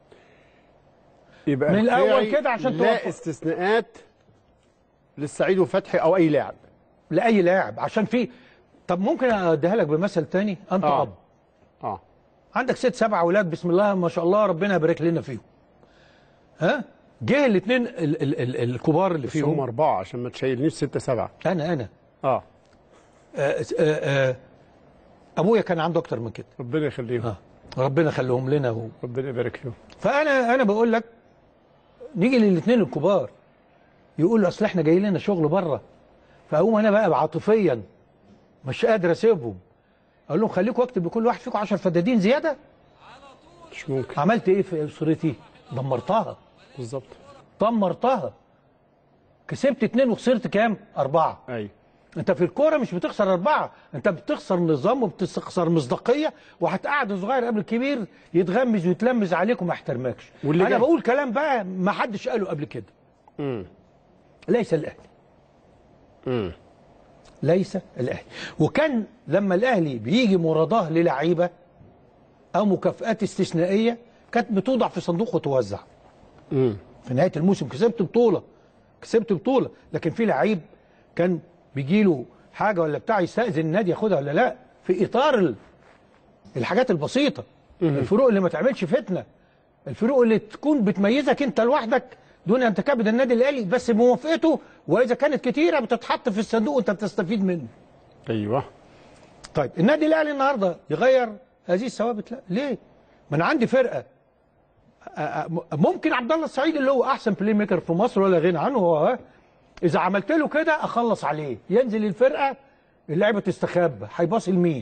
يبقى من الأول الرفاعي كده عشان لا توفق. استثناءات للسعيد وفتحي او اي لاعب لاي لاعب عشان في طب ممكن اديها لك بمثل تاني انت آه. اب اه عندك ست سبع اولاد بسم الله ما شاء الله ربنا يبارك لنا فيهم ها جه الاثنين ال ال ال الكبار اللي بس هم فيهم اربعه عشان ما تشيلنيش سته سبعه انا انا اه آه آه آه ابويا كان عنده اكتر من كده ربنا يخليهم اه ربنا خليهم لنا و... ربنا يبارك فيهم فانا انا بقول لك نيجي للاثنين الكبار يقول له اصل احنا جاي لنا شغل بره فاقوم انا بقى عاطفيا مش قادر اسيبهم اقول لهم خليكم اكتب لكل واحد فيكم 10 فدادين زياده مش ممكن عملت ايه في اسرتي دمرتها بالظبط دمرتها كسبت اتنين وخسرت كام اربعه ايوه انت في الكوره مش بتخسر اربعه انت بتخسر نظام وبتخسر مصداقيه وهتقعد الصغير قبل الكبير يتغمز ويتلمز عليك وما يحترمكش واللي انا جاي. بقول كلام بقى ما حدش قاله قبل كده امم ليس الاهلي امم ليس الاهلي وكان لما الاهلي بيجي مراداه للعيبه او مكافئات استثنائيه كانت بتوضع في صندوق وتوزع امم في نهايه الموسم كسبت بطوله كسبت بطوله لكن في لعيب كان بيجي له حاجه ولا بتاع يستاذن النادي ياخدها ولا لا في اطار ال- الحاجات البسيطه الفروق اللي ما تعملش فتنه الفروق اللي تكون بتميزك انت لوحدك دون ان تكبد النادي الاهلي بس بموافقته واذا كانت كتيره بتتحط في الصندوق وانت بتستفيد منه ايوه طيب النادي الاهلي النهارده يغير هذه الثوابت لا ليه ما انا عندي فرقه آ- آ- ممكن عبد الله السعيد اللي هو احسن بلاي ميكر في مصر ولا غنى عنه هو ها؟ اذا عملت له كده اخلص عليه ينزل الفرقه اللعيبه تستخبى هيباصي لمين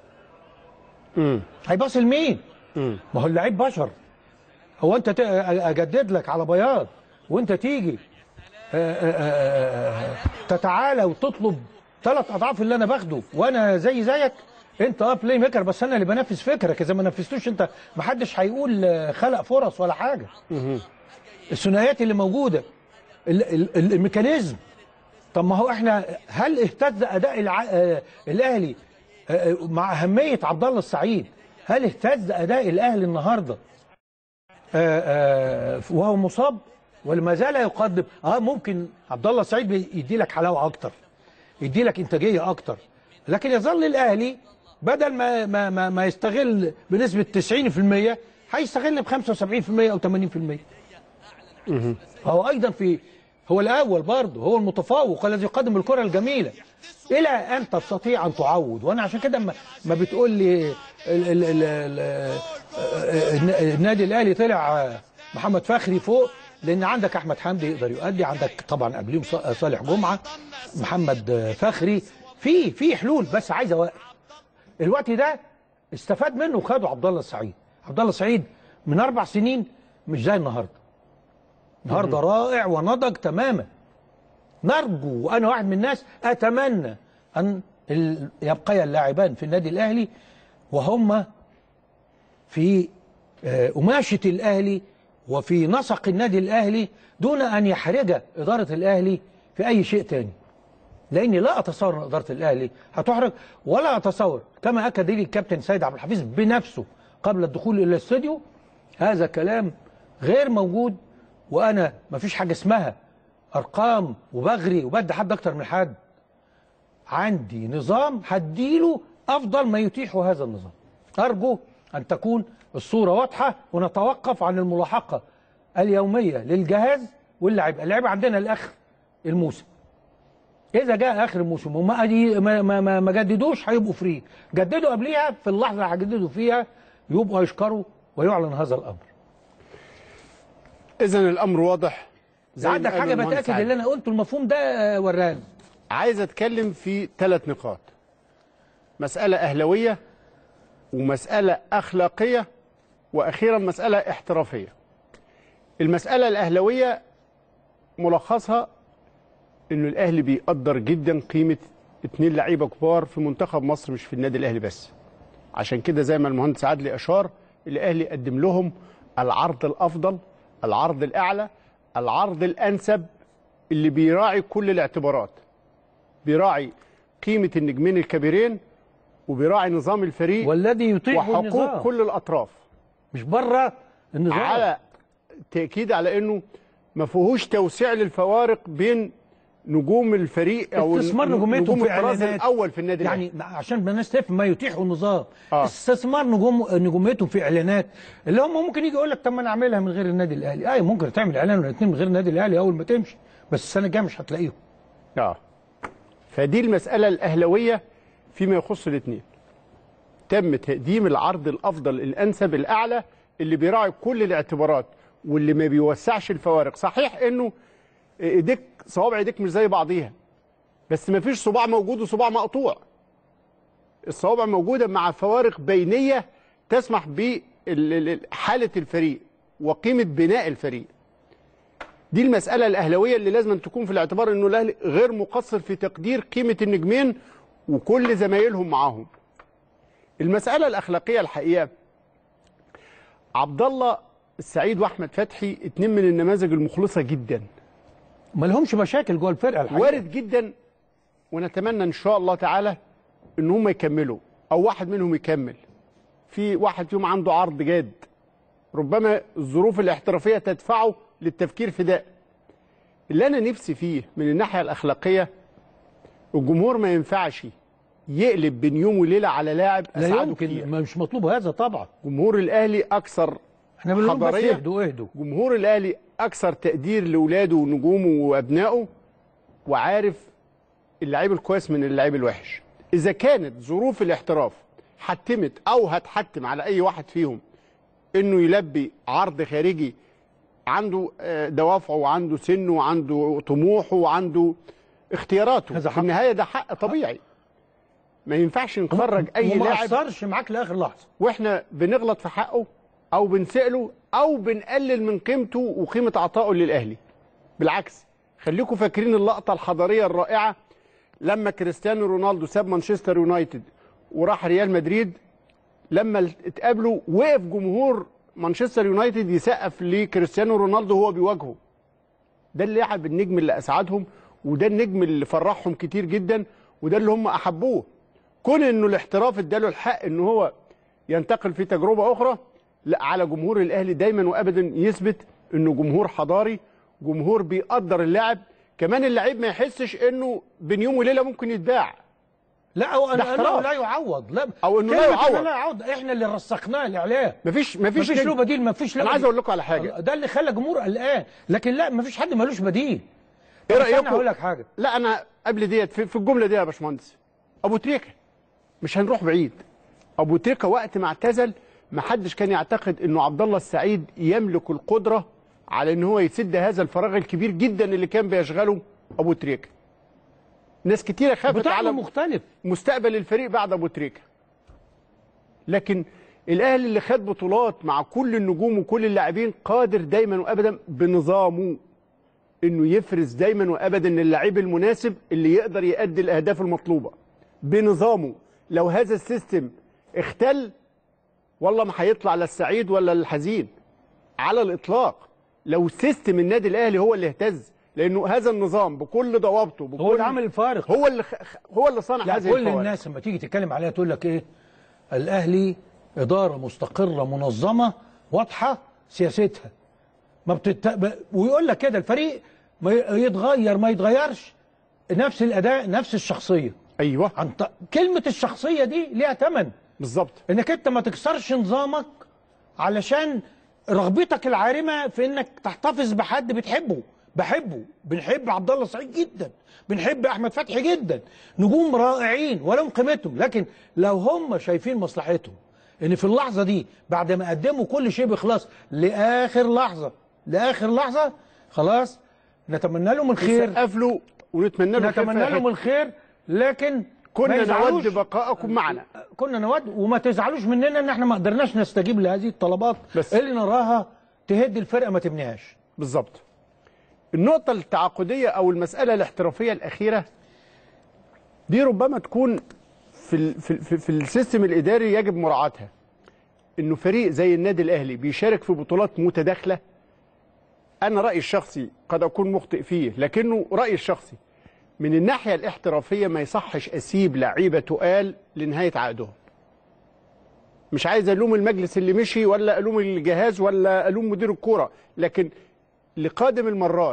امم هيباصي لمين ما هو اللعيب بشر هو انت ت- اجدد لك على بياض وانت تيجي آه، آه، آه، آه، تتعالى وتطلب ثلاث اضعاف اللي انا باخده وانا زي زيك انت اه بلاي ميكر بس انا اللي بنفذ فكرك اذا ما نفذتوش انت ما حدش هيقول آه، خلق فرص ولا حاجه الثنائيات اللي موجوده ال- ال- ال- الميكانيزم طب ما هو احنا هل اهتز اداء الع... آه، الاهلي آه، آه، مع اهميه عبد الله السعيد هل اهتز اداء الاهلي النهارده آه، آه، وهو مصاب ولا ما زال يقدم اه ممكن عبد الله السعيد يدي لك حلاوه اكتر يدي لك انتاجيه اكتر لكن يظل الاهلي بدل ما ما ما, ما يستغل بنسبه 90% هيستغل ب 75% او 80% هو ايضا في هو الاول برضه هو المتفوق الذي يقدم الكره الجميله الى ان تستطيع ان تعوض وانا عشان كده ما, ما بتقول لي ال ال ال ال النادي الاهلي طلع محمد فخري فوق لان عندك احمد حمدي يقدر يؤدي عندك طبعا قبليهم ص- صالح جمعه محمد آه، فخري في في حلول بس عايزه وقت الوقت ده استفاد منه وخده عبد الله السعيد عبد الله السعيد من اربع سنين مش زي النهارده النهارده رائع ونضج تماما نرجو وانا واحد من الناس اتمنى ان ال- يبقي اللاعبان في النادي الاهلي وهم في آه، قماشة الأهلي وفي نسق النادي الأهلي دون أن يحرج إدارة الأهلي في أي شيء تاني لأني لا أتصور أن إدارة الأهلي هتحرج ولا أتصور كما أكد لي الكابتن سيد عبد الحفيظ بنفسه قبل الدخول إلى الاستوديو هذا كلام غير موجود وأنا ما فيش حاجة اسمها أرقام وبغري وبدي حد أكتر من حد عندي نظام هديله افضل ما يتيحه هذا النظام ارجو ان تكون الصوره واضحه ونتوقف عن الملاحقه اليوميه للجهاز واللاعب اللعيبه عندنا الاخر الموسم اذا جاء اخر الموسم وما أدي- ما ما ما, ما جددوش هيبقوا فري جددوا قبليها في اللحظه اللي هيجددوا فيها يبقوا يشكروا ويعلن هذا الامر اذا الامر واضح اذا ما عندك قال حاجه المهندس بتاكد عادل. اللي انا قلته المفهوم ده آه، وراني عايز اتكلم في ثلاث نقاط مسألة أهلوية ومسألة أخلاقية وأخيرا مسألة احترافية المسألة الأهلوية ملخصها إنه الأهلي بيقدر جدا قيمة اتنين لعيبة كبار في منتخب مصر مش في النادي الأهلي بس عشان كده زي ما المهندس عادلي أشار الأهلي قدم لهم العرض الأفضل العرض الأعلى العرض الأنسب اللي بيراعي كل الاعتبارات بيراعي قيمة النجمين الكبيرين وبيراعي نظام الفريق والذي يطيع وحقوق النظام كل الأطراف مش بره النظام على تأكيد على أنه ما فيهوش توسيع للفوارق بين نجوم الفريق أو استثمار ن- نجوميتهم نجوم في الطراز اعلانات الأول في النادي الأهلي يعني عشان الناس تفهم ما يتيحه النظام آه. استثمار نجوم نجوميتهم في اعلانات اللي هم ممكن يجي يقول لك طب ما انا اعملها من غير النادي الاهلي اي ممكن تعمل اعلان ولا اتنين من غير النادي الاهلي اول ما تمشي بس السنه الجايه مش هتلاقيهم اه فدي المسألة الأهلوية فيما يخص الاثنين تم تقديم العرض الأفضل الأنسب الأعلى اللي بيراعي كل الاعتبارات واللي ما بيوسعش الفوارق صحيح انه ايديك صوابع ايديك مش زي بعضيها بس ما فيش صباع موجود وصباع مقطوع الصوابع موجودة مع فوارق بينية تسمح بحالة الفريق وقيمة بناء الفريق دي المسألة الأهلوية اللي لازم أن تكون في الاعتبار أنه الأهلي غير مقصر في تقدير قيمة النجمين وكل زمايلهم معاهم المسألة الأخلاقية الحقيقة عبد الله السعيد وأحمد فتحي اتنين من النماذج المخلصة جدا ما لهمش مشاكل جوه الفرقه الحقيقه وارد جدا ونتمنى إن شاء الله تعالى إن هم يكملوا أو واحد منهم يكمل في واحد فيهم عنده عرض جاد ربما الظروف الاحترافية تدفعه للتفكير في ده اللي أنا نفسي فيه من الناحية الأخلاقية الجمهور ما ينفعش يقلب بين يوم وليلة على لاعب لا أسعده يمكن كتير ما مش مطلوب هذا طبعا جمهور الأهلي أكثر احنا بنقول بس حضارية. اهدوا اهدوا جمهور الأهلي أكثر تقدير لأولاده ونجومه وأبنائه وعارف اللعيب الكويس من اللعيب الوحش إذا كانت ظروف الاحتراف حتمت أو هتحتم على أي واحد فيهم إنه يلبي عرض خارجي عنده آه، دوافعه وعنده سنه وعنده طموحه وعنده اختياراته هذا في حق. النهاية ده حق طبيعي ما ينفعش نخرج أي وما لاعب اثرش معاك لاخر لحظه واحنا بنغلط في حقه او بنسأله او بنقلل من قيمته وقيمه عطائه للاهلي بالعكس خليكم فاكرين اللقطه الحضاريه الرائعه لما كريستيانو رونالدو ساب مانشستر يونايتد وراح ريال مدريد لما اتقابلوا وقف جمهور مانشستر يونايتد يسقف لكريستيانو رونالدو وهو بيواجهه ده اللاعب النجم اللي اسعدهم وده النجم اللي فرحهم كتير جدا وده اللي هم احبوه كون انه الاحتراف اداله الحق ان هو ينتقل في تجربه اخرى لا على جمهور الاهلي دايما وابدا يثبت انه جمهور حضاري جمهور بيقدر اللاعب كمان اللعيب ما يحسش انه بين يوم وليله ممكن يتباع لا او ده أنا احتراف. انه لا يعوض لا أو إنه لا كلمة يعوض. إنه لا يعوض احنا اللي رسخناه الاعلام مفيش مفيش مفيش له نجم. بديل مفيش له انا عايز بديل. اقول لكم على حاجه ده اللي خلى الجمهور قلقان لكن لا مفيش حد ملوش بديل ايه بس انا رايكم هقول لك حاجه لا انا قبل ديت في, في الجمله دي يا باشمهندس ابو تريكه مش هنروح بعيد ابو تريكه وقت ما اعتزل ما حدش كان يعتقد انه عبد الله السعيد يملك القدره على ان هو يسد هذا الفراغ الكبير جدا اللي كان بيشغله ابو تريكه ناس كتيره خافت بطعم على مختلف مستقبل الفريق بعد ابو تريكه لكن الاهلي اللي خد بطولات مع كل النجوم وكل اللاعبين قادر دايما وابدا بنظامه انه يفرز دايما وابدا اللعيب المناسب اللي يقدر يؤدي الاهداف المطلوبه بنظامه لو هذا السيستم اختل والله ما هيطلع لا السعيد ولا الحزين على الاطلاق لو سيستم النادي الاهلي هو اللي اهتز لانه هذا النظام بكل ضوابطه بكل هو اللي عمل الفارق هو اللي خ... هو اللي صنع لا هذه كل الفوارق. الناس لما تيجي تتكلم عليها تقول لك ايه الاهلي اداره مستقره منظمه واضحه سياستها ما بتت... ب- ويقول لك كده الفريق ما ي- يتغير ما يتغيرش نفس الاداء نفس الشخصيه ايوه عن ط... كلمه الشخصيه دي ليها ثمن بالظبط انك انت ما تكسرش نظامك علشان رغبتك العارمه في انك تحتفظ بحد بتحبه بحبه بنحب عبد الله سعيد جدا بنحب احمد فتحي جدا نجوم رائعين ولهم قيمتهم لكن لو هم شايفين مصلحتهم ان في اللحظه دي بعد ما قدموا كل شيء بإخلاص لاخر لحظه لاخر لحظه خلاص نتمنى لهم الخير نسقف له ونتمنى له الخير في نتمنى أي لهم حتة. الخير لكن ما كنا يزعلوش. نود بقاءكم معنا كنا نود وما تزعلوش مننا ان احنا ما قدرناش نستجيب لهذه الطلبات بس. اللي نراها تهد الفرقه ما تبنيهاش بالظبط النقطة التعاقدية أو المسألة الاحترافية الأخيرة دي ربما تكون في ال في, في, في السيستم الإداري يجب مراعاتها إنه فريق زي النادي الأهلي بيشارك في بطولات متداخلة أنا رأيي الشخصي قد أكون مخطئ فيه لكنه رأيي الشخصي من الناحية الاحترافية ما يصحش أسيب لعيبة تقال لنهاية عقدهم مش عايز ألوم المجلس اللي مشي ولا ألوم الجهاز ولا ألوم مدير الكرة لكن لقادم المرات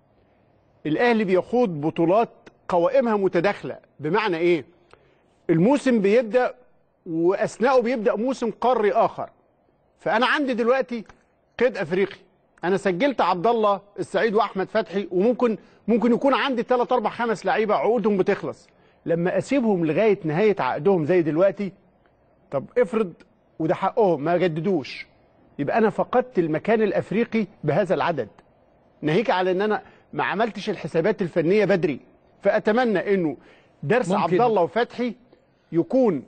الاهلي بيخوض بطولات قوائمها متداخله بمعنى ايه الموسم بيبدا واثناءه بيبدا موسم قاري اخر فانا عندي دلوقتي قيد افريقي انا سجلت عبد الله السعيد واحمد فتحي وممكن ممكن يكون عندي 3 4 5 لعيبه عقودهم بتخلص لما اسيبهم لغايه نهايه عقدهم زي دلوقتي طب افرض وده حقهم ما جددوش يبقى انا فقدت المكان الافريقي بهذا العدد ناهيك على ان انا ما عملتش الحسابات الفنيه بدري فاتمنى انه درس ممكن. عبد الله وفتحي يكون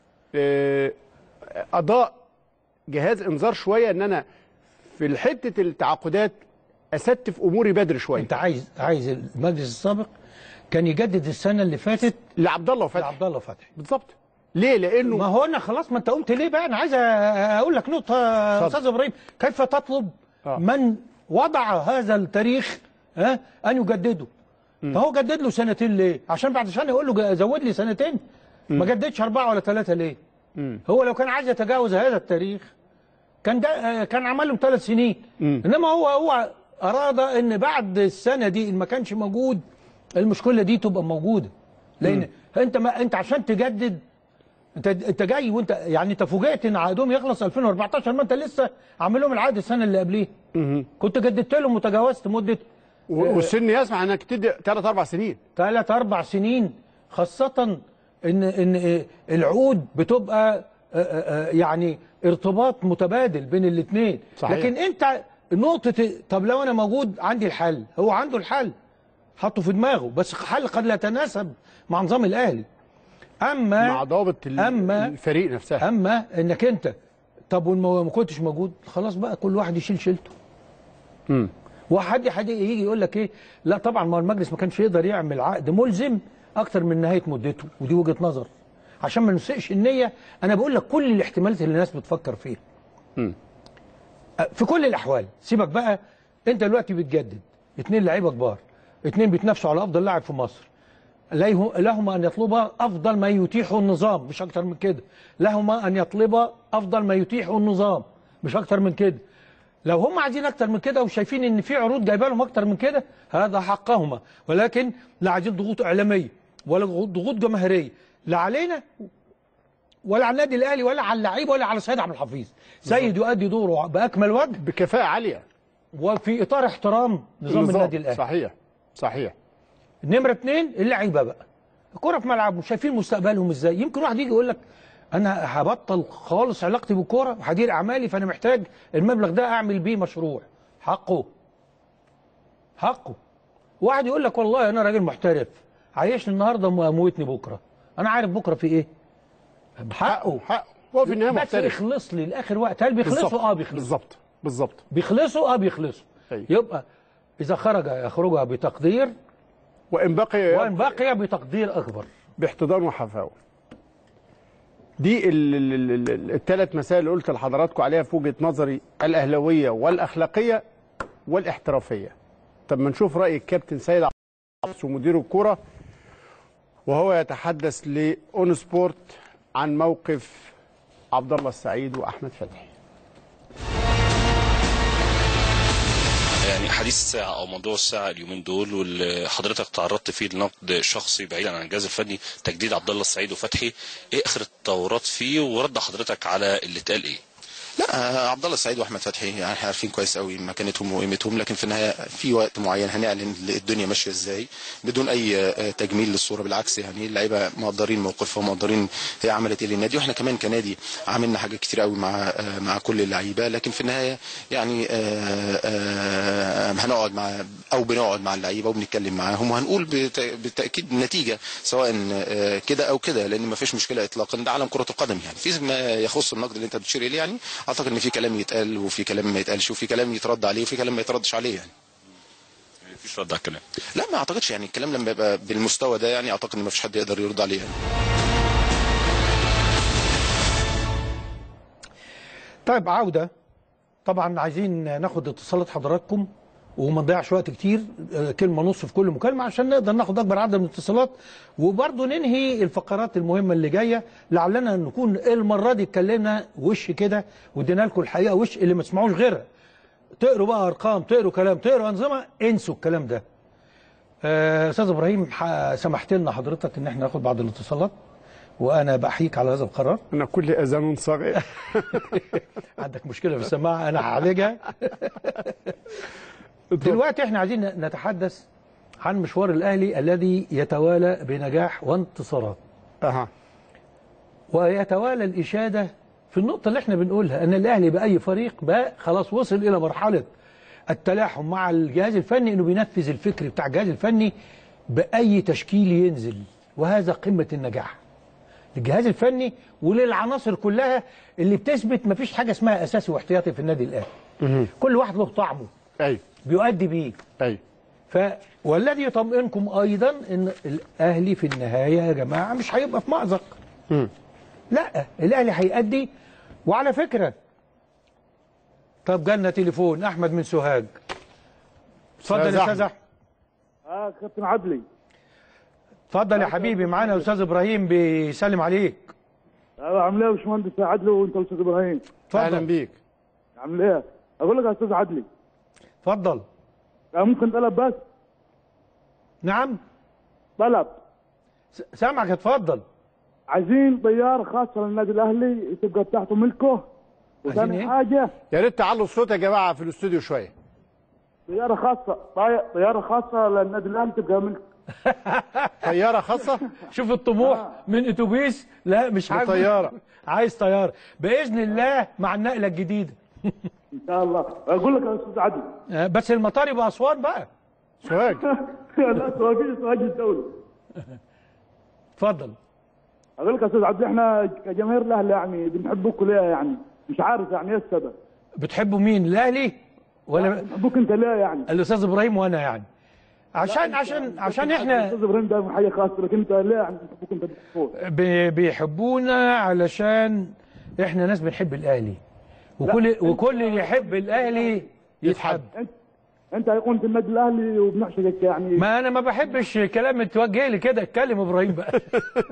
آه، اضاء جهاز انذار شويه ان انا في حته التعاقدات استف اموري بدري شويه انت عايز عايز المجلس السابق كان يجدد السنه اللي فاتت لعبد الله وفتحي لعبد الله فتحي بالظبط ليه لانه ما هو انا خلاص ما انت قلت ليه بقى انا عايز اقول لك نقطه يا اتفضل. استاذ ابراهيم كيف تطلب آه. من وضع هذا التاريخ ها ان يجدده فهو جدد له سنتين ليه عشان بعد سنه يقول له ج- زود لي سنتين ما جددش اربعه ولا ثلاثه ليه هو لو كان عايز يتجاوز هذا التاريخ كان جا كان عمل لهم ثلاث سنين انما هو هو اراد ان بعد السنه دي ان ما كانش موجود المشكله دي تبقى موجوده لان انت ما انت عشان تجدد انت انت جاي وانت يعني انت فوجئت ان عقدهم يخلص 2014 ما انت لسه عامل لهم العقد السنه اللي قبليه كنت جددت لهم وتجاوزت مده و- والسن يسمح انك تدي ثلاث اربع سنين ثلاث اربع سنين خاصه ان ان اه العقود بتبقى اه اه اه يعني ارتباط متبادل بين الاثنين صحيح. لكن انت نقطه طب لو انا موجود عندي الحل هو عنده الحل حطه في دماغه بس حل قد لا يتناسب مع نظام الاهلي اما مع ضابط ال- أما- الفريق نفسها اما انك انت طب وما ما كنتش موجود خلاص بقى كل واحد يشيل شيلته واحد حد يجي يقول لك ايه لا طبعا ما المجلس ما كانش يقدر يعمل عقد ملزم اكتر من نهايه مدته ودي وجهه نظر عشان ما نسيئش النيه انا بقول لك كل الاحتمالات اللي الناس بتفكر فيها أه، في كل الاحوال سيبك بقى انت دلوقتي بتجدد اتنين لعيبه كبار اتنين بيتنافسوا على افضل لاعب في مصر ليه- لهما ان يطلبا افضل ما يتيحه النظام مش اكتر من كده لهما ان يطلبا افضل ما يتيحه النظام مش اكتر من كده لو هم عايزين اكتر من كده وشايفين ان في عروض جايبه لهم اكتر من كده هذا حقهما ولكن لا عايزين ضغوط اعلاميه ولا ضغوط جماهيريه لا علينا ولا على النادي الاهلي ولا على اللعيب ولا على سيد عبد الحفيظ سيد يؤدي دوره باكمل وجه بكفاءه عاليه وفي اطار احترام نظام النادي الاهلي صحيح صحيح نمره اثنين اللعيبه بقى الكره في ملعبهم شايفين مستقبلهم ازاي يمكن واحد يجي يقول لك انا هبطل خالص علاقتي بالكوره وهدير اعمالي فانا محتاج المبلغ ده اعمل بيه مشروع حقه حقه واحد يقول لك والله انا راجل محترف عايشني النهارده وموتني بكره انا عارف بكره في ايه حقه حقه هو في النهايه بس محترف يخلص لي لاخر وقت هل بيخلصوا اه بيخلصوا بالظبط بالظبط بيخلصوا اه بيخلصوا أيوة. يبقى اذا خرج يخرج بتقدير وان بقي وان بقي بتقدير اكبر باحتضان وحفاوه دي الثلاث مسائل اللي قلت لحضراتكم عليها في وجهه نظري الاهلاويه والاخلاقيه والاحترافيه طب ما نشوف راي الكابتن سيد عبد العاطي ومدير الكره وهو يتحدث لاون سبورت عن موقف عبد الله السعيد واحمد فتحي يعني حديث الساعة أو موضوع الساعة اليومين دول واللي حضرتك تعرضت فيه لنقد شخصي بعيدا عن الجهاز الفني تجديد عبد الله السعيد وفتحي إيه آخر التطورات فيه ورد حضرتك على اللي اتقال إيه؟ لا آه، عبد الله السعيد واحمد فتحي يعني احنا عارفين كويس قوي مكانتهم وقيمتهم لكن في النهايه في وقت معين هنعلن الدنيا ماشيه ازاي بدون اي آه، تجميل للصوره بالعكس يعني اللعيبه مقدرين موقفها ومقدرين هي عملت ايه للنادي واحنا كمان كنادي عملنا حاجات كتير قوي مع آه، مع كل اللعيبه لكن في النهايه يعني آه، آه، هنقعد مع او بنقعد مع اللعيبه وبنتكلم معاهم وهنقول بت- بالتاكيد النتيجه سواء آه، كده او كده لان ما فيش مشكله اطلاقا ده عالم كره القدم يعني في ما يخص النقد اللي انت بتشير اليه يعني اعتقد ان في كلام يتقال وفي كلام ما يتقالش وفي كلام يترد عليه وفي كلام ما يتردش عليه يعني مفيش رد على الكلام لا ما اعتقدش يعني الكلام لما يبقى بالمستوى ده يعني اعتقد ان ما فيش حد يقدر يرد عليه يعني. طيب عودة طبعا عايزين ناخد اتصالات حضراتكم وما نضيعش وقت كتير آه، كلمة نص في كل مكالمة عشان نقدر ناخد أكبر عدد من الاتصالات وبرضه ننهي الفقرات المهمة اللي جاية لعلنا نكون المرة دي اتكلمنا وش كده وادينا لكم الحقيقة وش اللي ما تسمعوش غيرها تقروا بقى أرقام تقروا كلام تقروا أنظمة انسوا الكلام ده آه، أستاذ إبراهيم ح- سمحت لنا حضرتك إن احنا ناخد بعض الاتصالات وأنا بحييك على هذا القرار انا كل اذان صاغي عندك مشكلة في السماعة أنا هعالجها دلوقتي احنا عايزين نتحدث عن مشوار الأهلي الذي يتوالى بنجاح وانتصارات اها ويتوالى الإشادة في النقطة اللي احنا بنقولها أن الأهلي بأي فريق بقى خلاص وصل إلى مرحلة التلاحم مع الجهاز الفني أنه بينفذ الفكر بتاع الجهاز الفني بأي تشكيل ينزل وهذا قمة النجاح للجهاز الفني وللعناصر كلها اللي بتثبت مفيش حاجة اسمها أساسي واحتياطي في النادي الأهلي كل واحد له طعمه ايوه بيؤدي بيه ايوه ف والذي يطمئنكم ايضا ان الاهلي في النهايه يا جماعه مش هيبقى في مأزق لا الاهلي هيأدي وعلى فكره طب جالنا تليفون احمد من سوهاج اتفضل أستاذ يا أحمد. استاذ احمد اه كابتن عدلي اتفضل يا حبيبي معانا استاذ ابراهيم بيسلم عليك آه، عامل ايه يا باشمهندس عدلي وانت استاذ ابراهيم اهلا اتفضل بيك عامل ايه اقول لك يا استاذ عدلي اتفضل آه، ممكن طلب بس نعم طلب س- سامعك اتفضل عايزين طياره خاصه للنادي الاهلي تبقى بتاعته ملكه عايزين وثاني إيه؟ حاجه يا ريت تعلوا الصوت يا جماعه في الاستوديو شويه طياره خاصه طي- طياره خاصه للنادي الاهلي تبقى ملك طياره خاصه شوف الطموح من اتوبيس لا مش عايز لطيارة. عايز طياره باذن الله مع النقله الجديده ان شاء الله اقول لك يا استاذ عدلي آه، بس المطار يبقى اسوان بقى سواج لا سواقين سواقين الدوله اتفضل اقول لك يا استاذ عدلي احنا كجماهير الاهلي يعني بنحبك ليه يعني مش عارف يعني ايه السبب بتحبوا مين الاهلي ولا بنحبك انت ليه يعني الاستاذ ابراهيم وانا يعني عشان عشان عشان احنا استاذ ابراهيم ده حاجه خاصه لكن انت ليه يعني بنحبك انت بالخصوص بي- بيحبونا علشان احنا ناس بنحب الاهلي وكل وكل اللي يحب الاهلي يتحب انت انت ايقونه النادي الاهلي وبنعشقك يعني ما انا ما بحبش كلام متوجه لي كده اتكلم ابراهيم بقى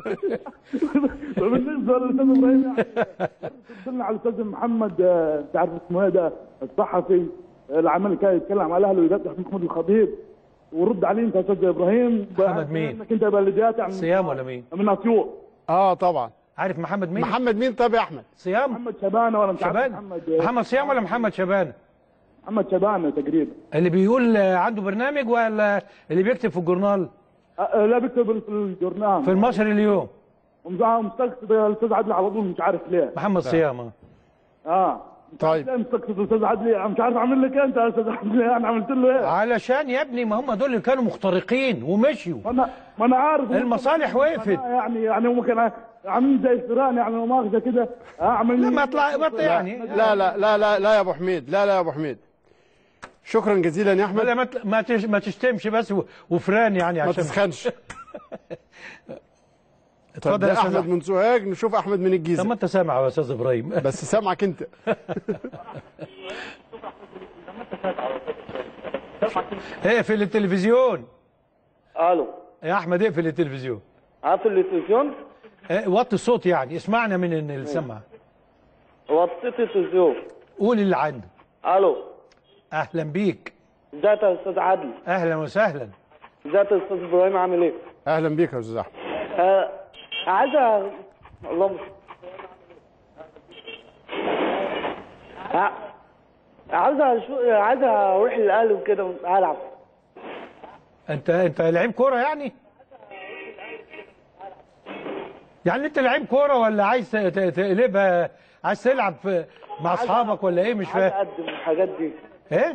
بالنسبه للاستاذ ابراهيم يعني قلنا على الاستاذ محمد آه، تعرف اسمه ايه ده الصحفي آه، اللي عمال كان يتكلم على الاهلي ويقدح محمود الخطيب ورد عليه انت يا استاذ ابراهيم محمد مين؟ انك انت بلديات يعني صيام ولا مين من اسيوط اه طبعا عارف محمد مين محمد مين طب يا احمد صيام محمد شبانه ولا مش عارف شبان محمد محمد صيام ولا محمد شبانه محمد شبانه تقريبا اللي بيقول آه، عنده برنامج ولا اللي بيكتب في الجورنال آه، آه، لا بيكتب في الجورنال في المصري اليوم ومزعل مستقصد الاستاذ عادل على طول مش عارف ليه محمد صيام آه. اه طيب انت تقصد استاذ عدلي أنا مش عارف اعمل لك إيه انت يا استاذ عدلي انا عملت له ايه علشان يا ابني ما هم دول اللي كانوا مخترقين ومشيوا ما انا ما انا عارف المصالح وقفت أنا يعني يعني هم كانوا عاملين زي الفيران يعني مؤاخذه كده اعمل لا ما طلع ما طلع يعني لا لا لا لا لا يا ابو حميد لا لا يا ابو حميد شكرا جزيلا يا احمد لا ما ت- ما تش- ما تشتمش بس و- وفران يعني ما عشان تسخنش اتفضل اتفضل يا أستاذ احمد أحمد. من سوهاج نشوف احمد من طب الجيزه ما انت سامع يا استاذ ابراهيم بس سامعك انت اقفل التلفزيون الو يا احمد اقفل التلفزيون قافل التلفزيون اه، وطي الصوت يعني اسمعنا من إن السمع وطيت التلفزيون قول اللي عندك الو اهلا بيك ازيك يا استاذ عادل اهلا وسهلا ازيك يا استاذ ابراهيم عامل ايه اهلا بيك يا استاذ احمد آه عايز أ- اللهم ع- عايز أشو... عايز اروح الاهلي وكده العب انت انت لعيب كوره يعني يعني انت لعيب كوره ولا عايز ت- ت- تقلبها عايز تلعب في مع اصحابك ولا ايه مش عايز فاهم اقدم الحاجات دي ايه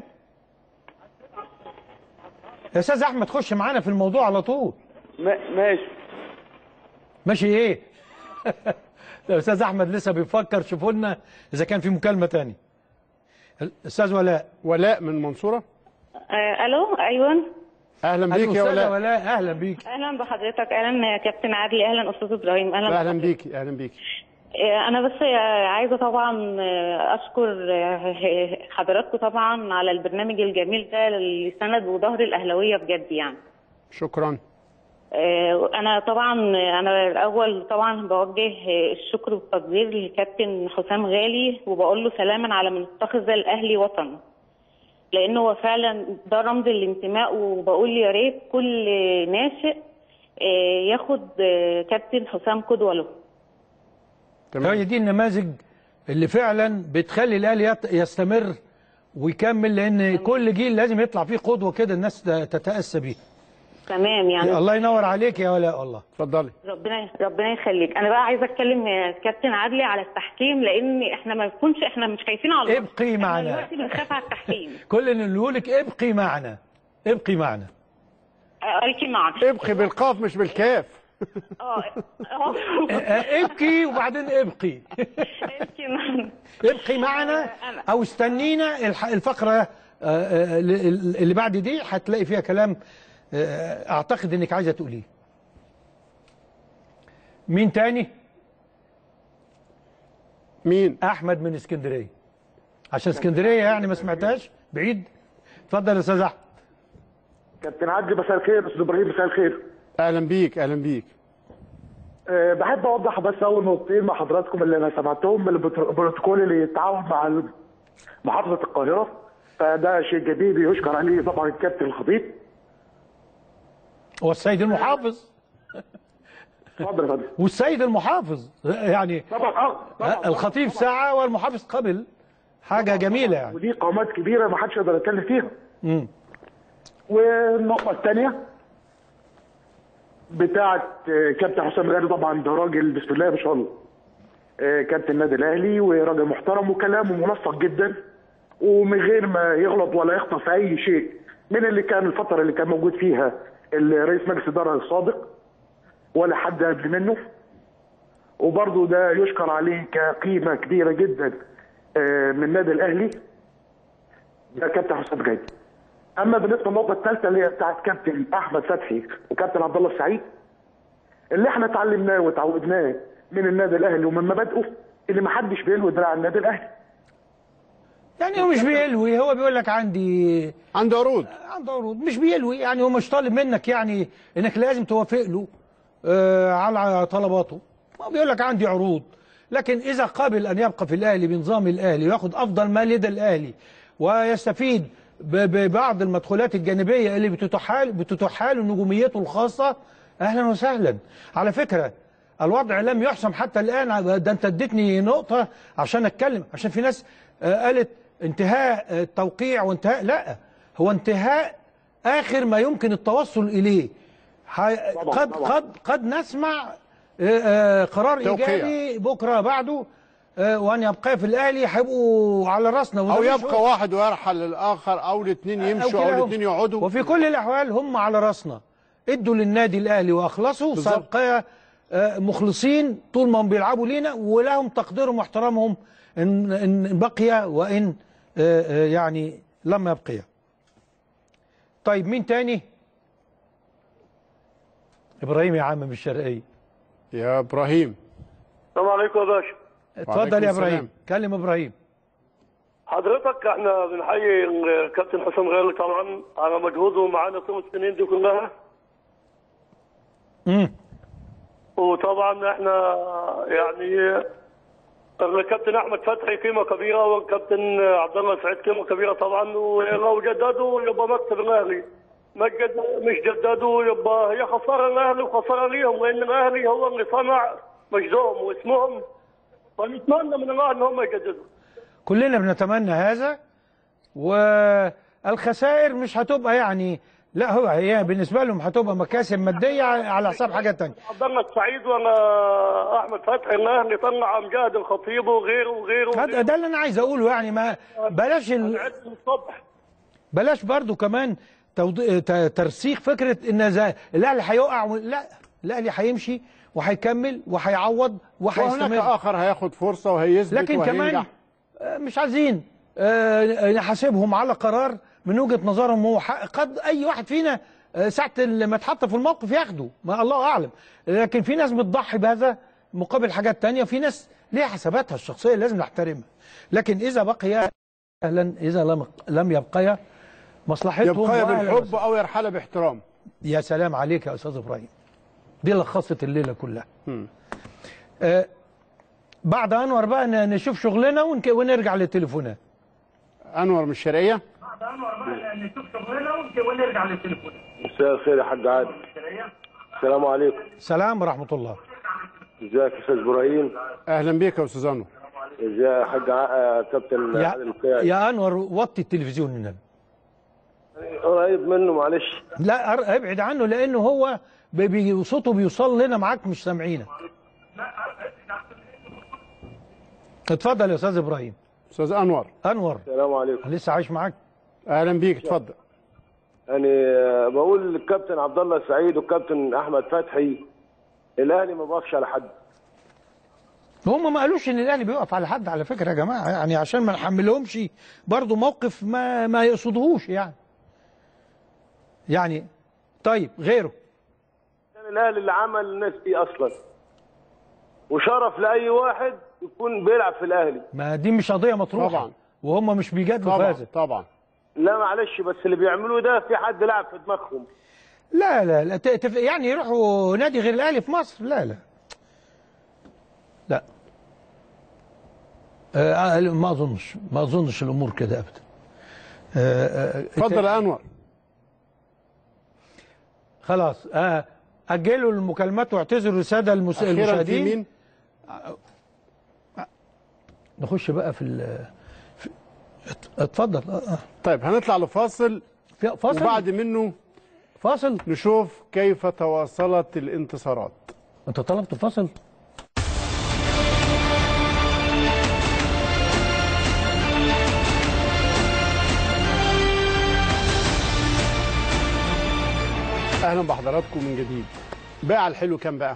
يا استاذ احمد خش معانا في الموضوع على طول ما... ماشي ماشي ايه يا استاذ احمد لسه بيفكر شوفوا لنا اذا كان في مكالمه تاني استاذ ولاء ولاء من منصوره آه، الو ايوه اهلا بيك يا أستاذة ولاء ولاء اهلا بيك اهلا بحضرتك اهلا يا كابتن عادل اهلا استاذ ابراهيم اهلا اهلا بيك اهلا بيك آه، انا بس آه، عايزه طبعا آه، اشكر آه، حضراتكم طبعا على البرنامج الجميل ده اللي سند وظهر الاهلاويه بجد يعني شكرا آه، انا طبعا انا الاول طبعا بوجه آه، الشكر والتقدير للكابتن حسام غالي وبقول له سلاما على من اتخذ الاهلي وطن لانه هو فعلا ده رمز الانتماء وبقول يا ريت كل ناشئ آه، ياخد آه، كابتن حسام قدوه له هي دي النماذج اللي فعلا بتخلي الاهلي يت- يستمر ويكمل لان كل جيل لازم يطلع فيه قدوه كده الناس ت- تتاسى بيه تمام يعني الله ينور عليك يا ولاء والله اتفضلي ربنا ربنا يخليك انا بقى عايزه اتكلم يا كابتن عدلي على التحكيم لان احنا ما نكونش احنا مش خايفين على الله. ابقي احنا معنا. دلوقتي بنخاف على التحكيم كل اللي نقول لك ابقي معنا ابقي معنا اركي معنا ابقي بالقاف مش بالكاف اه اه اه، ابكي وبعدين ابقي اركي معنا ابقي معنا او استنينا الح- الفقره اه، اه، اللي اللي بعد دي هتلاقي فيها كلام اه، اعتقد انك عايزه تقوليه مين تاني مين احمد من اسكندريه عشان اسكندريه يعني ما سمعتهاش بعيد اتفضل يا استاذ احمد كابتن عدلي مساء الخير استاذ ابراهيم مساء الخير اهلا بيك اهلا بيك أه بحب اوضح بس اول نقطتين مع حضراتكم اللي انا سمعتهم من البروتو- البروتوكول اللي يتعاون مع محافظه القاهره فده شيء جديد يشكر عليه طبعا الكابتن الخطيب هو السيد المحافظ اتفضل يا فندم والسيد المحافظ يعني طبعا اه طبعا الخطيب ساعه والمحافظ قبل حاجه جميله يعني ودي قامات كبيره ما حدش يقدر يتكلم فيها مم. والنقطه الثانيه بتاعه آه، كابتن حسام غالي طبعا ده راجل بسم الله ما شاء الله آه، كابتن النادي الاهلي وراجل محترم وكلامه منسق جدا ومن غير ما يغلط ولا يخطأ في اي شيء من اللي كان الفتره اللي كان موجود فيها الرئيس مجلس الاداره السابق ولا حد قبل منه وبرضه ده يشكر عليه كقيمه كبيره جدا آه، من النادي الاهلي ده كابتن حسام غالي اما بالنسبه للنقطه الثالثه اللي هي بتاعت كابتن احمد فتحي وكابتن عبد الله السعيد اللي احنا اتعلمناه وتعودناه من النادي الاهلي ومن مبادئه اللي ما حدش بيلوي دراع النادي الاهلي يعني هو مش بيلوي هو بيقول لك عندي عنده عروض عنده عروض مش بيلوي يعني هو مش طالب منك يعني انك لازم توافق له آه على طلباته هو بيقول لك عندي عروض لكن اذا قبل ان يبقى في الاهلي بنظام الاهلي وياخد افضل ما لدى الاهلي ويستفيد ب- ببعض المدخولات الجانبيه اللي بتتحال بتتحال نجوميته الخاصه اهلا وسهلا على فكره الوضع لم يحسم حتى الان ده انت اديتني نقطه عشان اتكلم عشان في ناس آه، قالت انتهاء آه، التوقيع وانتهاء لا هو انتهاء اخر ما يمكن التوصل اليه ح- قد قد قد نسمع آه، آه، قرار توقيع. ايجابي بكره بعده آه، وان يبقى في الاهلي هيبقوا على راسنا وده او مش يبقى هو- واحد ويرحل الاخر او الاثنين يمشوا او كلاهما. الاثنين يقعدوا وفي كل الاحوال هم على راسنا ادوا للنادي الاهلي واخلصوا بالظبط. سابقية آه، مخلصين طول ما هم بيلعبوا لينا ولهم تقديرهم واحترامهم ان ان بقي وان آه، آه، يعني لم يبقي طيب مين تاني ابراهيم يا عم من الشرقيه يا ابراهيم السلام عليكم يا باشا اتفضل يا السلام. ابراهيم كلم ابراهيم حضرتك احنا بنحيي الكابتن حسام غالي طبعا على مجهوده معانا طول السنين دي كلها امم وطبعا احنا يعني الكابتن احمد فتحي قيمه كبيره والكابتن عبد الله سعيد قيمه كبيره طبعا ولو جددوا يبقى مكتب الاهلي ما جد- مش جددوا يبقى هي خساره الاهلي وخساره ليهم لان الاهلي هو اللي صنع مجدهم واسمهم فنتمنى من الله ان هم يجددوا كلنا بنتمنى هذا والخسائر مش هتبقى يعني لا هو هي بالنسبه لهم هتبقى مكاسب ماديه على حساب حاجه تانية عبد الله السعيد ولا احمد فتحي الاهلي طلع امجاد الخطيب وغيره وغيره هذا ده اللي انا عايز اقوله يعني ما بلاش ال... الصبح بلاش برضو كمان توض... ت- ترسيخ فكره ان زي... الاهلي هيقع و... لا الاهلي هيمشي وهيكمل وهيعوض وهناك وهيستمر اخر هياخد فرصه وهيثبت لكن كمان وهينجح. آه، مش عايزين آه، نحاسبهم على قرار من وجهه نظرهم هو حق- قد اي واحد فينا آه، ساعه لما اتحط في الموقف ياخده ما الله اعلم لكن في ناس بتضحي بهذا مقابل حاجات تانية في ناس ليها حساباتها الشخصيه لازم نحترمها لكن اذا بقي اهلا اذا لم لم يبقيا مصلحتهم يبقى وأهلا بالحب وسهلا. او يرحل باحترام يا سلام عليك يا استاذ ابراهيم دي لخصت الليله كلها آه بعد انور بقى ن- نشوف شغلنا ونك... ونرجع للتليفونات انور من الشرقيه نشوف شغلنا ونرجع للتليفون مساء الخير يا حاج عادل السلام عليكم سلام ورحمه الله ازيك يا استاذ ابراهيم اهلا بيك يا استاذ انور ازيك يا حاج ع- آه، كابتن يا, عادل القيعي يا انور وطي التلفزيون النبي قريب منه معلش لا أر- ابعد عنه لانه هو بي- بي- صوته بيوصل لنا معاك مش سامعينك اتفضل يا استاذ ابراهيم استاذ انور انور السلام عليكم لسه عايش معاك اهلا بيك اتفضل يعني آه، بقول للكابتن عبد الله السعيد والكابتن احمد فتحي الاهلي ما بقفش على حد هم ما قالوش ان الاهلي بيقف على حد على فكره يا جماعه يعني عشان ما نحملهمش برضه موقف ما ما يقصدهوش يعني يعني طيب غيره كان الاهلي اللي عمل الناس دي اصلا وشرف لاي واحد يكون بيلعب في الاهلي ما دي مش قضيه مطروحه طبعاً. وهم مش بيجادلوا في طبعاً، هذا طبعا لا معلش بس اللي بيعملوه ده في حد لعب في دماغهم لا لا لا ت- تف- يعني يروحوا نادي غير الاهلي في مصر لا لا لا آه ما اظنش ما اظنش الامور كده ابدا آه، آه، اتفضل يا انور خلاص آه اجلوا المكالمات واعتذروا للساده المس- أخيراً في المشاهدين مين؟ نخش بقى في, ال- في ات- اتفضل آه، آه. طيب هنطلع لفاصل فاصل وبعد منه فاصل نشوف كيف تواصلت الانتصارات انت طلبت فاصل اهلا بحضراتكم من جديد باع الحلو كام بقى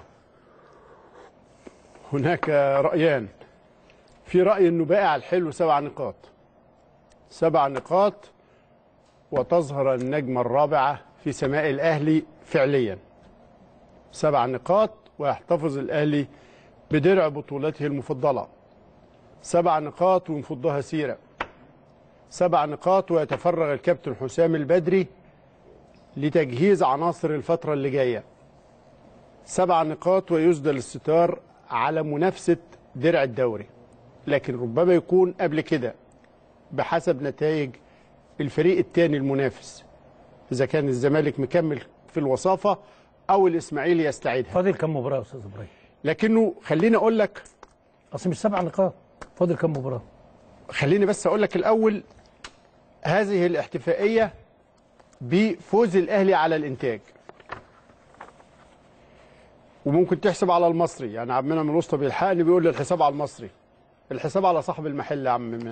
هناك رايان في راي انه باع الحلو سبع نقاط سبع نقاط وتظهر النجمه الرابعه في سماء الاهلي فعليا سبع نقاط ويحتفظ الاهلي بدرع بطولته المفضله سبع نقاط ونفضها سيره سبع نقاط ويتفرغ الكابتن حسام البدري لتجهيز عناصر الفترة اللي جاية سبع نقاط ويسدل الستار على منافسة درع الدوري لكن ربما يكون قبل كده بحسب نتائج الفريق الثاني المنافس إذا كان الزمالك مكمل في الوصافة أو الإسماعيلي يستعيدها فاضل كم مباراه يا استاذ ابراهيم لكنه خليني أقول لك اصل مش سبع نقاط فاضل كم مباراه خليني بس أقول لك الأول هذه الاحتفائية بفوز الاهلي على الانتاج وممكن تحسب على المصري يعني عبد المنعم الوسطى بيلحقني بيقول لي الحساب على المصري الحساب على صاحب المحل يا عم من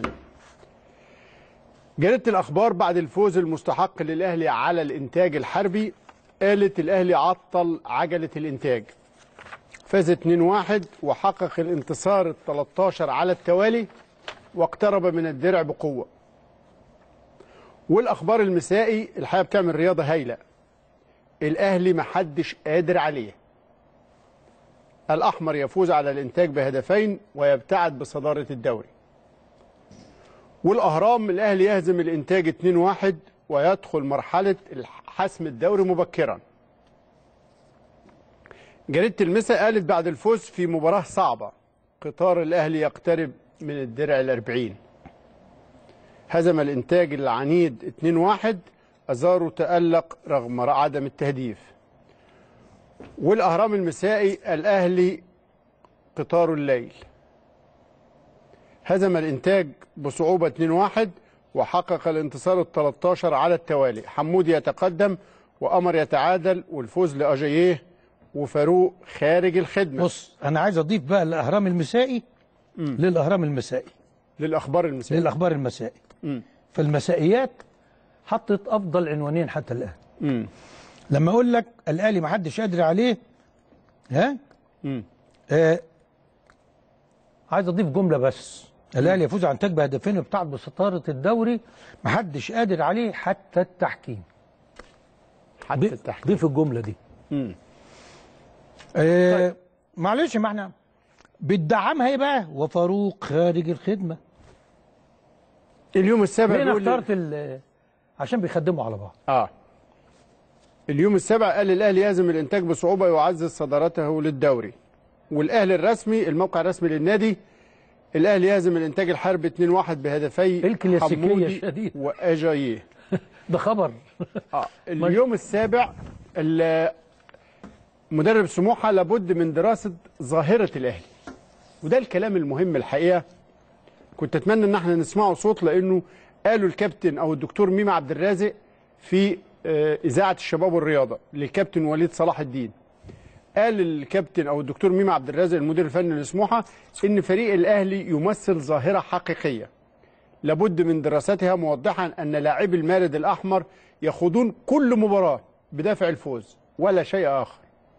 جريدة الأخبار بعد الفوز المستحق للأهلي على الإنتاج الحربي قالت الأهلي عطل عجلة الإنتاج فاز 2-1 وحقق الانتصار ال 13 على التوالي واقترب من الدرع بقوة والأخبار المسائي الحقيقة بتعمل رياضة هايلة الأهلي محدش قادر عليه الأحمر يفوز على الإنتاج بهدفين ويبتعد بصدارة الدوري والأهرام الأهلي يهزم الإنتاج 2-1 ويدخل مرحلة حسم الدوري مبكرا جريدة المسا قالت بعد الفوز في مباراة صعبة قطار الأهلي يقترب من الدرع الأربعين هزم الإنتاج العنيد 2-1 أزارو تألق رغم عدم التهديف والأهرام المسائي الأهلي قطار الليل هزم الإنتاج بصعوبة 2-1 وحقق الانتصار ال 13 على التوالي حمودي يتقدم وأمر يتعادل والفوز لأجاييه وفاروق خارج الخدمة بص انا عايز اضيف بقى الاهرام المسائي للاهرام المسائي للأخبار المسائي للاخبار المسائي مم. فالمسائيات حطت افضل عنوانين حتى الان مم. لما اقول لك الاهلي ما حدش قادر عليه ها مم. آه عايز اضيف جمله بس الاهلي يفوز عن تاج بهدفين ويبتعد بستاره الدوري ما حدش قادر عليه حتى التحكيم حتى التحكيم ضيف الجمله دي مم. آه معلش ما احنا بتدعمها ايه بقى وفاروق خارج الخدمه اليوم السابع ليه انا بيقول اخترت ال- عشان بيخدموا على بعض اه اليوم السابع قال الاهلي يهزم الانتاج بصعوبه يعزز صدارته للدوري والاهلي الرسمي الموقع الرسمي للنادي الاهلي يهزم الانتاج الحربي 2-1 بهدفي الكلاسيكية حمودي الشديدة. واجاييه ده خبر اه اليوم السابع ال- مدرب سموحه لابد من دراسه ظاهره الاهلي وده الكلام المهم الحقيقه كنت اتمنى ان احنا نسمعه صوت لانه قالوا الكابتن او الدكتور ميمة عبد الرازق في آه، اذاعه الشباب والرياضه للكابتن وليد صلاح الدين قال الكابتن او الدكتور ميمة عبد الرازق المدير الفني لسموحه ان فريق الاهلي يمثل ظاهره حقيقيه لابد من دراستها موضحا ان لاعبي المارد الاحمر يخوضون كل مباراه بدافع الفوز ولا شيء اخر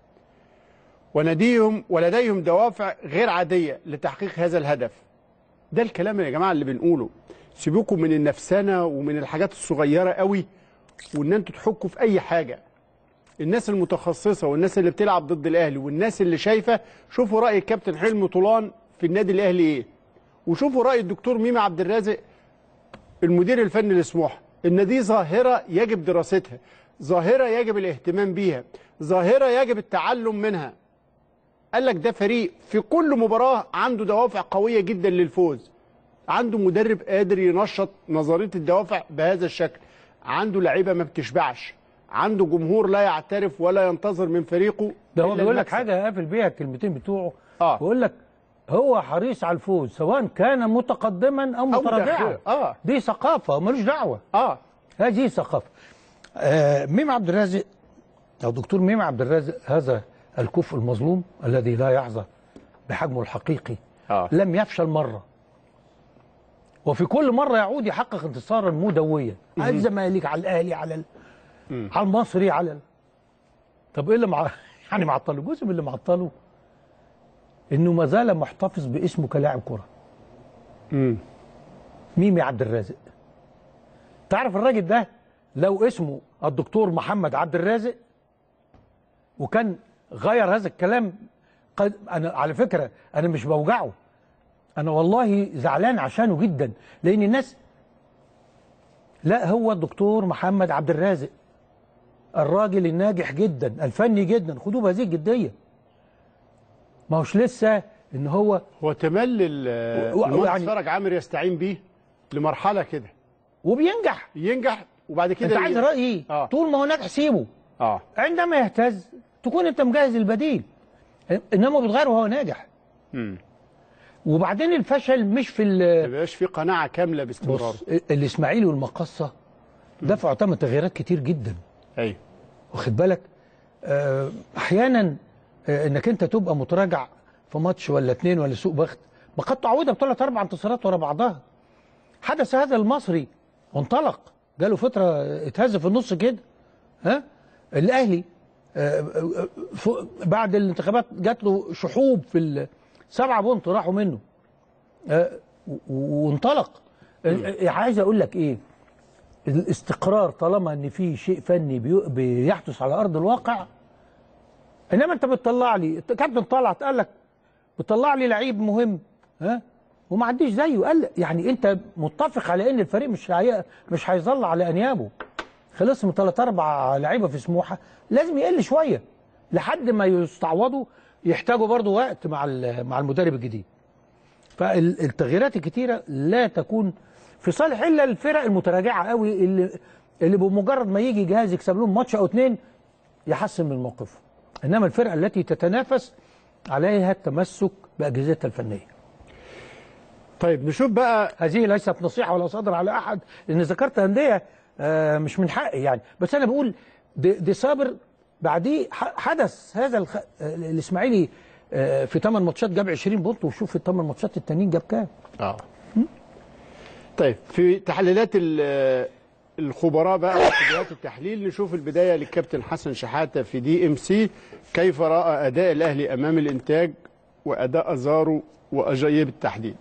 وناديهم ولديهم دوافع غير عاديه لتحقيق هذا الهدف ده الكلام يا جماعه اللي بنقوله سيبوكم من النفسنه ومن الحاجات الصغيره قوي وان انتوا تحكوا في اي حاجه الناس المتخصصه والناس اللي بتلعب ضد الاهلي والناس اللي شايفه شوفوا راي الكابتن حلمي طولان في النادي الاهلي ايه وشوفوا راي الدكتور ميمي عبد الرازق المدير الفني لسموحه ان دي ظاهره يجب دراستها ظاهره يجب الاهتمام بيها ظاهره يجب التعلم منها قال لك ده فريق في كل مباراه عنده دوافع قويه جدا للفوز عنده مدرب قادر ينشط نظريه الدوافع بهذا الشكل عنده لعيبه ما بتشبعش عنده جمهور لا يعترف ولا ينتظر من فريقه ده هو إلا بيقول لك المكسب. حاجه قافل بيها الكلمتين بتوعه اه بيقول لك هو حريص على الفوز سواء كان متقدما او متراجعا متأخرا. اه دي ثقافه ملوش دعوه اه هذه ثقافه آه ميم عبد الرازق او دكتور ميم عبد الرازق هذا الكفء المظلوم الذي لا يحظى بحجمه الحقيقي آه. لم يفشل مره وفي كل مره يعود يحقق انتصارا مدويا على الزمالك على الاهلي على ال... على المصري على ال... طب ايه اللي مع... يعني معطله جزء من اللي معطله انه ما زال محتفظ باسمه كلاعب كره امم ميمي عبد الرازق تعرف الراجل ده لو اسمه الدكتور محمد عبد الرازق وكان غير هذا الكلام قد انا على فكره انا مش بوجعه انا والله زعلان عشانه جدا لان الناس لا هو الدكتور محمد عبد الرازق الراجل الناجح جدا الفني جدا خدوه بهذه الجديه ما هوش لسه ان هو هو تملي و- و- المهندس يعني- فرج عامر يستعين بيه لمرحله كده وبينجح ينجح وبعد كده انت عايز ي- رايي آه. طول ما هو ناجح سيبه اه عندما يهتز تكون انت مجهز البديل انما بتغير وهو ناجح امم وبعدين الفشل مش في ما ال- بيبقاش في قناعه كامله باستمراره بص الاسماعيلي والمقصه دفعوا ثمن تغييرات كتير جدا ايوه واخد بالك آه، احيانا آه، انك انت تبقى متراجع في ماتش ولا اتنين ولا سوق بخت وقد تعودها بثلاث اربع انتصارات ورا بعضها حدث هذا المصري وانطلق جاله فتره اتهز في النص كده ها الاهلي آه، آه، ف- بعد الانتخابات جات له شحوب في السبعه بونت راحوا منه آه، و- وانطلق آه، عايز اقول لك ايه الاستقرار طالما ان في شيء فني بيو- بيحدث على ارض الواقع انما انت بتطلع لي كابتن طلعت قال لك بتطلع لي لعيب مهم ها وما عنديش زيه قال يعني انت متفق على ان الفريق مش هي... مش هيظل على انيابه خلص من ثلاث اربع لعيبه في سموحه لازم يقل شويه لحد ما يستعوضوا يحتاجوا برضو وقت مع ال- مع المدرب الجديد فالتغييرات الكتيره لا تكون في صالح الا الفرق المتراجعه قوي اللي اللي بمجرد ما يجي جهاز يكسب لهم ماتش او اتنين يحسن من موقفه انما الفرقه التي تتنافس عليها التمسك باجهزتها الفنيه طيب نشوف بقى هذه ليست نصيحه ولا صدر على احد لان ذكرت انديه آه، مش من حقي يعني بس انا بقول دي, دي صابر بعديه ح- حدث هذا الخ... آه، الاسماعيلي آه، في 8 ماتشات جاب 20 بونت وشوف الثمان ماتشات التانيين جاب كام اه طيب في تحليلات ال- الخبراء بقى واستديوهات التحليل نشوف البدايه للكابتن حسن شحاته في دي ام سي كيف راى اداء الاهلي امام الانتاج واداء ازارو واجاييه بالتحديد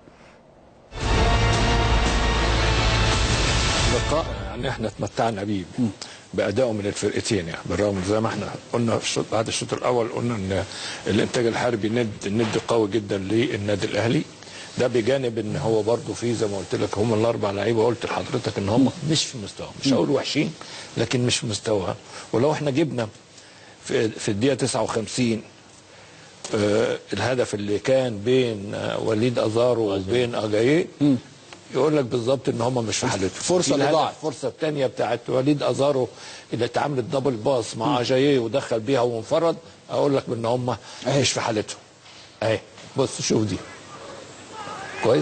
لقاء يعني احنا تمتعنا بيه بادائه من الفرقتين يعني بالرغم من زي ما احنا قلنا في الشوط بعد الشوط الاول قلنا ان الانتاج الحربي ند ند قوي جدا للنادي الاهلي ده بجانب ان هو برضه في زي ما قلت لك هم الاربع لعيبه قلت لحضرتك ان هم مش في مستواهم مش هقول وحشين لكن مش في مستواها ولو احنا جبنا في, في الدقيقه 59 آه الهدف اللي كان بين آه وليد ازارو وبين اجاييه يقول لك بالظبط ان هم مش في حالتهم فرصة في اللي الهدف ضاعت. الفرصه الثانيه بتاعت وليد ازارو اللي اتعملت دبل باص مع اجاييه ودخل بيها وانفرد اقول لك ان هم مش في حالتهم اهي بص شوف دي كويس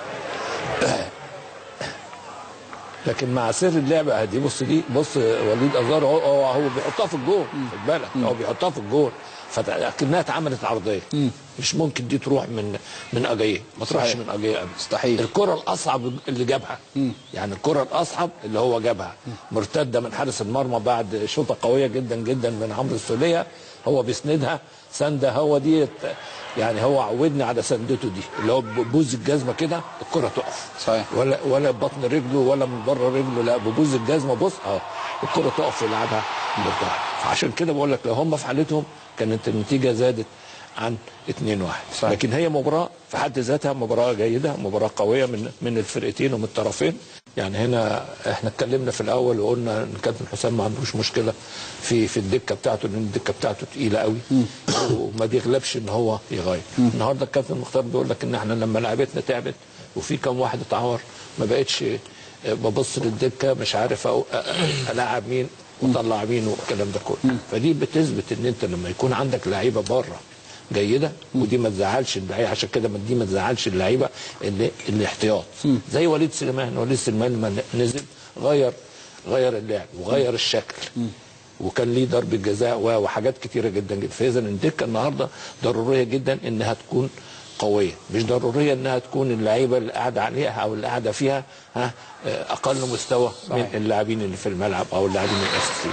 لكن مع سر اللعبه ادي بص دي بص وليد ازارو هو, هو, هو بيحطها في الجول خد بالك هو بيحطها في الجول فاكنها اتعملت عرضيه مش ممكن دي تروح من من اجاييه ما تروحش صحيح. من اجاييه ابدا مستحيل. الكره الاصعب اللي جابها يعني الكره الاصعب اللي هو جابها مرتده من حارس المرمى بعد شوطه قويه جدا جدا من عمرو السوليه هو بيسندها سنده هو دي يعني هو عودني على سندته دي اللي هو ببوز الجزمه كده الكره تقف صحيح ولا ولا بطن رجله ولا من بره رجله لا ببوز الجزمه بص اه الكره تقف ويلعبها بالظهر فعشان كده بقول لك لو هم في حالتهم كانت النتيجه زادت عن 2 1 صحيح. لكن هي مباراه في حد ذاتها مباراه جيده مباراه قويه من من الفرقتين ومن الطرفين يعني هنا احنا اتكلمنا في الاول وقلنا ان كابتن حسام ما عندوش مشكله في في الدكه بتاعته لان الدكه بتاعته تقيله قوي وما بيغلبش ان هو يغير النهارده الكابتن مختار بيقول لك ان احنا لما لعبتنا تعبت وفي كام واحد اتعور ما بقتش آه، ببص للدكه مش عارف أو أ- أ- العب مين وطلع مين والكلام ده كله فدي بتثبت ان انت لما يكون عندك لعيبه بره جيده ودي ما تزعلش اللعيبه عشان كده ما دي ما تزعلش اللعيبه اللي الاحتياط زي وليد سليمان وليد سليمان لما نزل غير غير اللعب وغير الشكل وكان ليه ضربه جزاء و- وحاجات كتيره جدا جدا فاذا الدكه النهارده ضروريه جدا انها تكون قويه مش ضروريه انها تكون اللعيبه اللي قاعده عليها او اللي قاعده فيها ها آه، اقل مستوى من صحيح. اللاعبين اللي في الملعب او اللاعبين الاساسيين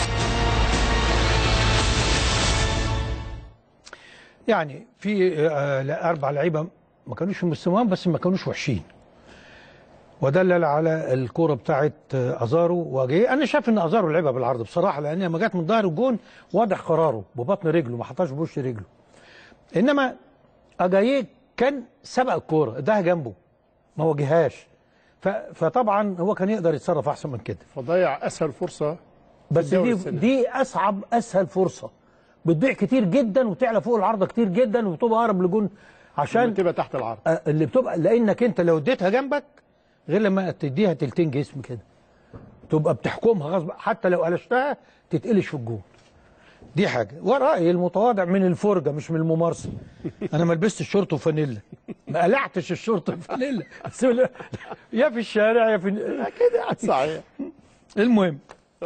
يعني في آه، لا، اربع لعيبه ما كانوش في مستواهم بس ما كانوش وحشين ودلل على الكوره بتاعت آه، ازارو واجيه انا شايف ان ازارو لعبها بالعرض بصراحه لان لما جت من ظهر الجون واضح قراره ببطن رجله ما حطهاش بوش رجله انما اجاييه كان سبق الكوره ده جنبه ما واجههاش ف- فطبعا هو كان يقدر يتصرف احسن من كده فضيع اسهل فرصه في بس الدوري دي السنة. دي اصعب اسهل فرصه بتضيع كتير جدا وتعلى فوق العارضه كتير جدا وتبقى اقرب لجون عشان تبقى تحت العرض آه، اللي بتبقى لانك انت لو اديتها جنبك غير لما تديها تلتين جسم كده تبقى بتحكمها غصب حتى لو قلشتها تتقلش في الجون دي حاجه ورأيي المتواضع من الفرجه مش من الممارسه انا ما لبستش شورت وفانيلا ما قلعتش الشورت وفانيلا بس لا- يا في الشارع يا في كده يعني صحيح المهم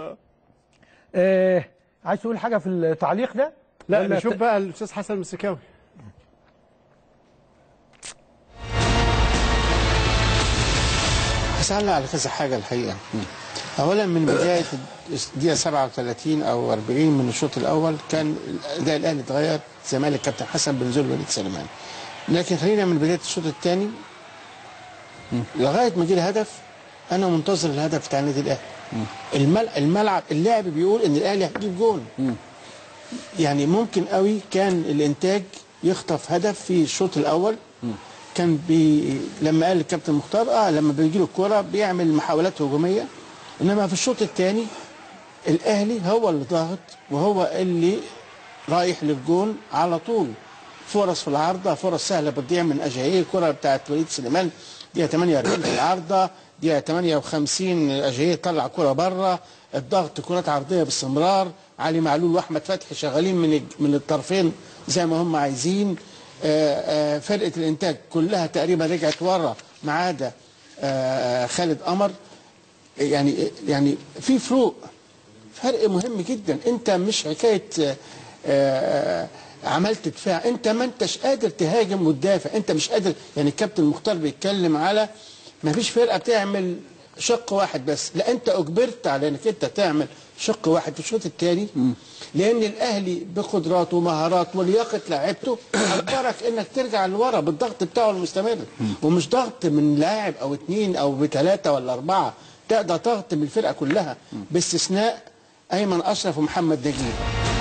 آه عايز تقول حاجه في التعليق ده لا ولا نشوف ت- بقى الاستاذ حسن المسكاوي عايز اعلق على كذا حاجه الحقيقه اولا من بدايه الدقيقه 37 او 40 من الشوط الاول كان اداء الاهلي اتغير زمالك كابتن حسن بنزول وليد سليمان لكن خلينا من بدايه الشوط الثاني لغايه ما جه الهدف انا منتظر الهدف بتاع النادي الاهلي المل- الملعب اللعب بيقول ان الاهلي هيجيب جون يعني ممكن قوي كان الانتاج يخطف هدف في الشوط الاول كان بي لما قال الكابتن مختار اه لما بيجي له الكوره بيعمل محاولات هجوميه انما في الشوط الثاني الاهلي هو اللي ضاغط وهو اللي رايح للجون على طول فرص في العارضه فرص سهله بتضيع من اجاييه الكره بتاعت وليد سليمان دقيقه 48 في العارضه دقيقه 58 اجاييه طلع كره بره الضغط كرات عرضيه باستمرار علي معلول واحمد فتحي شغالين من الج- من الطرفين زي ما هم عايزين آه، آه، فرقه الانتاج كلها تقريبا رجعت ورا ما عدا آه، خالد قمر يعني يعني في فروق فرق مهم جدا انت مش حكايه آه، آه، عملت دفاع انت ما انتش قادر تهاجم وتدافع انت مش قادر يعني الكابتن مختار بيتكلم على ما فيش فرقه بتعمل شق واحد بس لا انت اجبرت على انك انت تعمل شق واحد في الشوط الثاني لان الاهلي بقدراته ومهاراته ولياقه لعيبته اجبرك انك ترجع لورا بالضغط بتاعه المستمر ومش ضغط من لاعب او اثنين او بثلاثه ولا اربعه ده ده ضغط من الفرقه كلها باستثناء ايمن اشرف ومحمد نجيب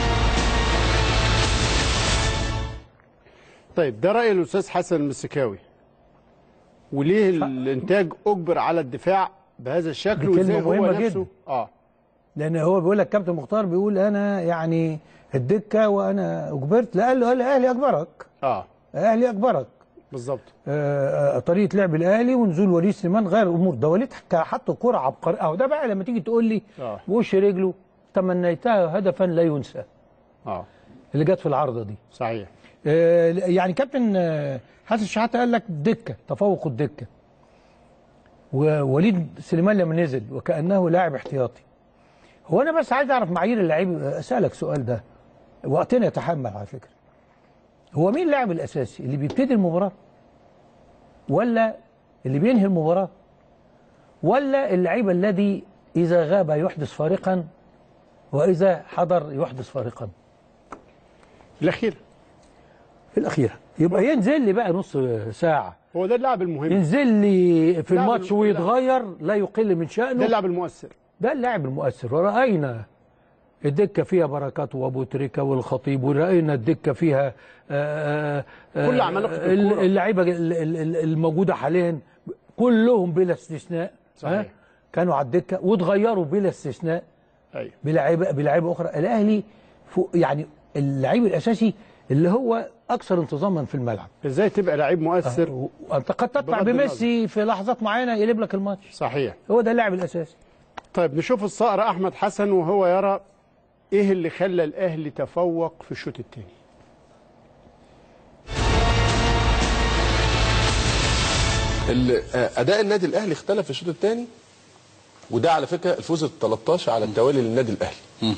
طيب ده راي الاستاذ حسن المسكاوي وليه الانتاج اجبر على الدفاع بهذا الشكل دي كلمة وازاي هو مهمة نفسه جدا. اه لان هو بيقول لك كابتن مختار بيقول انا يعني الدكه وانا اجبرت لا قال له الاهلي اجبرك اه الاهلي اجبرك بالظبط آه، آه، طريقه لعب الاهلي ونزول وليد سليمان غير الامور ده وليد حتى حط كوره عبقريه اهو ده بقى لما تيجي تقول لي اه بوش رجله تمنيتها هدفا لا ينسى اه اللي جت في العارضه دي صحيح آه، يعني كابتن آه، حسن شحاته قال لك دكه تفوق الدكه ووليد سليمان لما نزل وكانه لاعب احتياطي هو انا بس عايز اعرف معايير اللعيب اسالك سؤال ده وقتنا يتحمل على فكره هو مين اللاعب الاساسي اللي بيبتدي المباراه ولا اللي بينهي المباراه ولا اللعيب الذي اذا غاب يحدث فارقا واذا حضر يحدث فارقا الاخير في الاخيره يبقى ينزل لي بقى نص ساعه هو ده اللاعب المهم ينزل لي في اللاعب الماتش الم- ويتغير لا يقل من شأنه ده اللاعب المؤثر ده اللاعب المؤثر ورأينا الدكة فيها بركات وابو تريكة والخطيب ورأينا الدكة فيها آه، آه، كل عمالقة ال- الكورة. اللعيبة ال- ال- ال- الموجودة حاليا كلهم بلا استثناء صحيح. ها؟ كانوا على الدكة واتغيروا بلا استثناء ايوه بلعيبة بلعيبة أخرى الأهلي فوق يعني اللعيب الأساسي اللي هو أكثر انتظاما في الملعب ازاي تبقى لعيب مؤثر أنت قد تطلع بغض بميسي في لحظات معينة يقلب لك الماتش صحيح هو ده اللاعب الأساسي طيب نشوف الصقر احمد حسن وهو يرى ايه اللي خلى الاهلي تفوق في الشوط الثاني ال- آه، اداء النادي الاهلي اختلف في الشوط الثاني وده على فكره الفوز ال 13 على التوالي للنادي الاهلي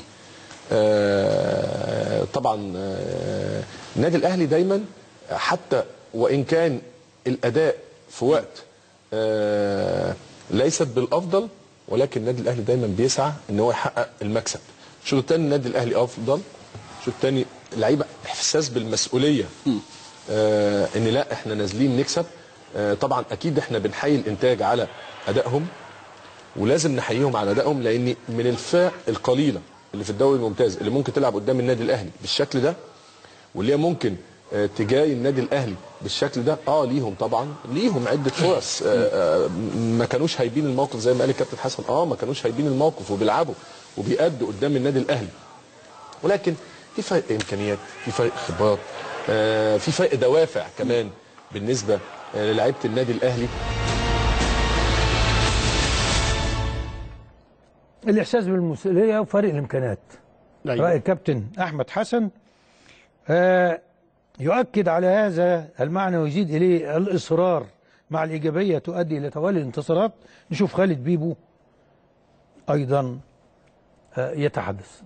آه، طبعا آه، النادي الاهلي دايما حتى وان كان الاداء في وقت آه، ليست بالافضل ولكن النادي الاهلي دايما بيسعى ان هو يحقق المكسب الشوط الثاني النادي الاهلي افضل الشوط الثاني لعيبه احساس بالمسؤوليه آه ان لا احنا نازلين نكسب آه طبعا اكيد احنا بنحيي الانتاج على ادائهم ولازم نحييهم على ادائهم لان من الفرق القليله اللي في الدوري الممتاز اللي ممكن تلعب قدام النادي الاهلي بالشكل ده واللي هي ممكن آه، تجاري النادي الاهلي بالشكل ده اه ليهم طبعا ليهم عده فرص آه، آه، ما كانوش هايبين الموقف زي ما قال الكابتن حسن اه ما كانوش هايبين الموقف وبيلعبوا وبيأدوا قدام النادي الاهلي ولكن في فرق امكانيات في فرق خبرات آه، في فرق دوافع كمان بالنسبه آه، للاعيبه النادي الاهلي الإحساس بالمسؤولية وفرق الإمكانات أيوة. رأي الكابتن أحمد حسن آه يؤكد على هذا المعنى ويزيد إليه الإصرار مع الإيجابية تؤدي إلى توالي الانتصارات نشوف خالد بيبو أيضا آه يتحدث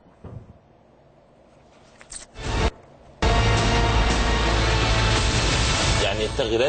يعني التغييرات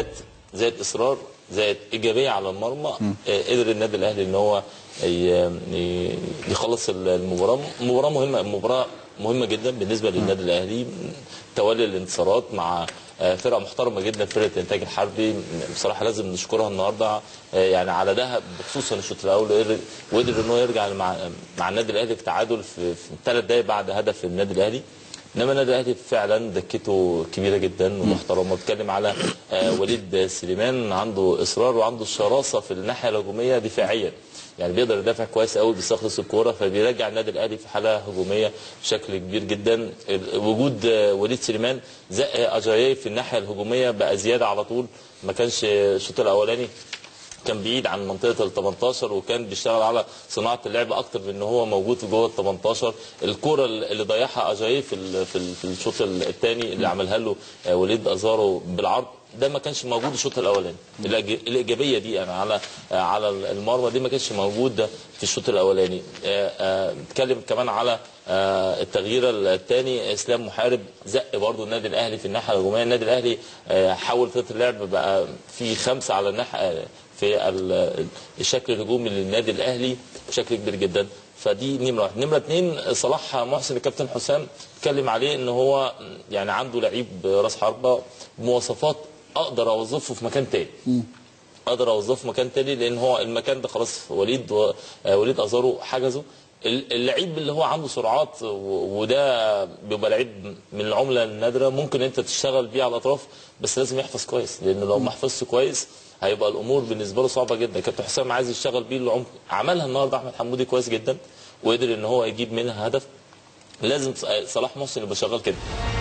زائد اصرار زائد ايجابيه على المرمى آه، قدر النادي الاهلي ان هو ي- ي- يخلص المباراه مباراه مهمه مباراه مهمه جدا بالنسبه للنادي الاهلي توالي الانتصارات مع آه، فرقه محترمه جدا فرقه الانتاج الحربي بصراحه لازم نشكرها النهارده آه، يعني على ده خصوصا الشوط الاول وقدر- وقدر ان هو يرجع مع مع النادي الاهلي في تعادل في ثلاث دقائق بعد هدف النادي الاهلي انما النادي الاهلي فعلا دكته كبيره جدا ومحترمه بتكلم على آه، وليد سليمان عنده اصرار وعنده شراسه في الناحيه الهجوميه دفاعيا يعني بيقدر يدافع كويس قوي بيستخلص الكوره فبيرجع النادي الاهلي في حاله هجوميه بشكل كبير جدا ال- وجود آه، وليد سليمان زق اجاييه في الناحيه الهجوميه بقى زياده على طول ما كانش الشوط الاولاني كان بعيد عن منطقه ال 18 وكان بيشتغل على صناعه اللعب اكتر من ان هو موجود في جوه ال 18 الكره اللي ضيعها اجاييه في ال- في ال- في الشوط الثاني اللي عملها له آه، وليد ازارو بالعرض ده ما كانش موجود الشوط الاولاني الإيج- الايجابيه دي يعني على آه، على المرمى دي ما كانش موجود في الشوط الاولاني آه، آه، نتكلم كمان على آه، التغيير الثاني اسلام محارب زق برضو النادي الاهلي في الناحيه الهجوميه النادي الاهلي آه، حول خط اللعب بقى في خمسه على الناحيه في ال- الشكل الهجومي للنادي الاهلي بشكل كبير جدا فدي نمره واحد نمره اثنين صلاح محسن الكابتن حسام اتكلم عليه ان هو يعني عنده لعيب راس حربه بمواصفات اقدر اوظفه في مكان تاني اقدر اوظفه في مكان تاني لان هو المكان ده خلاص وليد و... آه، وليد ازارو حجزه ال- اللعيب اللي هو عنده سرعات و- وده بيبقى لعيب من العمله النادره ممكن انت تشتغل بيه على الاطراف بس لازم يحفظ كويس لان لو ما حفظش كويس هيبقى الامور بالنسبه له صعبه جدا كابتن حسام عايز يشتغل بيه العمق عملها النهارده احمد حمودي كويس جدا وقدر ان هو يجيب منها هدف لازم صلاح محسن يبقى شغال كده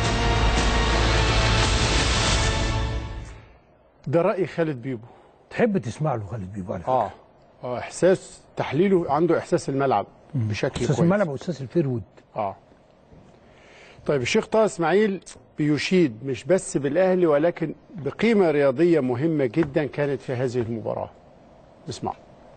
ده راي خالد بيبو تحب تسمع له خالد بيبو على فكره اه اه احساس تحليله عنده احساس الملعب بشكل استاذ كويس الملعب واستاذ الفيرود اه طيب الشيخ طه اسماعيل بيشيد مش بس بالاهلي ولكن بقيمه رياضيه مهمه جدا كانت في هذه المباراه اسمع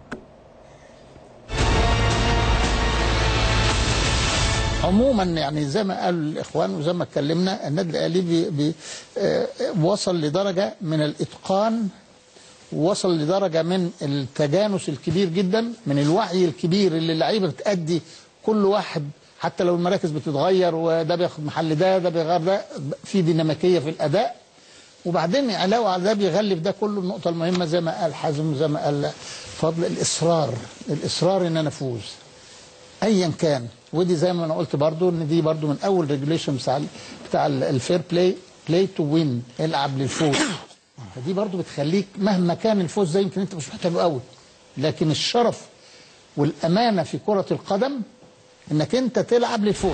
عموما يعني زي ما قال الاخوان وزي ما اتكلمنا النادي الاهلي بي بي آه، وصل لدرجه من الاتقان وصل لدرجه من التجانس الكبير جدا من الوعي الكبير اللي اللعيبه بتأدي كل واحد حتى لو المراكز بتتغير وده بياخد محل ده ده بيغير ده في ديناميكيه في الاداء وبعدين علاوه على ده بيغلف ده كله النقطه المهمه زي ما قال حازم زي ما قال فضل الاصرار الاصرار ان انا افوز ايا كان ودي زي ما انا قلت برضو ان دي برضو من اول ريجوليشن بتاع ال- بتاع الفير بلاي بلاي تو وين العب للفوز فدي برضو بتخليك مهما كان الفوز ده يمكن انت مش محتاجه قوي لكن الشرف والامانه في كره القدم انك انت تلعب للفوز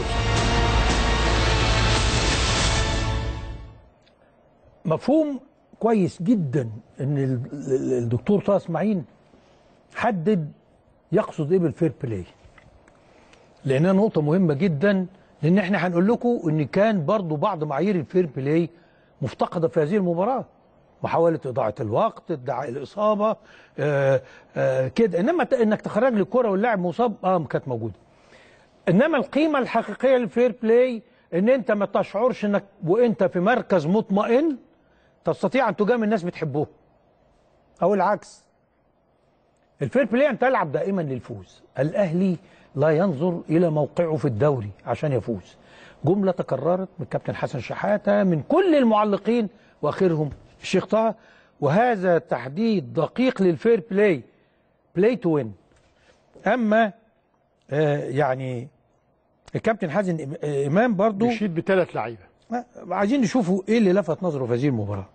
مفهوم كويس جدا ان ال- ال- الدكتور طه اسماعيل حدد يقصد ايه بالفير بلاي لانها نقطه مهمه جدا لان احنا هنقول لكم ان كان برضو بعض معايير الفير بلاي مفتقده في هذه المباراه محاوله اضاعه الوقت ادعاء الاصابه آه آه كده انما ت- انك تخرج لي الكره واللاعب مصاب اه كانت موجوده انما القيمه الحقيقيه للفير بلاي ان انت ما تشعرش انك وانت في مركز مطمئن تستطيع ان تجامل الناس بتحبهم او العكس الفير بلاي ان تلعب دائما للفوز الاهلي لا ينظر الى موقعه في الدوري عشان يفوز جمله تكررت من كابتن حسن شحاته من كل المعلقين واخرهم الشيخ طه وهذا تحديد دقيق للفير بلاي بلاي تو وين اما آه يعني الكابتن حازم إم- آه، امام برضو بيشيد بثلاث لعيبه آه، عايزين نشوفوا ايه اللي لفت نظره في هذه المباراه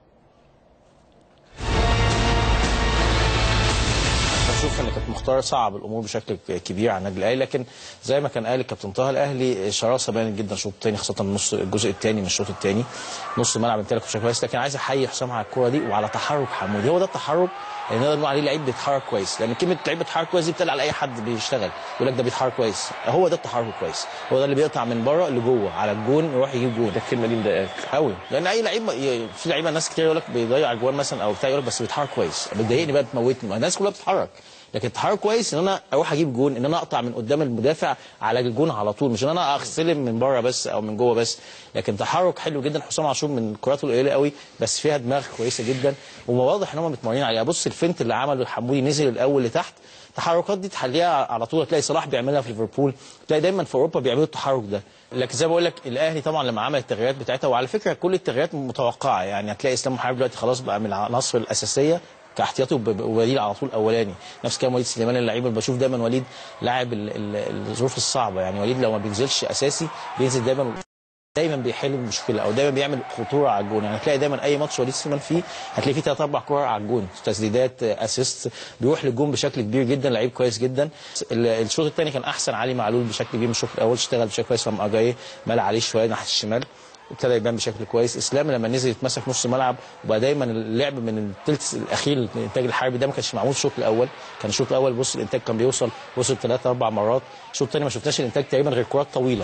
بشوف ان كانت مختار صعب الامور بشكل كبير على النادي الاهلي لكن زي ما كان قال الكابتن طه الاهلي شراسه بانت جدا الشوط الثاني خاصه النص الجزء الثاني من الشوط الثاني نص الملعب امتلك بشكل كويس لكن عايز احيي حسام على الكوره دي وعلى تحرك حمودي هو ده التحرك اللي نقدر نقول عليه لعيب بيتحرك كويس لان كلمه لعيب بيتحرك كويس دي بتقل على اي حد بيشتغل يقول لك ده بيتحرك كويس هو ده التحرك كويس هو ده اللي بيقطع من بره لجوه على الجون يروح يجيب جون ده الكلمه دي مضايقاك قوي لان اي لعيب في لعيبه ناس كتير يقول لك بيضيع اجوان مثلا او بتاع يقول لك بس بيتحرك كويس بتضايقني بقى بتموتني ما الناس كلها بتتحرك لكن التحرك كويس ان انا اروح اجيب جون ان انا اقطع من قدام المدافع على الجون على طول مش ان انا استلم من بره بس او من جوه بس لكن تحرك حلو جدا حسام عاشور من كراته القليله قوي بس فيها دماغ كويسه جدا وواضح ان هم متمرنين عليها بص الفنت اللي عمله الحمودي نزل الاول لتحت التحركات دي تحليها على طول تلاقي صلاح بيعملها في ليفربول تلاقي دايما في اوروبا بيعملوا التحرك ده لكن زي ما بقول لك الاهلي طبعا لما عمل التغييرات بتاعتها وعلى فكره كل التغييرات متوقعه يعني هتلاقي اسلام محارب دلوقتي خلاص بقى من العناصر الاساسيه كاحتياطي وب- وبديل على طول اولاني نفس كلام وليد سليمان اللعيب اللي بشوف دايما وليد لاعب ال- ال- الظروف الصعبه يعني وليد لو ما بينزلش اساسي بينزل دايما دايما بيحل المشكله او دايما بيعمل خطوره على الجون يعني هتلاقي دايما اي ماتش وليد سليمان فيه هتلاقي فيه ثلاث اربع كور على الجون تسديدات اسيست بيروح للجون بشكل كبير جدا لعيب كويس جدا ال- الشوط الثاني كان احسن علي معلول بشكل كبير من الشوط الاول اشتغل بشكل كويس فما جاي مال عليه شويه ناحيه الشمال ابتدى يبان بشكل كويس اسلام لما نزل يتمسك نص ملعب وبقى دايما اللعب من الثلث الاخير للانتاج الحربي ده ما كانش معمول الشوط الاول كان الشوط الاول بص الانتاج كان بيوصل وصل ثلاث اربع مرات الشوط الثاني ما شفناش الانتاج تقريبا غير كرات طويله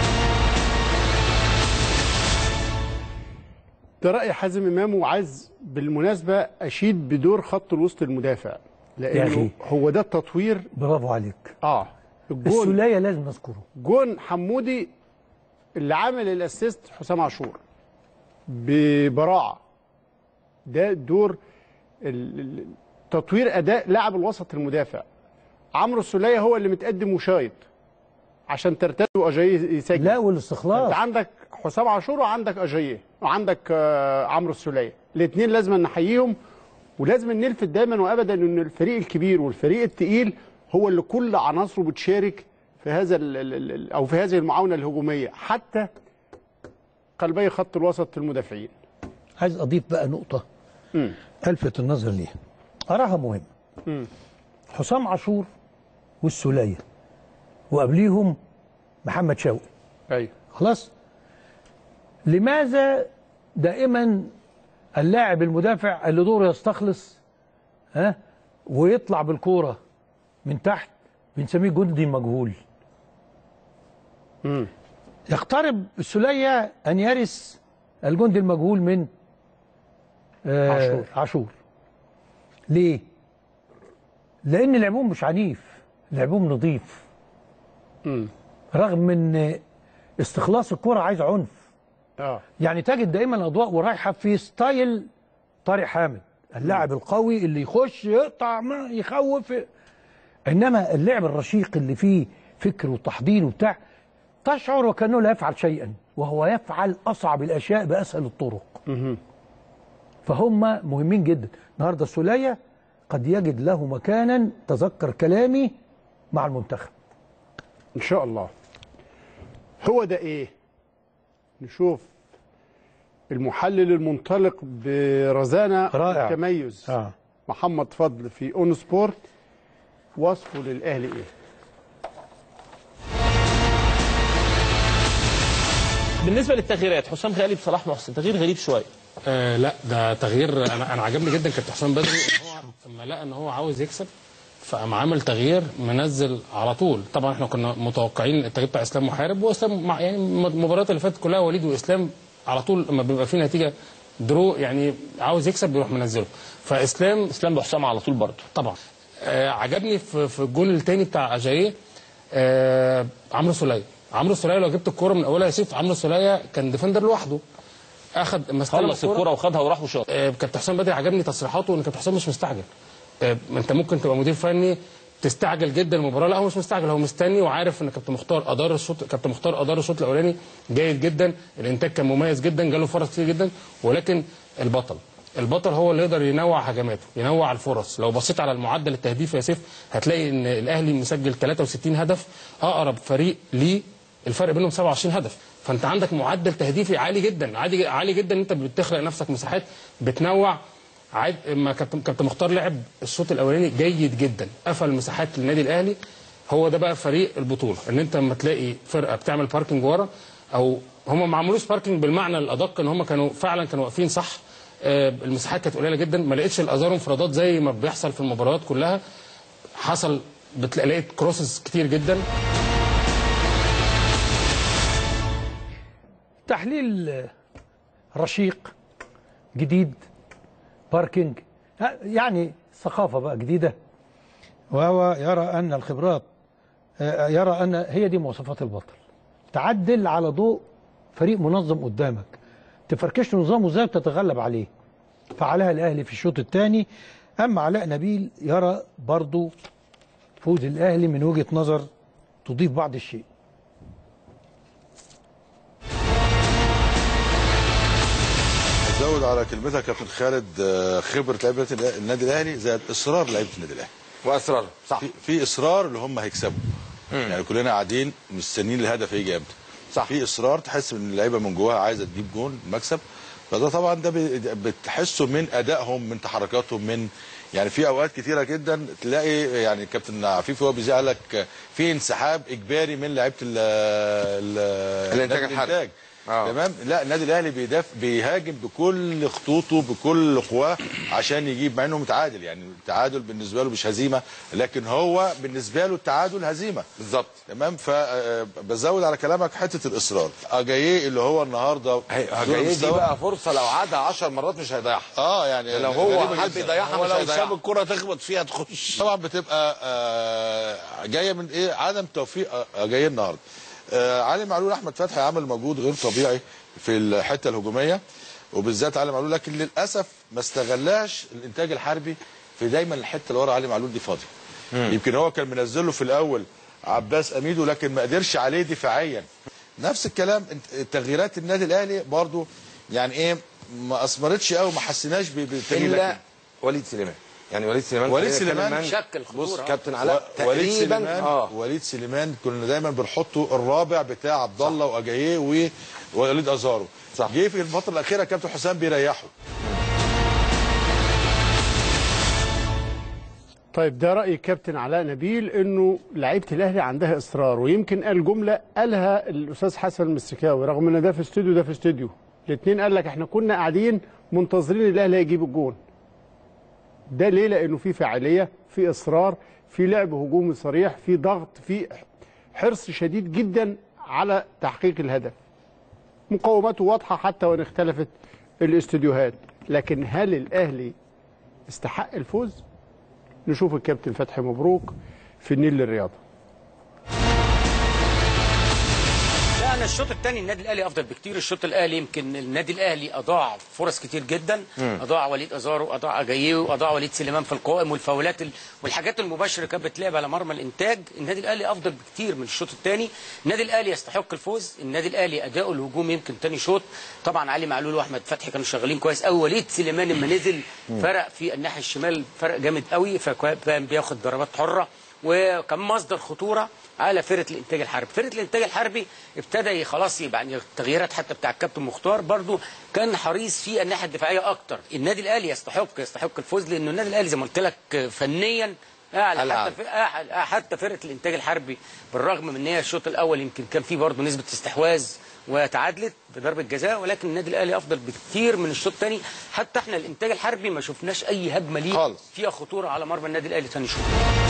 ده رأي حازم إمام وعايز بالمناسبة أشيد بدور خط الوسط المدافع يا لأنه أخي. هو ده التطوير برافو عليك اه الجون السولية لازم نذكره جون حمودي اللي عامل الاسيست حسام عاشور ببراعه ده دور ال- ال- تطوير اداء لاعب الوسط المدافع عمرو السوليه هو اللي متقدم وشايط عشان ترتد واجاييه يسجل لا والاستخلاص انت عندك حسام عاشور وعندك اجاييه وعندك آه، عمرو السوليه الاثنين لازم نحييهم ولازم نلفت دايما وابدا ان الفريق الكبير والفريق الثقيل هو اللي كل عناصره بتشارك في هذا ال- ال- ال- او في هذه المعاونه الهجوميه حتى قلبي خط الوسط المدافعين عايز اضيف بقى نقطه مم. الفت النظر ليها اراها مهم مم. حسام عاشور والسوليه وقبليهم محمد شوقي ايوه خلاص لماذا دائما اللاعب المدافع اللي دوره يستخلص ها ويطلع بالكوره من تحت بنسميه جندي مجهول مم. يقترب السوليه ان يرث الجندي المجهول من آه عاشور. عاشور ليه؟ لان لعبهم مش عنيف لعبهم نظيف مم. رغم ان استخلاص الكرة عايز عنف اه يعني تجد دايما الاضواء ورايحه في ستايل طارق حامد اللاعب القوي اللي يخش يقطع ما يخوف انما اللعب الرشيق اللي فيه فكر وتحضير وبتاع تشعر وكانه لا يفعل شيئا وهو يفعل اصعب الاشياء باسهل الطرق مهم. فهم مهمين جدا النهارده السوليه قد يجد له مكانا تذكر كلامي مع المنتخب ان شاء الله هو ده ايه نشوف المحلل المنطلق برزانه رائع. التميز آه. محمد فضل في اون سبورت وصفه للاهلي ايه بالنسبه للتغييرات حسام غالي بصلاح محسن تغيير غريب شويه آه لا ده تغيير انا انا عجبني جدا كابتن حسام بدري ان هو لما لقى ان هو عاوز يكسب فقام عامل تغيير منزل على طول طبعا احنا كنا متوقعين التغيير بتاع اسلام محارب واسلام مع يعني المباريات اللي فاتت كلها وليد واسلام على طول لما بيبقى في نتيجه درو يعني عاوز يكسب بيروح منزله فاسلام اسلام بحسام على طول برضه طبعا آه عجبني في في الجول الثاني بتاع اجاييه آه عمرو سوليه عمرو سوليه لو جبت الكوره من اولها يا سيف عمرو سوليه كان ديفندر لوحده اخد لما استلم خلص الكوره وخدها وراح وشاط آه، كابتن حسام بدري عجبني تصريحاته ان كابتن حسام مش مستعجل آه، انت ممكن تبقى مدير فني تستعجل جدا المباراه لا هو مش مستعجل هو مستني وعارف ان كابتن مختار ادار الشوط كابتن مختار ادار الشوط الاولاني جيد جدا الانتاج كان مميز جدا جاله فرص كتير جدا ولكن البطل البطل هو اللي يقدر ينوع هجماته ينوع الفرص لو بصيت على المعدل التهديفي يا سيف هتلاقي ان الاهلي مسجل 63 هدف اقرب فريق ليه الفرق بينهم 27 هدف فانت عندك معدل تهديفي عالي جدا عالي عالي جدا انت بتخلق نفسك مساحات بتنوع عاد ما كابتن كابتن مختار لعب الشوط الاولاني جيد جدا قفل مساحات للنادي الاهلي هو ده بقى فريق البطوله ان انت لما تلاقي فرقه بتعمل باركنج ورا او هم ما عملوش باركنج بالمعنى الادق ان هم كانوا فعلا كانوا واقفين صح آه، المساحات كانت قليله جدا ما لقيتش الازار انفرادات زي ما بيحصل في المباريات كلها حصل بتلاقي لقيت كروسز كتير جدا تحليل رشيق جديد باركينج ها، يعني ثقافة بقى جديدة وهو يرى ان الخبرات آه، يرى ان هي دي مواصفات البطل تعدل على ضوء فريق منظم قدامك تفركش له نظامه ازاي وتتغلب عليه فعلها الاهلي في الشوط الثاني اما علاء نبيل يرى برضو فوز الاهلي من وجهه نظر تضيف بعض الشيء ازود على كلمتك يا كابتن خالد آه، خبره لعيبه الأ- النادي الاهلي زائد اصرار لعيبه النادي الاهلي واصرار صح في, في اصرار اللي هم هيكسبوا يعني كلنا قاعدين مستنيين الهدف هيجي امتى صح في اصرار تحس ان اللعيبه من جواها عايزه تجيب جون مكسب فده طبعا ده بي- بتحسه من ادائهم من تحركاتهم من يعني في اوقات كتيره جدا تلاقي يعني كابتن عفيفي هو بيذيع لك في انسحاب اجباري من لعيبه ال- ال- الإنتاج نادي الحربي. الإنتاج. آه. تمام لا النادي الاهلي بيدافع بيهاجم بكل خطوطه بكل قواه عشان يجيب مع انه متعادل يعني التعادل بالنسبه له مش هزيمه لكن هو بالنسبه له التعادل هزيمه بالظبط تمام فبزود على كلامك حته الاصرار اجاييه اللي هو النهارده جاي دي بقى فرصه لو عادها 10 مرات مش هيضيعها اه يعني لو هو غريبة حب جداً. يضيعها هو مش لو هيضيعها ساب الكره تخبط فيها تخش طبعا بتبقى آه جايه من ايه عدم توفيق آه، جاي النهارده آه علي معلول احمد فتحي عمل مجهود غير طبيعي في الحته الهجوميه وبالذات علي معلول لكن للاسف ما استغلاش الانتاج الحربي في دايما الحته اللي ورا علي معلول دي فاضيه يمكن هو كان منزله في الاول عباس اميدو لكن ما قدرش عليه دفاعيا نفس الكلام انت- تغييرات النادي الاهلي برضو يعني ايه ما اثمرتش قوي ما حسيناش ب- بالتغيير الا لكن- وليد سليمان يعني وليد سليمان وليد خلينا سليمان نتكلم عن- شكل بص كابتن علاء و- وليد تقريبا سليمان اه وليد سليمان كنا دايما بنحطه الرابع بتاع عبد الله واجاييه و- ووليد ازارو صح جه في الفتره الاخيره كابتن حسام بيريحه طيب ده رأي كابتن علاء نبيل انه لعيبه الاهلي عندها اصرار ويمكن قال جمله قالها الاستاذ حسن المسكاوي رغم ان ده في استوديو ده في استوديو الاثنين قال لك احنا كنا قاعدين منتظرين الاهلي هيجيب الجون ده ليه لانه في فاعليه في اصرار في لعب هجومي صريح في ضغط في حرص شديد جدا على تحقيق الهدف مقاومته واضحه حتى وان اختلفت الاستوديوهات لكن هل الاهلي استحق الفوز نشوف الكابتن فتحي مبروك في النيل للرياضه لا انا الشوط الثاني النادي الاهلي افضل بكتير الشوط الاهلي يمكن النادي الاهلي اضاع فرص كتير جدا مم. اضاع وليد ازارو اضاع اجاييه واضاع وليد سليمان في القائم والفاولات ال- والحاجات المباشره كانت بتلعب على مرمى الانتاج النادي الاهلي افضل بكتير من الشوط الثاني النادي الاهلي يستحق الفوز النادي الاهلي اداؤه الهجومي يمكن ثاني شوط طبعا علي معلول واحمد فتحي كانوا شغالين كويس قوي وليد سليمان لما نزل مم. فرق في الناحيه الشمال فرق جامد قوي فكان بياخد ضربات حره وكان مصدر خطوره على فرقه الانتاج الحربي فرقه الانتاج الحربي ابتدى خلاص يبقى يعني التغييرات حتى بتاع الكابتن مختار برضو كان حريص في الناحيه الدفاعيه اكتر النادي الاهلي يستحق يستحق الفوز لانه النادي الاهلي زي ما قلت لك فنيا اعلى الأعلى. حتى, في أعلى- حتى فرقه الانتاج الحربي بالرغم من ان هي الشوط الاول يمكن كان فيه برضه نسبه استحواذ وتعادلت بضربه جزاء ولكن النادي الاهلي افضل بكتير من الشوط الثاني حتى احنا الانتاج الحربي ما شفناش اي هجمه ليه خالص فيها خطوره على مرمى النادي الاهلي ثاني شوط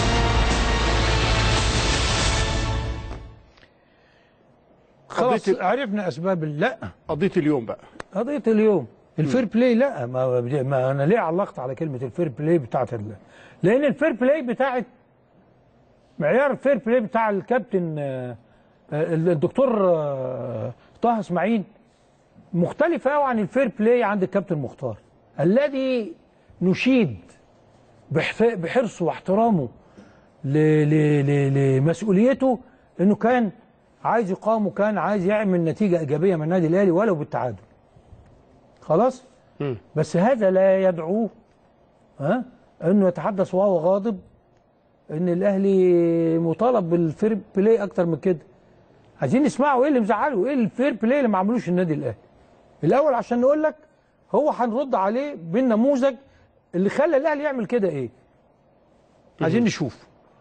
خلاص عرفنا اسباب لا قضيه اليوم بقى قضيه اليوم الفير بلاي لا ما, ما انا ليه علقت على كلمه الفير بلاي بتاعت ال... لان الفير بلاي بتاعت معيار الفير بلاي بتاع الكابتن آه، آه، الدكتور آه، طه اسماعيل مختلفه قوي عن الفير بلاي عند الكابتن مختار الذي نشيد بحف- بحرصه واحترامه ل... ل... ل... لمسؤوليته انه كان عايز يقام وكان عايز يعمل نتيجه ايجابيه من النادي الاهلي ولو بالتعادل خلاص بس هذا لا يدعوه ها انه يتحدث وهو غاضب ان الاهلي مطالب بالفير بلاي اكتر من كده عايزين نسمعوا ايه اللي مزعله ايه الفير بلاي اللي ما عملوش النادي الاهلي الاول عشان نقول لك هو هنرد عليه بالنموذج اللي خلى الاهلي يعمل كده ايه عايزين نشوف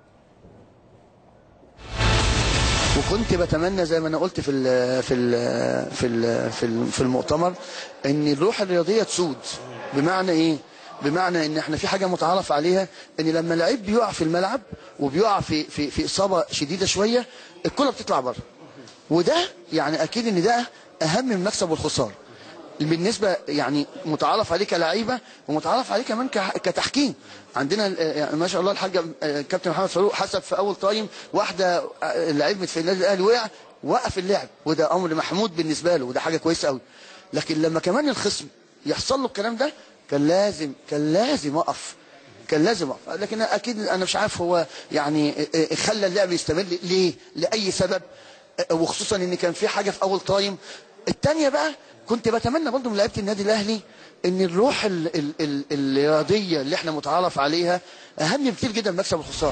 وكنت بتمنى زي ما انا قلت في ال في ال في ال في ال- في المؤتمر ان الروح الرياضيه تسود بمعنى ايه بمعنى ان احنا في حاجه متعارف عليها ان لما لعيب بيقع في الملعب وبيقع في في في اصابه شديده شويه الكره بتطلع بره وده يعني اكيد ان ده اهم من المكسب والخساره بالنسبه يعني متعارف عليه كلعيبه ومتعارف عليه كمان كح- كتحكيم عندنا آه، يعني ما شاء الله الحاج آه، كابتن محمد فاروق حسب في اول تايم واحده آه، لعيب في النادي الاهلي وقع وقف اللعب وده امر محمود بالنسبه له وده حاجه كويسه قوي لكن لما كمان الخصم يحصل له الكلام ده كان لازم كان لازم اقف كان لازم اقف لكن اكيد انا مش عارف هو يعني آه، آه، خلى اللعب يستمر ليه لاي سبب آه، وخصوصا ان كان في حاجه في اول تايم الثانيه بقى كنت بتمنى برضه من لعيبه النادي الاهلي ان الروح ال ال ال الرياضيه اللي احنا متعارف عليها اهم بكتير جدا من مكسب والخساره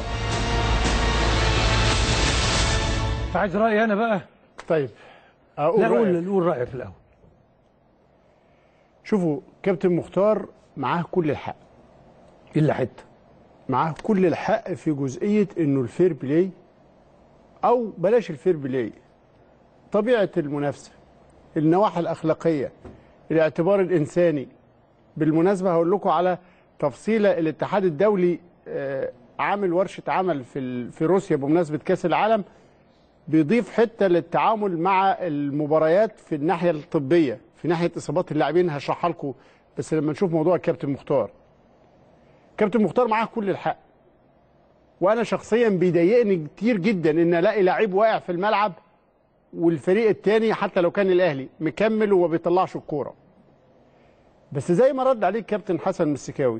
عايز رايي انا بقى طيب اقول لا رأيك. قول قول رايك الاول شوفوا كابتن مختار معاه كل الحق الا حته معاه كل الحق في جزئيه انه الفير بلاي او بلاش الفير بلاي طبيعه المنافسه النواحي الاخلاقيه الاعتبار الانساني بالمناسبه هقول لكم على تفصيله الاتحاد الدولي آه، عامل ورشه عمل في ال- في روسيا بمناسبه كاس العالم بيضيف حته للتعامل مع المباريات في الناحيه الطبيه في ناحيه اصابات اللاعبين هشرحها لكم بس لما نشوف موضوع الكابتن مختار كابتن مختار معاه كل الحق وانا شخصيا بيضايقني كتير جدا ان الاقي لعيب واقع في الملعب والفريق التاني حتى لو كان الاهلي مكمل وما بيطلعش الكوره بس زي ما رد عليه الكابتن حسن مسكاوي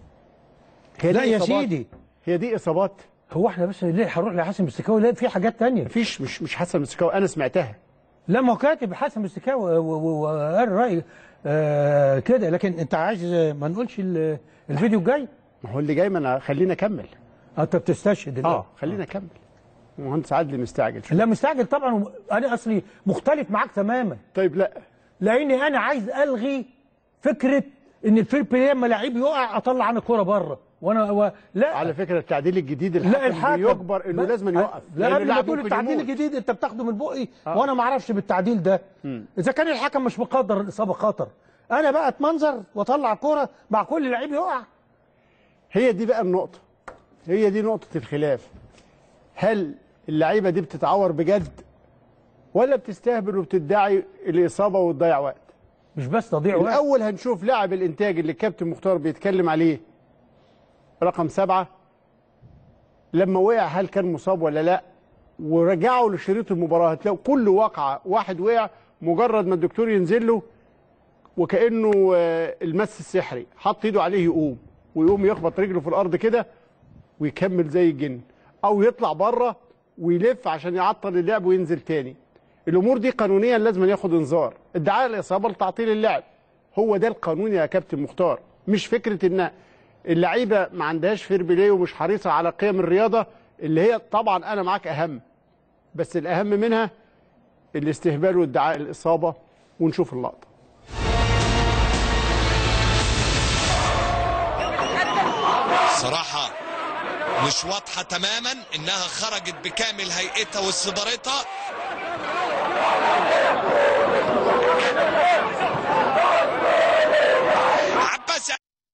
هي لا دي يا إصابات؟ سيدي هي دي اصابات هو احنا بس ليه هنروح لحسن مستكاوي لا في حاجات تانية مفيش مش مش حسن مستكاوي انا سمعتها لا ما هو كاتب حسن مستكاوي و- و- وقال راي آه كده لكن انت عايز ما نقولش ال- الفيديو الجاي ما هو اللي جاي ما انا خلينا اكمل انت بتستشهد الآن. اه خلينا اكمل المهندس عادل مستعجل شوية. لا مستعجل طبعا انا اصلي مختلف معاك تماما طيب لا لاني انا عايز الغي فكره ان الفير بلاي لما لعيب يقع اطلع عن الكوره بره وانا و... لا على فكره التعديل الجديد لا الحكم الحكم بيجبر انه ب- لازم يوقف لا لأن قبل ما اللاعب تقول ممكن التعديل يموت. الجديد انت بتاخده من بقي آه. وانا ما اعرفش بالتعديل ده اذا كان الحكم مش مقدر الاصابه خطر انا بقى اتمنظر واطلع كوره مع كل لعيب يقع هي دي بقى النقطة هي دي نقطة الخلاف هل اللعيبة دي بتتعور بجد ولا بتستهبل وبتدعي الإصابة وتضيع وقت مش بس تضيع وقت الأول هنشوف لاعب الإنتاج اللي الكابتن مختار بيتكلم عليه رقم سبعة لما وقع هل كان مصاب ولا لا ورجعوا لشريط المباراة هتلاقوا كل واقعة واحد وقع مجرد ما الدكتور ينزل له وكأنه آه، المس السحري حط ايده عليه يقوم ويقوم يخبط رجله في الأرض كده ويكمل زي الجن أو يطلع بره ويلف عشان يعطل اللعب وينزل تاني الأمور دي قانونيا لازم ياخد انذار ادعاء الإصابة لتعطيل اللعب هو ده القانون يا كابتن مختار مش فكرة ان اللعيبة ما عندهاش فير بلاي ومش حريصة على قيم الرياضة اللي هي طبعا أنا معاك أهم بس الأهم منها الاستهبال وادعاء الإصابة ونشوف اللقطة صراحة مش واضحة تماما انها خرجت بكامل هيئتها واستدارتها عباس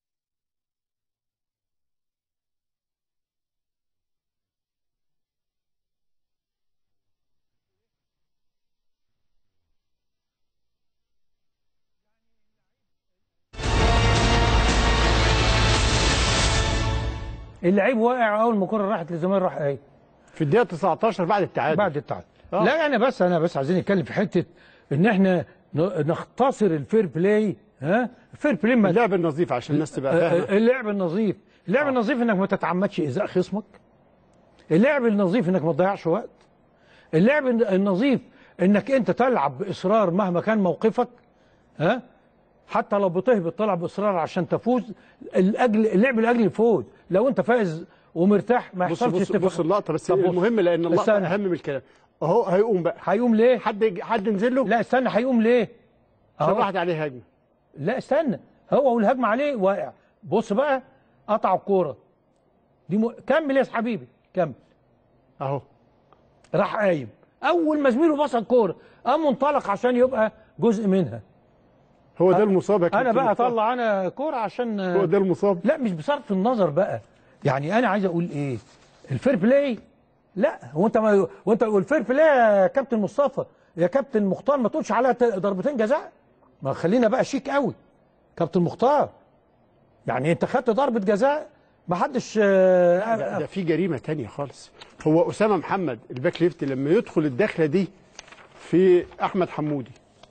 اللعيب واقع اول ما الكوره راحت للزمالك راح ايه في الدقيقة 19 بعد التعادل بعد التعادل آه. لا انا بس انا بس عايزين نتكلم في حته ان احنا ن- نختصر الفير بلاي ها الفير بلاي ما اللعب النظيف عشان الناس تبقى آه، فاهمة آه، اللعب النظيف اللعب النظيف انك ما تتعمدش ايذاء خصمك اللعب النظيف انك ما تضيعش وقت اللعب النظيف انك انت تلعب باصرار مهما كان موقفك ها حتى لو بتهبط تلعب باصرار عشان تفوز الاجل اللعب لاجل الفوز لو انت فائز ومرتاح ما بص يحصلش بص اتفاق. بص اللقطة بس طب بص. المهم لأن اللقطة استنى. أهم من الكلام أهو هيقوم بقى هيقوم ليه؟ حد حد نزل له لا استنى هيقوم ليه؟ عشان أهو. راحت عليه هجمة لا استنى هو والهجمه عليه واقع بص بقى قطع الكوره دي م... كمل يا حبيبي كمل اهو راح قايم اول ما زميله بص الكوره قام منطلق عشان يبقى جزء منها هو ده المصاب يا انا كابتن بقى مصطفى. اطلع انا كوره عشان هو ده المصاب لا مش بصرف النظر بقى يعني انا عايز اقول ايه الفير بلاي لا هو انت ما وانت والفير بلاي يا كابتن مصطفى يا كابتن مختار ما تقولش عليها ت- ضربتين جزاء ما خلينا بقى شيك قوي كابتن مختار يعني انت خدت ضربه جزاء ما حدش آه، ده, ده في جريمه تانية خالص هو اسامه محمد الباك ليفت لما يدخل الدخله دي في احمد حمودي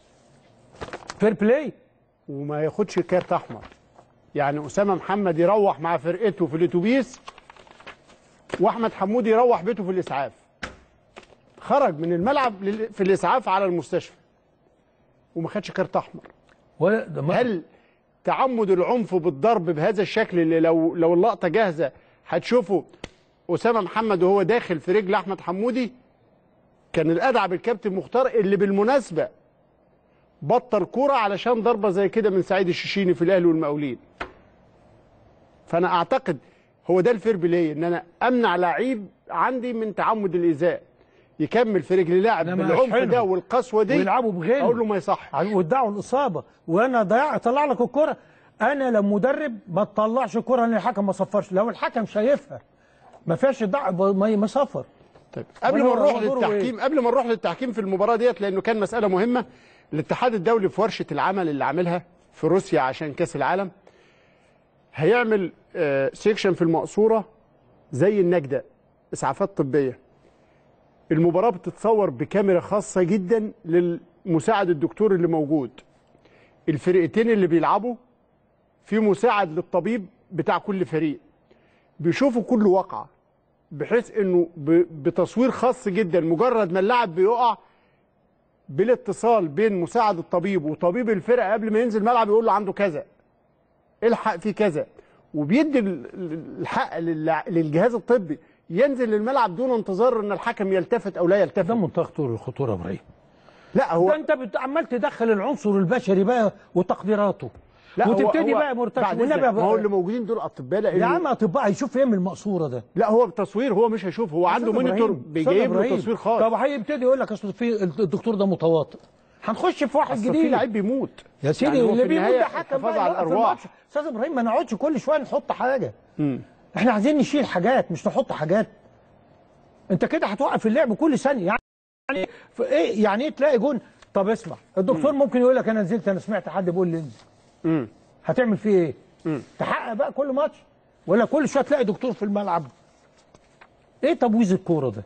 فير بلاي وما ياخدش كارت احمر يعني اسامه محمد يروح مع فرقته في الاتوبيس واحمد حمودي يروح بيته في الاسعاف خرج من الملعب لل- في الاسعاف على المستشفى وما خدش كارت احمر ولا ده ما- هل تعمد العنف بالضرب بهذا الشكل اللي لو لو اللقطه جاهزه هتشوفوا اسامه محمد وهو داخل في رجل احمد حمودي كان الادعى بالكابتن مختار اللي بالمناسبه بطل كوره علشان ضربه زي كده من سعيد الششيني في الاهلي والمقاولين فانا اعتقد هو ده الفير بلاي ان انا امنع لعيب عندي من تعمد الايذاء يكمل في رجل لاعب إنما بالعنف أشحنهم ده والقسوه دي ويلعبوا بغل اقول له ما يصح وادعوا الاصابه وانا ضيع اطلع لك الكره انا لو مدرب ما تطلعش الكره ان الحكم ما صفرش لو الحكم شايفها ما فيهاش ضع ما ما صفر طيب قبل ما هو- نروح هو دوره للتحكيم قبل ما نروح للتحكيم في المباراه ديت لانه كان مساله مهمه الاتحاد الدولي في ورشه العمل اللي عاملها في روسيا عشان كاس العالم هيعمل آه، سيكشن في المقصوره زي النجده اسعافات طبيه المباراه بتتصور بكاميرا خاصه جدا للمساعد الدكتور اللي موجود الفرقتين اللي بيلعبوا في مساعد للطبيب بتاع كل فريق بيشوفوا كل واقعه بحيث انه ب- بتصوير خاص جدا مجرد ما اللاعب بيقع بالاتصال بين مساعد الطبيب وطبيب الفرقه قبل ما ينزل الملعب يقول له عنده كذا الحق في كذا وبيدي ال- ال- الحق للع- للجهاز الطبي ينزل للملعب دون انتظار ان الحكم يلتفت او لا يلتفت ده منتهى خطوره الخطوره يا ابراهيم لا هو ده انت بت- عمال تدخل العنصر البشري بقى وتقديراته لا هو- وتبتدي هو بقى مرتكب بعد والنبي إذنك، ما هو بقى- اللي موجودين دول اطباء يا عم اطباء هيشوف ايه من المقصوره ده لا هو بتصوير هو مش هيشوف هو عنده أستاذ مونيتور إبراهيم، بيجيب أستاذ له إبراهيم. تصوير خاص طب هيبتدي يقول لك اصل في الدكتور ده متواطئ هنخش في واحد أصل جديد في لعيب بيموت يا سيدي يعني هو اللي في بيموت النهاية ده حكم حفاظ بقى على يوقف الأرواح. الماتش. استاذ ابراهيم ما نقعدش كل شويه نحط حاجه مم. احنا عايزين نشيل حاجات مش نحط حاجات انت كده هتوقف اللعب كل ثانيه يعني في ايه يعني ايه تلاقي جون طب اسمع الدكتور ممكن يقول لك انا نزلت انا سمعت حد بيقول لي انزل مم. هتعمل فيه ايه؟ تحقق بقى كل ماتش ولا كل شويه تلاقي دكتور في الملعب ايه تبويظ الكوره ده؟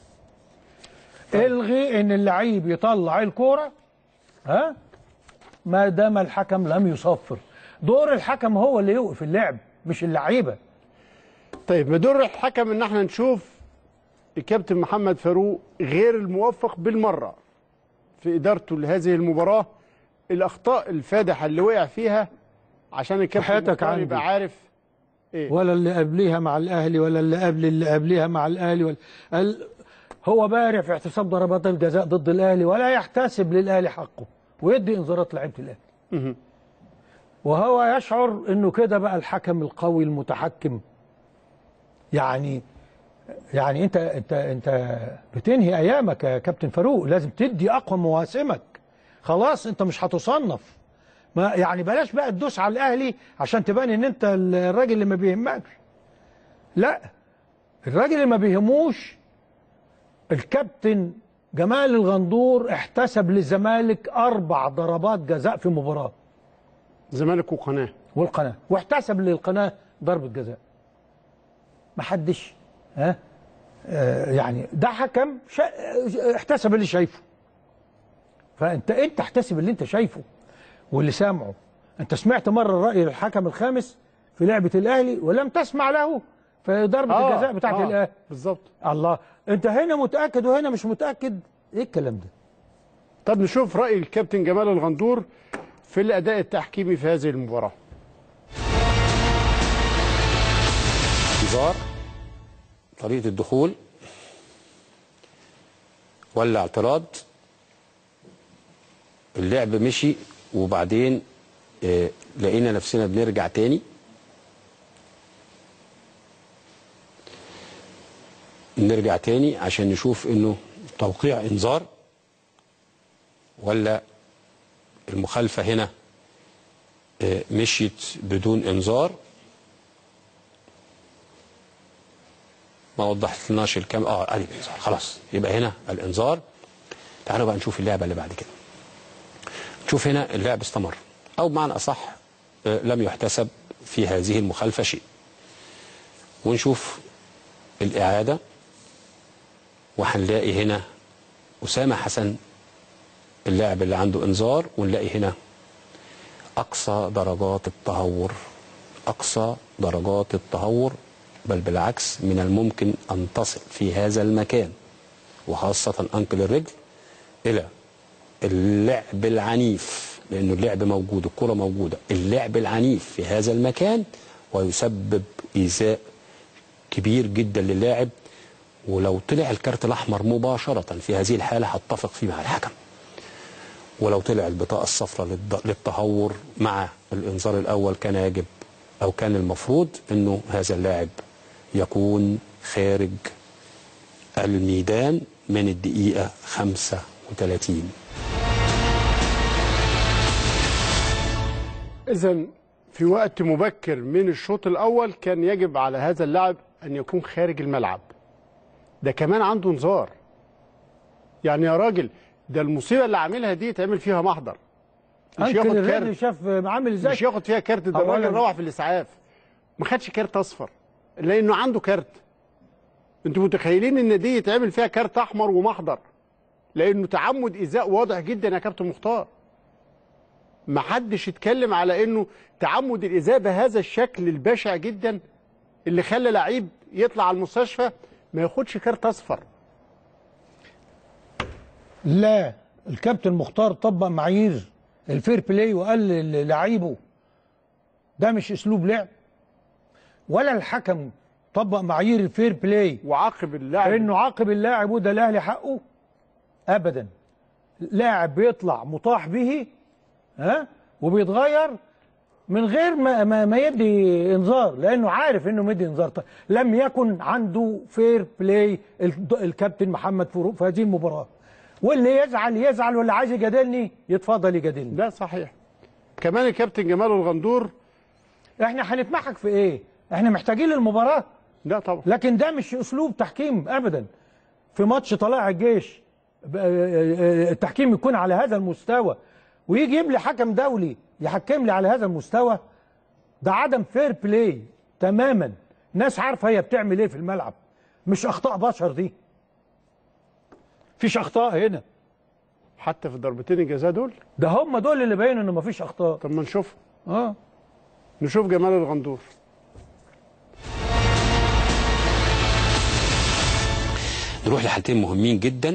الغي ان اللعيب يطلع الكوره ها ما دام الحكم لم يصفر دور الحكم هو اللي يوقف اللعب مش اللعيبه طيب بدور الحكم ان احنا نشوف الكابتن محمد فاروق غير الموفق بالمره في ادارته لهذه المباراه الاخطاء الفادحه اللي وقع فيها عشان الكابتن حياتك مختار عندي. يبقى عارف ايه ولا اللي قبليها مع الاهلي ولا اللي قبل اللي قبليها مع الاهلي ولا ال... هو بارع في احتساب ضربات الجزاء ضد الاهلي ولا يحتسب للاهلي حقه ويدي انذارات لعيبه الاهلي مهم. وهو يشعر انه كده بقى الحكم القوي المتحكم يعني يعني انت انت انت بتنهي ايامك يا كابتن فاروق لازم تدي اقوى مواسمك خلاص انت مش هتصنف ما يعني بلاش بقى تدوس على الاهلي عشان تبان ان انت الراجل اللي ما بيهمكش لا الراجل اللي ما بيهموش الكابتن جمال الغندور احتسب للزمالك اربع ضربات جزاء في مباراه زمالك وقناه والقناه واحتسب للقناه ضربه جزاء ما حدش ها آه يعني ده حكم شا... احتسب اللي شايفه فانت انت احتسب اللي انت شايفه واللي سامعه انت سمعت مره الراي الحكم الخامس في لعبه الاهلي ولم تسمع له في ضربه آه، الجزاء بتاعت آه، الاهلي بالظبط الله انت هنا متاكد وهنا مش متاكد ايه الكلام ده طب نشوف راي الكابتن جمال الغندور في الاداء التحكيمي في هذه المباراه انذار طريقة الدخول ولا اعتراض اللعب مشي وبعدين آه، لقينا نفسنا بنرجع تاني نرجع تاني عشان نشوف انه توقيع انذار ولا المخالفة هنا آه، مشيت بدون انذار ما وضحتلناش الكام اه ادي الانذار خلاص يبقى هنا الانذار تعالوا بقى نشوف اللعبه اللي بعد كده شوف هنا اللعب استمر او بمعنى اصح آه، لم يحتسب في هذه المخالفه شيء ونشوف الاعاده وهنلاقي هنا اسامه حسن اللاعب اللي عنده انذار ونلاقي هنا اقصى درجات التهور اقصى درجات التهور بل بالعكس من الممكن ان تصل في هذا المكان وخاصه انقل الرجل الى اللعب العنيف لانه اللعب موجود الكره موجوده اللعب العنيف في هذا المكان ويسبب ايذاء كبير جدا للاعب ولو طلع الكارت الاحمر مباشره في هذه الحاله هتفق فيه مع الحكم ولو طلع البطاقه الصفراء للض- للتهور مع الانذار الاول كان يجب او كان المفروض انه هذا اللاعب يكون خارج الميدان من الدقيقه 35 إذا في وقت مبكر من الشوط الأول كان يجب على هذا اللاعب أن يكون خارج الملعب ده كمان عنده انذار يعني يا راجل ده المصيبة اللي عاملها دي تعمل فيها محضر مش انكل ياخد الرجل كارت شاف عامل ازاي مش ياخد فيها كارت ده أولاً- الراجل روح في الإسعاف ما خدش كارت أصفر لأنه عنده كارت انتوا متخيلين ان دي يتعمل فيها كارت احمر ومحضر لانه تعمد ايذاء واضح جدا يا كابتن مختار ما حدش اتكلم على انه تعمد الايذاء بهذا الشكل البشع جدا اللي خلى لعيب يطلع على المستشفى ما ياخدش كارت اصفر لا الكابتن مختار طبق معايير الفير بلاي وقال للعيبه ده مش اسلوب لعب ولا الحكم طبق معايير الفير بلاي وعاقب اللاعب انه عاقب اللاعب وده الاهلي حقه ابدا لاعب بيطلع مطاح به ها وبيتغير من غير ما ما, ما يدي انذار لانه عارف انه مدي انذار طيب لم يكن عنده فير بلاي الد- الكابتن محمد فاروق في هذه المباراه واللي يزعل يزعل واللي عايز يجادلني يتفضل يجادلني ده صحيح كمان الكابتن جمال الغندور احنا هنتمحك في ايه احنا محتاجين للمباراه لا طبعا لكن ده مش اسلوب تحكيم ابدا في ماتش طلائع الجيش ب- التحكيم يكون على هذا المستوى ويجي يجيب لي حكم دولي يحكم لي على هذا المستوى ده عدم فير بلاي تماما ناس عارفه هي بتعمل ايه في الملعب مش اخطاء بشر دي مفيش اخطاء هنا حتى في ضربتين الجزاء دول ده هم دول اللي بينوا ان مفيش اخطاء طب ما نشوف اه نشوف جمال الغندور نروح لحالتين مهمين جدا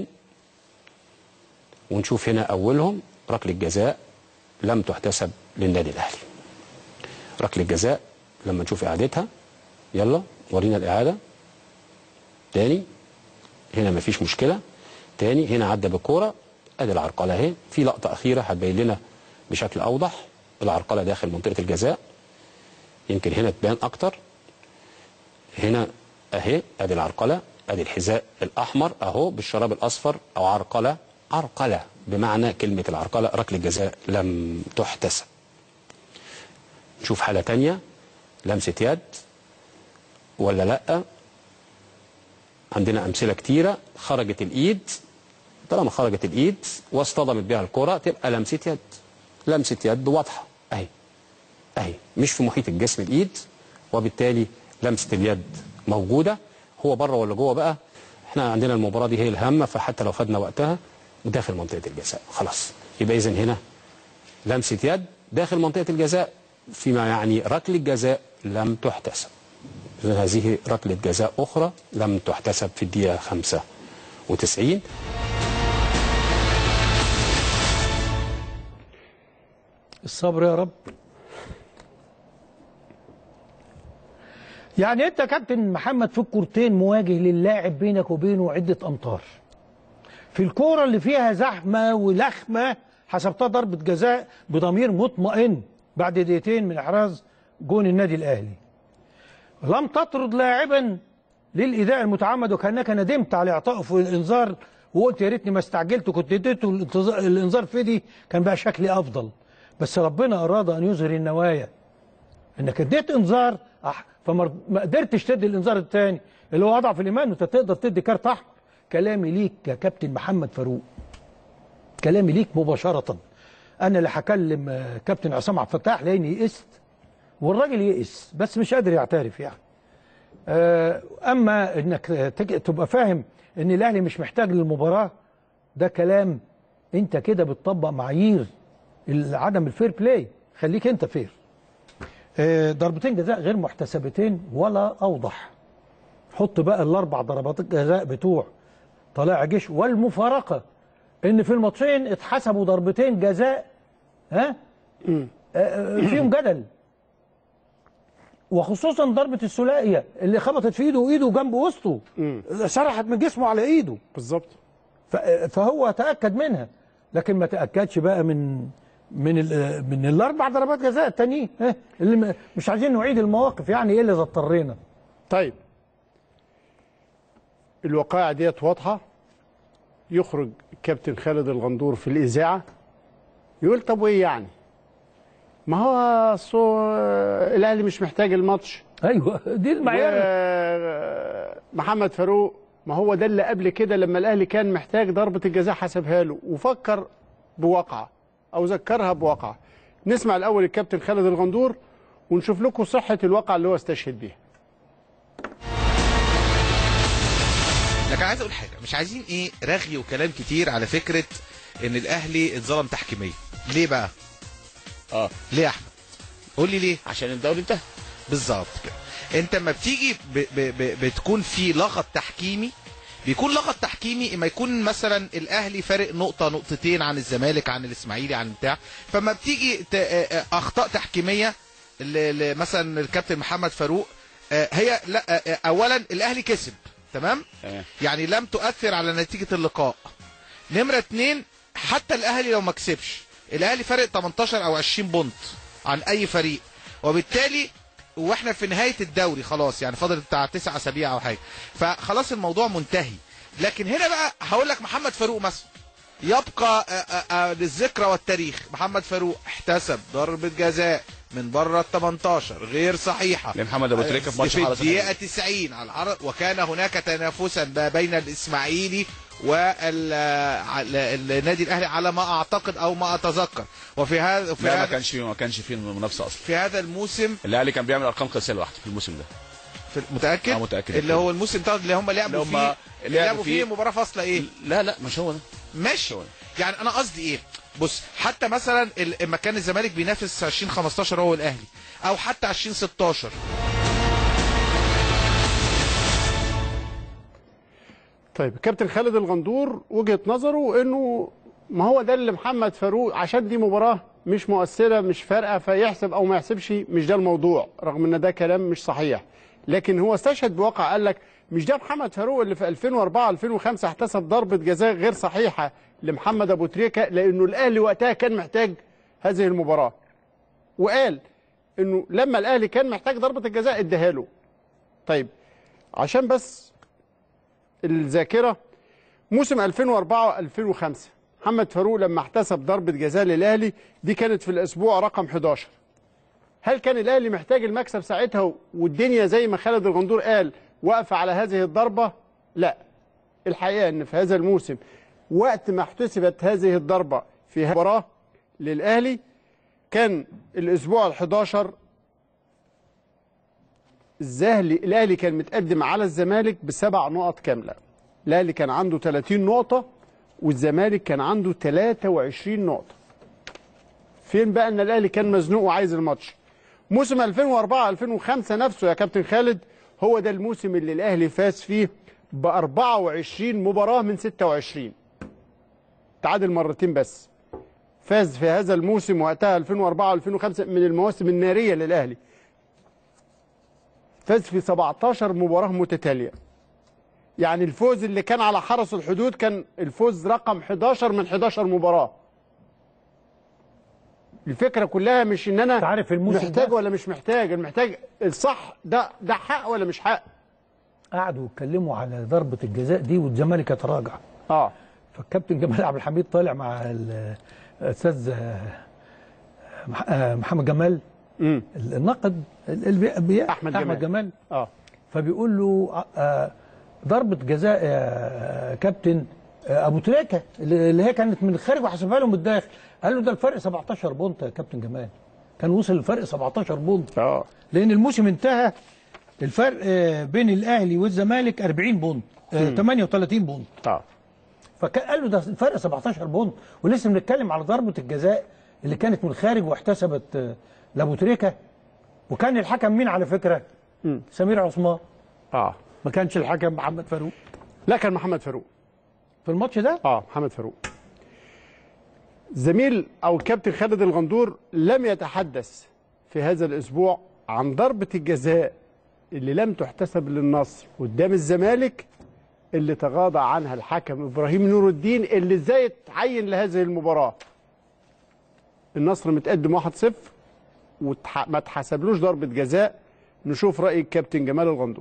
ونشوف هنا اولهم ركله جزاء لم تحتسب للنادي الاهلي ركله جزاء لما نشوف اعادتها يلا ورينا الاعاده تاني هنا مفيش مشكله تاني هنا عدى بالكوره ادي العرقله اهي في لقطه اخيره هتبين لنا بشكل اوضح العرقله داخل منطقه الجزاء يمكن هنا تبان اكتر هنا اهي ادي العرقله ادي الحذاء الاحمر اهو بالشراب الاصفر او عرقله عرقله بمعنى كلمه العرقله ركله جزاء لم تحتسب نشوف حاله تانية لمسه يد ولا لا عندنا امثله كتيره خرجت الايد طالما خرجت الايد واصطدمت بها الكره تبقى لمسه يد لمسه يد واضحه اهي اهي مش في محيط الجسم الايد وبالتالي لمسه اليد موجوده هو بره ولا جوه بقى احنا عندنا المباراه دي هي الهامه فحتى لو خدنا وقتها داخل منطقه الجزاء خلاص يبقى اذا هنا لمسه يد داخل منطقه الجزاء فيما يعني ركله جزاء لم تحتسب إذن هذه ركله جزاء اخرى لم تحتسب في الدقيقه 95 الصبر يا رب يعني انت كابتن محمد في الكورتين مواجه للاعب بينك وبينه عده امتار في الكوره اللي فيها زحمه ولخمه حسبتها ضربه جزاء بضمير مطمئن بعد دقيقتين من احراز جون النادي الاهلي لم تطرد لاعبا للايذاء المتعمد وكانك ندمت على اعطائه في الانذار وقلت يا ريتني ما استعجلت كنت اديته الانتظار- الانذار في دي كان بقى شكلي افضل بس ربنا اراد ان يظهر النوايا انك اديت انذار أح- فما ما قدرتش تدي الانذار الثاني اللي هو اضعف الايمان انت تقدر تدي كارت احمر كلامي ليك يا كابتن محمد فاروق كلامي ليك مباشره انا اللي هكلم آه، كابتن عصام عبد الفتاح لاني يئست والراجل يئس بس مش قادر يعترف يعني آه، اما انك تج- تبقى فاهم ان الاهلي مش محتاج للمباراه ده كلام انت كده بتطبق معايير ال- عدم الفير بلاي خليك انت فير آه، ضربتين جزاء غير محتسبتين ولا اوضح حط بقى الاربع ضربات الجزاء بتوع طلائع جيش والمفارقه ان في الماتشين اتحسبوا ضربتين جزاء ها آه، آه، فيهم جدل وخصوصا ضربه الثلاثيه اللي خبطت في ايده وايده جنب وسطه سرحت من جسمه على ايده بالظبط فهو تاكد منها لكن ما تاكدش بقى من من ال من الاربع ضربات جزاء التانيين ها، اللي م- مش عايزين نعيد المواقف يعني ايه اللي إذا اضطرينا طيب الوقائع ديت واضحه يخرج الكابتن خالد الغندور في الاذاعه يقول طب وايه يعني ما هو صو... الاهلي مش محتاج الماتش ايوه دي المعيار محمد فاروق ما هو ده اللي قبل كده لما الاهلي كان محتاج ضربه الجزاء حسبها له وفكر بواقعه او ذكرها بواقعه نسمع الاول الكابتن خالد الغندور ونشوف لكم صحه الواقعه اللي هو استشهد بيها لكن عايز اقول حاجه مش عايزين ايه رغي وكلام كتير على فكره ان الاهلي اتظلم تحكيميا ليه بقى اه ليه يا احمد قول لي ليه عشان الدوري انتهى بالظبط كده انت لما بتيجي ب ب ب بتكون في لغط تحكيمي بيكون لغط تحكيمي اما يكون مثلا الاهلي فارق نقطه نقطتين عن الزمالك عن الاسماعيلي عن بتاع فما بتيجي ت- آه، آه، اخطاء تحكيميه ل- ل- مثلا الكابتن محمد فاروق آه، هي لا آه، آه، اولا الاهلي كسب تمام يعني لم تؤثر على نتيجه اللقاء نمره اتنين حتى الاهلي لو ما كسبش الاهلي فارق 18 او 20 بونت عن اي فريق وبالتالي واحنا في نهايه الدوري خلاص يعني فاضل بتاع تسع اسابيع او حاجه فخلاص الموضوع منتهي لكن هنا بقى هقول لك محمد فاروق مثلا يبقى آه، آه، آه، للذكرى والتاريخ محمد فاروق احتسب ضربه جزاء من بره ال 18 غير صحيحه لمحمد أبو تريكة في ماتش في حرس الدقيقه 90 على العرض وكان هناك تنافسا ما بين الاسماعيلي والنادي الاهلي على ما اعتقد او ما اتذكر وفي هذا في لا ما هذا كانش فيه ما كانش فيه منافسه اصلا في هذا الموسم الاهلي كان بيعمل ارقام قياسيه لوحده في الموسم ده في متاكد اه متاكد اللي هو الموسم ده اللي هم لعبوا اللي هم فيه اللي لعبوا فيه فيه- مباراه فاصله ايه لا لا مش هو ده ماشي يعني انا قصدي ايه بص حتى مثلا ال- لما كان الزمالك بينافس 2015 هو الاهلي او حتى 2016 طيب كابتن خالد الغندور وجهه نظره انه ما هو ده اللي محمد فاروق عشان دي مباراه مش مؤثره مش فارقه فيحسب او ما يحسبش مش ده الموضوع رغم ان ده كلام مش صحيح لكن هو استشهد بواقع قال لك مش ده محمد فاروق اللي في 2004 2005 احتسب ضربه جزاء غير صحيحه لمحمد ابو تريكه لانه الاهلي وقتها كان محتاج هذه المباراه وقال انه لما الاهلي كان محتاج ضربه الجزاء اداها له طيب عشان بس الذاكره موسم 2004 2005 محمد فاروق لما احتسب ضربه جزاء للاهلي دي كانت في الاسبوع رقم 11 هل كان الاهلي محتاج المكسب ساعتها والدنيا زي ما خالد الغندور قال واقفه على هذه الضربه لا الحقيقه ان في هذا الموسم وقت ما احتسبت هذه الضربه في مباراه للاهلي كان الاسبوع ال11 الزهلي الاهلي كان متقدم على الزمالك بسبع نقط كامله الاهلي كان عنده 30 نقطه والزمالك كان عنده 23 نقطه فين بقى ان الاهلي كان مزنوق وعايز الماتش موسم 2004 2005 نفسه يا كابتن خالد هو ده الموسم اللي الاهلي فاز فيه ب 24 مباراه من 26 تعادل مرتين بس فاز في هذا الموسم وقتها 2004 2005 من المواسم الناريه للاهلي فاز في 17 مباراه متتاليه يعني الفوز اللي كان على حرس الحدود كان الفوز رقم 11 من 11 مباراه الفكره كلها مش ان انا عارف الموسم محتاج ده؟ ولا مش محتاج المحتاج الصح ده ده حق ولا مش حق قعدوا يتكلموا على ضربه الجزاء دي والزمالك يتراجع اه فالكابتن جمال عبد الحميد طالع مع ال- الاستاذ آه، مح- آه، محمد جمال الناقد اللي بي- بي- أحمد احمد جمال. جمال اه فبيقول له آه، ضربه جزاء يا كابتن آه، ابو تريكه اللي اللي هي كانت من الخارج وحسبها له من الداخل قال له ده الفرق 17 بونت يا كابتن جمال كان وصل الفرق 17 بونت اه لان الموسم انتهى الفرق آه، بين الاهلي والزمالك 40 بونت آه، مم. 38 بونت اه فكان قال له ده الفرق 17 بونت ولسه بنتكلم على ضربه الجزاء اللي كانت من الخارج واحتسبت آه، لابو تريكه وكان الحكم مين على فكره؟ سمير عثمان اه ما كانش الحكم محمد فاروق لا كان محمد فاروق في الماتش ده؟ اه محمد فاروق زميل او الكابتن خالد الغندور لم يتحدث في هذا الاسبوع عن ضربه الجزاء اللي لم تحتسب للنصر قدام الزمالك اللي تغاضى عنها الحكم ابراهيم نور الدين اللي ازاي اتعين لهذه المباراه النصر متقدم 1-0 وما اتحسبلوش ضربه جزاء نشوف راي الكابتن جمال الغندور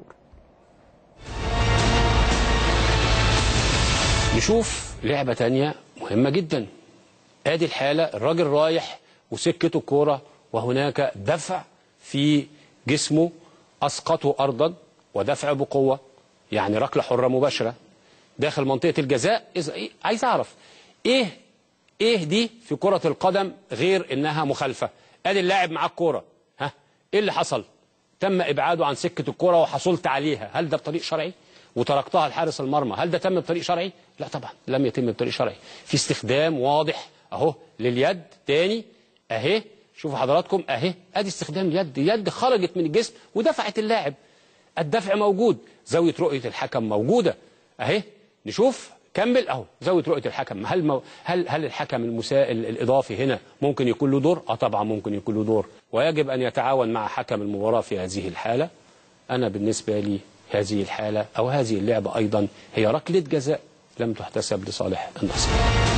نشوف لعبة تانية مهمة جدا ادي الحالة الراجل رايح وسكته الكورة وهناك دفع في جسمه اسقطه ارضا ودفع بقوة يعني ركلة حرة مباشرة داخل منطقة الجزاء إذا إيه؟ عايز اعرف ايه ايه دي في كرة القدم غير انها مخالفة ادي اللاعب معاه الكورة ها ايه اللي حصل تم ابعاده عن سكة الكورة وحصلت عليها هل ده بطريق شرعي وتركتها لحارس المرمى هل ده تم بطريق شرعي لا طبعا لم يتم بطريق شرعي في استخدام واضح اهو لليد تاني اهي شوفوا حضراتكم اهي ادي استخدام يد يد خرجت من الجسم ودفعت اللاعب الدفع موجود زاويه رؤيه الحكم موجوده اهي نشوف كمل اهو زاويه رؤيه الحكم هل مو هل هل الحكم المسائل الاضافي هنا ممكن يكون له دور اه طبعا ممكن يكون له دور ويجب ان يتعاون مع حكم المباراه في هذه الحاله انا بالنسبه لي هذه الحاله او هذه اللعبه ايضا هي ركله جزاء لم تحتسب لصالح النصر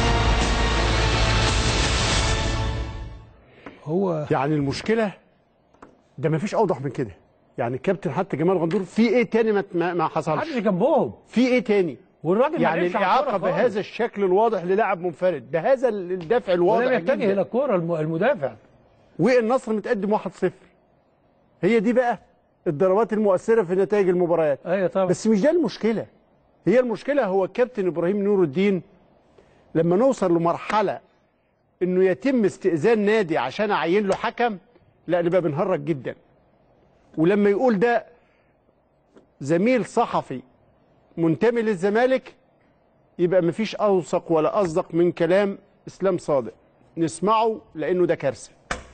هو يعني المشكله ده ما فيش اوضح من كده يعني الكابتن حتى جمال غندور في ايه تاني ما ما, ما حصلش محدش جنبهم في ايه تاني والراجل ما يعني لعبش على الاعاقه الكورة خالص. بهذا الشكل الواضح للاعب منفرد بهذا الدفع الواضح ولم يتجه جداً. الى الكوره الم- المدافع والنصر متقدم 1-0 هي دي بقى الضربات المؤثره في نتائج المباريات ايوه طبعا بس مش ده المشكله هي المشكله هو الكابتن ابراهيم نور الدين لما نوصل لمرحله انه يتم استئذان نادي عشان اعين له حكم لا نبقى بنهرج جدا ولما يقول ده زميل صحفي منتمي للزمالك يبقى مفيش اوثق ولا اصدق من كلام اسلام صادق نسمعه لانه ده كارثه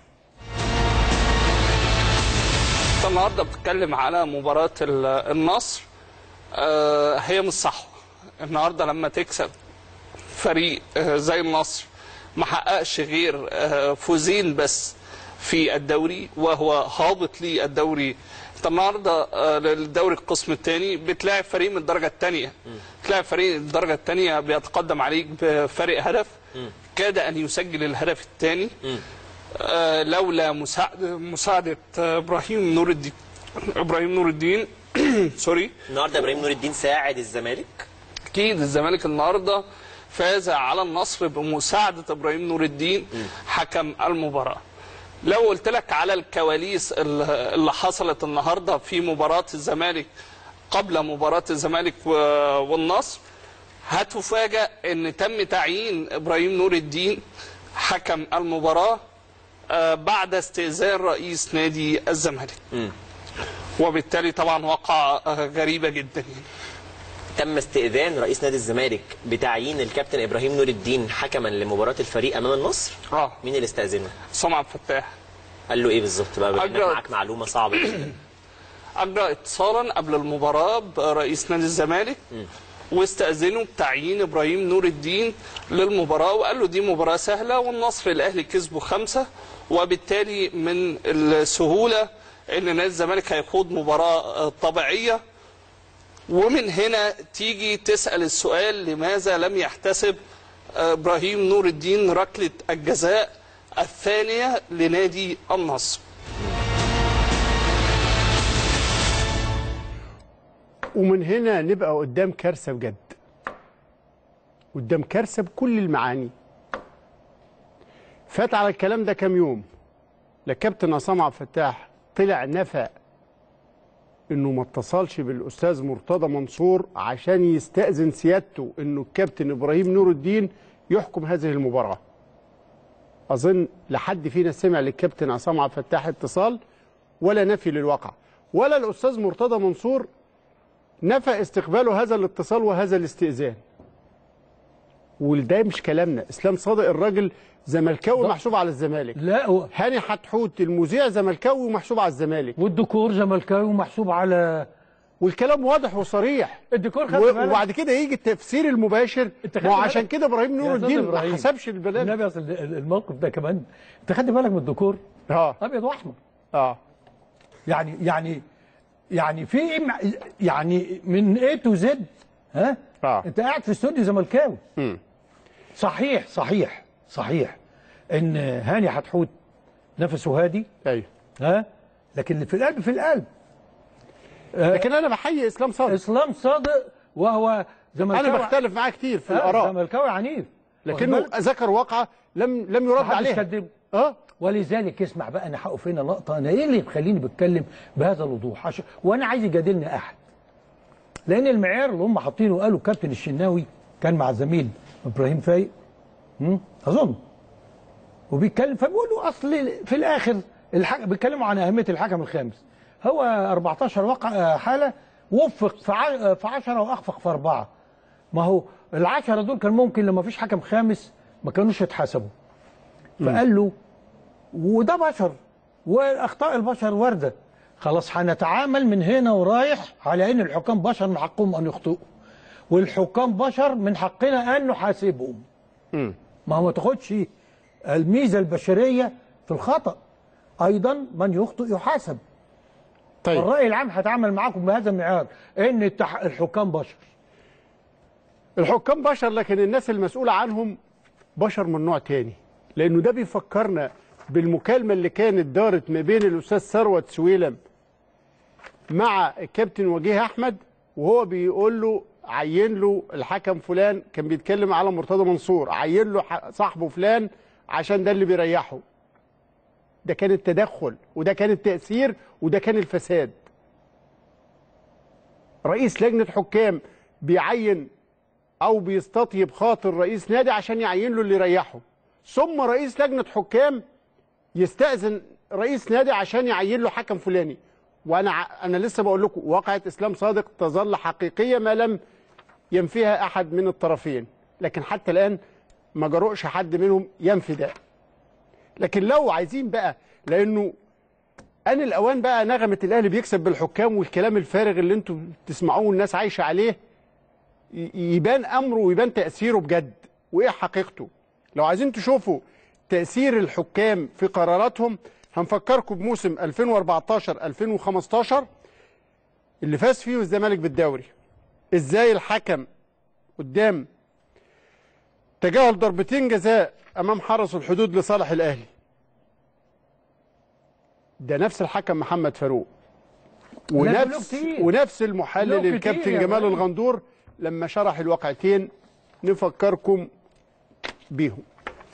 انت النهارده بتتكلم على مباراه ال- النصر آه، هي مش صح النهارده لما تكسب فريق آه، زي النصر ما حققش غير آه، فوزين بس في الدوري وهو هابط للدوري انت النهارده آه، للدوري القسم الثاني بتلاعب فريق من الدرجه الثانيه تلاعب فريق الدرجه الثانيه بيتقدم عليك بفارق هدف كاد ان يسجل الهدف الثاني آه، لولا مساعدة مساعدة آه، إبراهيم نور الدين إبراهيم نور الدين سوري النهارده ابراهيم نور الدين ساعد الزمالك أكيد الزمالك النهارده فاز على النصر بمساعدة إبراهيم نور الدين حكم المباراة لو قلت لك على الكواليس ال- اللي حصلت النهارده في مباراة الزمالك قبل مباراة الزمالك و- والنصر هتفاجأ ان تم تعيين ابراهيم نور الدين حكم المباراة آه، بعد استئذان رئيس نادي الزمالك وبالتالي طبعا وقع آه، غريبة جدا يعني. تم استئذان رئيس نادي الزمالك بتعيين الكابتن ابراهيم نور الدين حكما لمباراه الفريق امام النصر اه مين اللي استاذنه سمع الفتاح قال له ايه بالظبط بقى بما إنك أجرى- معاك معلومه صعبه جدا أجرى اتصالا قبل المباراة برئيس نادي الزمالك واستأذنوا بتعيين إبراهيم نور الدين للمباراة وقال له دي مباراة سهلة والنصر الأهلي كسبوا خمسة وبالتالي من السهولة إن نادي الزمالك هيخوض مباراة آه، طبيعية ومن هنا تيجي تسأل السؤال لماذا لم يحتسب آه، إبراهيم نور الدين ركلة الجزاء الثانية لنادي النصر ومن هنا نبقى قدام كارثه بجد قدام كارثه بكل المعاني فات على الكلام ده كام يوم لا كابتن عصام عبد الفتاح طلع نفى انه ما اتصلش بالاستاذ مرتضى منصور عشان يستاذن سيادته انه الكابتن ابراهيم نور الدين يحكم هذه المباراه اظن لحد فينا سمع للكابتن عصام عبد الفتاح اتصال ولا نفي للواقع ولا الاستاذ مرتضى منصور نفى استقباله هذا الاتصال وهذا الاستئذان وده مش كلامنا اسلام صادق الراجل زملكاوي محسوب على الزمالك لا هو هاني حتحوت المذيع زملكاوي ومحسوب على الزمالك والديكور زملكاوي ومحسوب على والكلام واضح وصريح الديكور خدت و- بالك؟ وبعد كده يجي التفسير المباشر انت خدت ما هو بالك؟ عشان كده ابراهيم يا نور أستاذ الدين ما إبراهيم، حسبش البلاغ النبي اصل الموقف ده كمان انت خدت بالك من الديكور اه ابيض واحمر اه يعني يعني يعني في يعني من اي تو زد ها آه. انت قاعد في استوديو زملكاوي مم. صحيح صحيح صحيح ان هاني حتحوت نفسه هادي ايوه ها لكن اللي في القلب في القلب لكن انا بحيي اسلام صادق اسلام صادق وهو زملكاوي انا بختلف معاه كتير في آه، الاراء زملكاوي عنيف لكنه واخد بالك؟ ذكر واقعه لم لم يرد محدش عليها كدبه. اه ولذلك اسمع بقى انا هقف هنا لقطه انا ايه اللي بيخليني بتكلم بهذا الوضوح عشان وانا عايز يجادلني احد لان المعيار اللي هم حاطينه قالوا كابتن الشناوي كان مع الزميل ابراهيم فايق هم؟ اظن وبيتكلم فبيقولوا اصل في الاخر الحكم بيتكلموا عن اهميه الحكم الخامس هو 14 وقع حاله وفق في ع- في 10 واخفق في اربعه ما هو العشرة دول كان ممكن لما فيش حكم خامس ما كانوش يتحسبوا فقال له وده بشر واخطاء البشر وارده خلاص هنتعامل من هنا ورايح على ان الحكام بشر من حقهم ان يخطئوا والحكام بشر من حقنا ان نحاسبهم ما هو ما تاخدش الميزه البشريه في الخطا ايضا من يخطئ يحاسب طيب الراي العام هيتعامل معاكم بهذا المعيار ان التح... الحكام بشر الحكام بشر لكن الناس المسؤولة عنهم بشر من نوع تاني لأنه ده بيفكرنا بالمكالمة اللي كانت دارت ما بين الأستاذ ثروت سويلم مع الكابتن وجيه أحمد وهو بيقول له عين له الحكم فلان كان بيتكلم على مرتضى منصور عين له ح- صاحبه فلان عشان ده اللي بيريحه ده كان التدخل وده كان التأثير وده كان الفساد رئيس لجنة حكام بيعين او بيستطيب خاطر رئيس نادي عشان يعين له اللي يريحه ثم رئيس لجنه حكام يستاذن رئيس نادي عشان يعين له حكم فلاني وانا ع- انا لسه بقول لكم واقعه اسلام صادق تظل حقيقيه ما لم ينفيها احد من الطرفين لكن حتى الان ما جرؤش حد منهم ينفي ده لكن لو عايزين بقى لانه ان الاوان بقى نغمه الاهلي بيكسب بالحكام والكلام الفارغ اللي انتم بتسمعوه والناس عايشه عليه ي- يبان امره ويبان تاثيره بجد وايه حقيقته لو عايزين تشوفوا تاثير الحكام في قراراتهم هنفكركم بموسم 2014 2015 اللي فاز فيه الزمالك بالدوري ازاي الحكم قدام تجاهل ضربتين جزاء امام حرس الحدود لصالح الاهلي ده نفس الحكم محمد فاروق لا، له ونفس كتير. ونفس له المحلل كتير الكابتن يا جمال إبراهيم. الغندور لما شرح الواقعتين نفكركم بيهم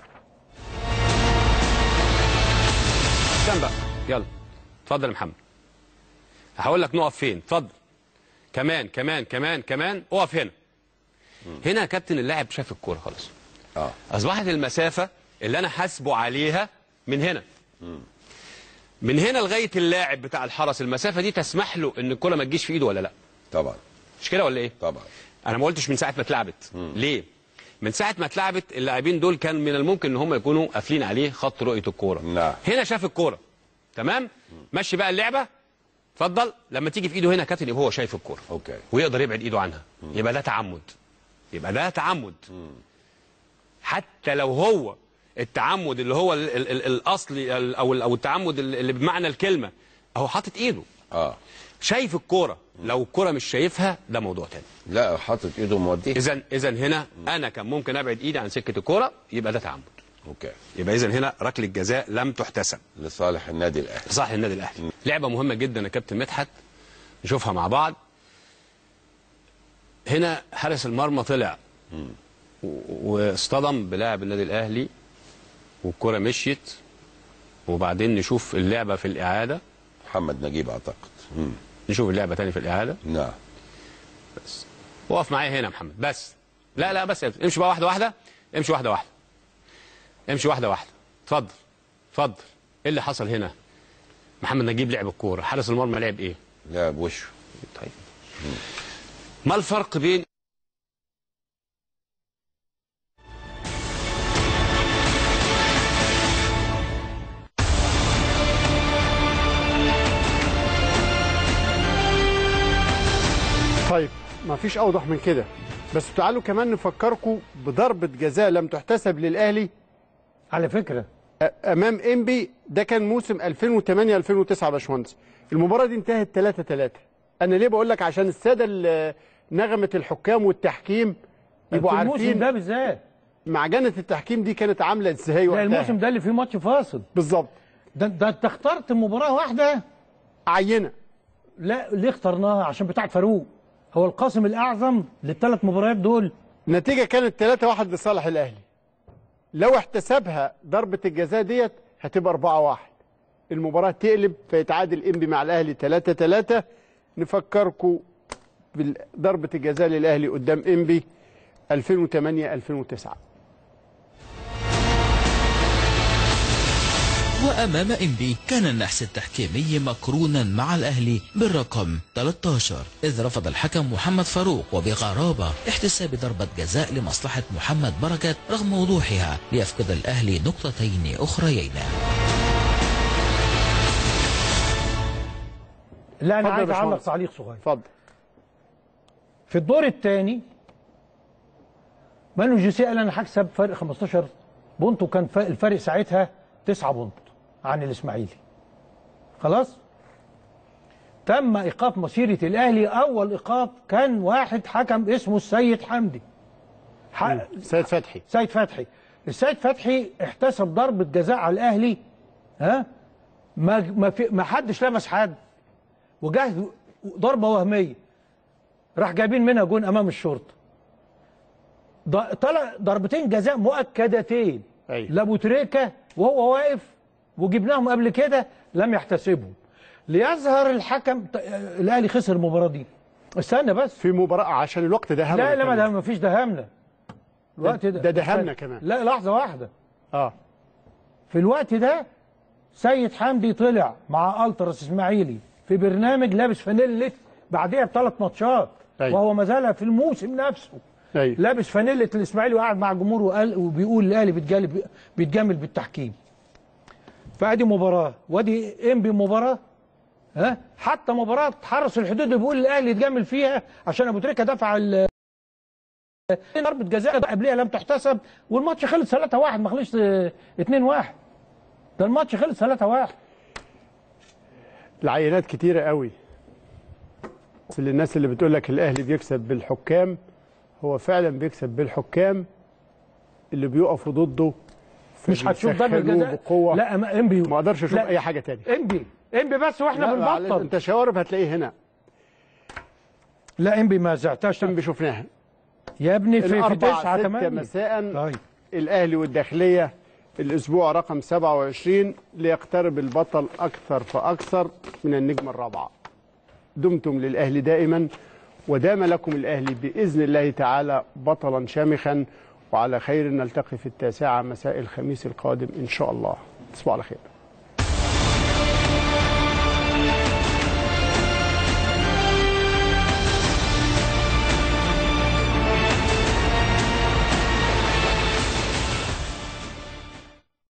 كم بقى يلا اتفضل يا محمد هقول لك نقف فين اتفضل كمان كمان كمان كمان اقف هنا هنا يا كابتن اللاعب شاف الكوره خلاص اه اصبحت المسافه اللي انا حاسبه عليها من هنا من هنا لغايه اللاعب بتاع الحرس المسافه دي تسمح له ان الكوره ما تجيش في ايده ولا لا طبعا مش كده ولا ايه طبعا انا ما قلتش من ساعه ما اتلعبت ليه من ساعه ما اتلعبت اللاعبين دول كان من الممكن ان هم يكونوا قافلين عليه خط رؤيه الكوره نعم هنا شاف الكوره تمام مشي بقى اللعبه اتفضل لما تيجي في ايده هنا كابتن يبقى هو شايف الكوره اوكي ويقدر يبعد ايده عنها يبقى ده تعمد يبقى ده تعمد حتى لو هو التعمد اللي هو ال ال ال الاصلي ال- او ال- او التعمد ال- اللي بمعنى الكلمه اهو حاطط ايده اه شايف الكوره لو الكوره مش شايفها ده موضوع تاني لا حاطط ايده موديه اذا اذا هنا انا كان ممكن ابعد ايدي عن سكه الكوره يبقى ده تعمد اوكي يبقى اذا هنا ركله جزاء لم تحتسب لصالح النادي الاهلي لصالح النادي الاهلي لعبه مهمه جدا يا كابتن مدحت نشوفها مع بعض هنا حارس المرمى طلع و- واصطدم بلاعب النادي الاهلي والكره مشيت وبعدين نشوف اللعبه في الاعاده محمد نجيب اعتقد مم. نشوف اللعبه تاني في الاعاده نعم بس وقف معايا هنا يا محمد بس لا لا بس امشي بقى واحده واحده امشي واحده واحده امشي واحده واحده اتفضل اتفضل ايه اللي حصل هنا محمد نجيب لعب الكوره حارس المرمى لعب ايه لعب وشه طيب ما الفرق بين طيب ما فيش اوضح من كده بس تعالوا كمان نفكركم بضربه جزاء لم تحتسب للاهلي على فكره امام انبي ده كان موسم 2008 2009 يا باشمهندس المباراه دي انتهت 3 3 انا ليه بقول لك عشان الساده ال- نغمه الحكام والتحكيم يبقوا في عارفين الموسم ده بالذات معجنه التحكيم دي كانت عامله ازاي ده وقتها الموسم ده اللي فيه ماتش فاصل بالظبط ده ده انت اخترت مباراه واحده عينه لا ليه اخترناها عشان بتاعت فاروق هو القاسم الاعظم للثلاث مباريات دول النتيجه كانت 3 1 لصالح الاهلي لو احتسبها ضربه الجزاء ديت هتبقى 4 1 المباراه تقلب فيتعادل انبي مع الاهلي 3 3 نفكركم بضربه الجزاء للاهلي قدام انبي 2008 2009 وأمام إنبي كان النحس التحكيمي مقرونا مع الأهلي بالرقم 13 إذ رفض الحكم محمد فاروق وبغرابة احتساب ضربة جزاء لمصلحة محمد بركة رغم وضوحها ليفقد الأهلي نقطتين أخريين لا انا اتفضل يا عايز اعلق باشمهندس. تعليق صغير اتفضل في الدور الثاني مانو جوسيه قال انا هكسب فرق 15 بونت وكان ف- الفرق ساعتها 9 بونت عن الاسماعيلي خلاص تم ايقاف مسيره الاهلي اول ايقاف كان واحد حكم اسمه السيد حمدي ح... سيد فتحي سيد فتحي السيد فتحي احتسب ضربه جزاء على الاهلي ها ما ما, في ما حدش لمس حد وجه ضربه وهميه راح جايبين منها جون امام الشرطه ض- طلع ضربتين جزاء مؤكدتين أيوة. لابو تريكه وهو واقف وجبناهم قبل كده لم يحتسبهم ليظهر الحكم ت- الاهلي خسر المباراه دي استنى بس في مباراه عشان الوقت ده لا لا ما ده ما فيش دهمنا الوقت ده ده دهمنا كمان. لا لحظه واحده اه في الوقت ده سيد حمدي طلع مع التراس اسماعيلي في برنامج لابس فانيلة بعديها بثلاث ماتشات أيوة. وهو ما زال في الموسم نفسه أيوة. لابس فانيلة الاسماعيلي وقاعد مع الجمهور وقال وبيقول الاهلي بيتجالب بيتجامل بالتحكيم فادي مباراه وادي انبي مباراه ها حتى مباراه حرس الحدود اللي بيقول الاهلي يتجامل فيها عشان ابو تريكه دفع ال- ضربه جزاء قبلها لم تحتسب والماتش خلص 3-1 ما خلصش 2-1 ده الماتش خلص 3-1 العينات كتيرة قوي بس للناس اللي بتقول لك الاهلي بيكسب بالحكام هو فعلا بيكسب بالحكام اللي بيقفوا ضده مش هتشوف ضربه فبيسخنوه جزاء بقوه لا ما انبي ما اقدرش اشوف لا. اي حاجه تاني انبي انبي بس واحنا لا، معلش، بنبطل انت شوارب هتلاقيه هنا لا انبي ما زعتهاش انبي شفناها يا ابني في في الأربعة تسعة ستة كمان مساء طيب. الأهلي والداخلية الأسبوع رقم 27 ليقترب البطل أكثر فأكثر من النجمة الرابعة دمتم للأهلي دائما ودام لكم الأهلي بإذن الله تعالى بطلا شامخا وعلى خير نلتقي في التاسعة مساء الخميس القادم إن شاء الله تصبحوا على خير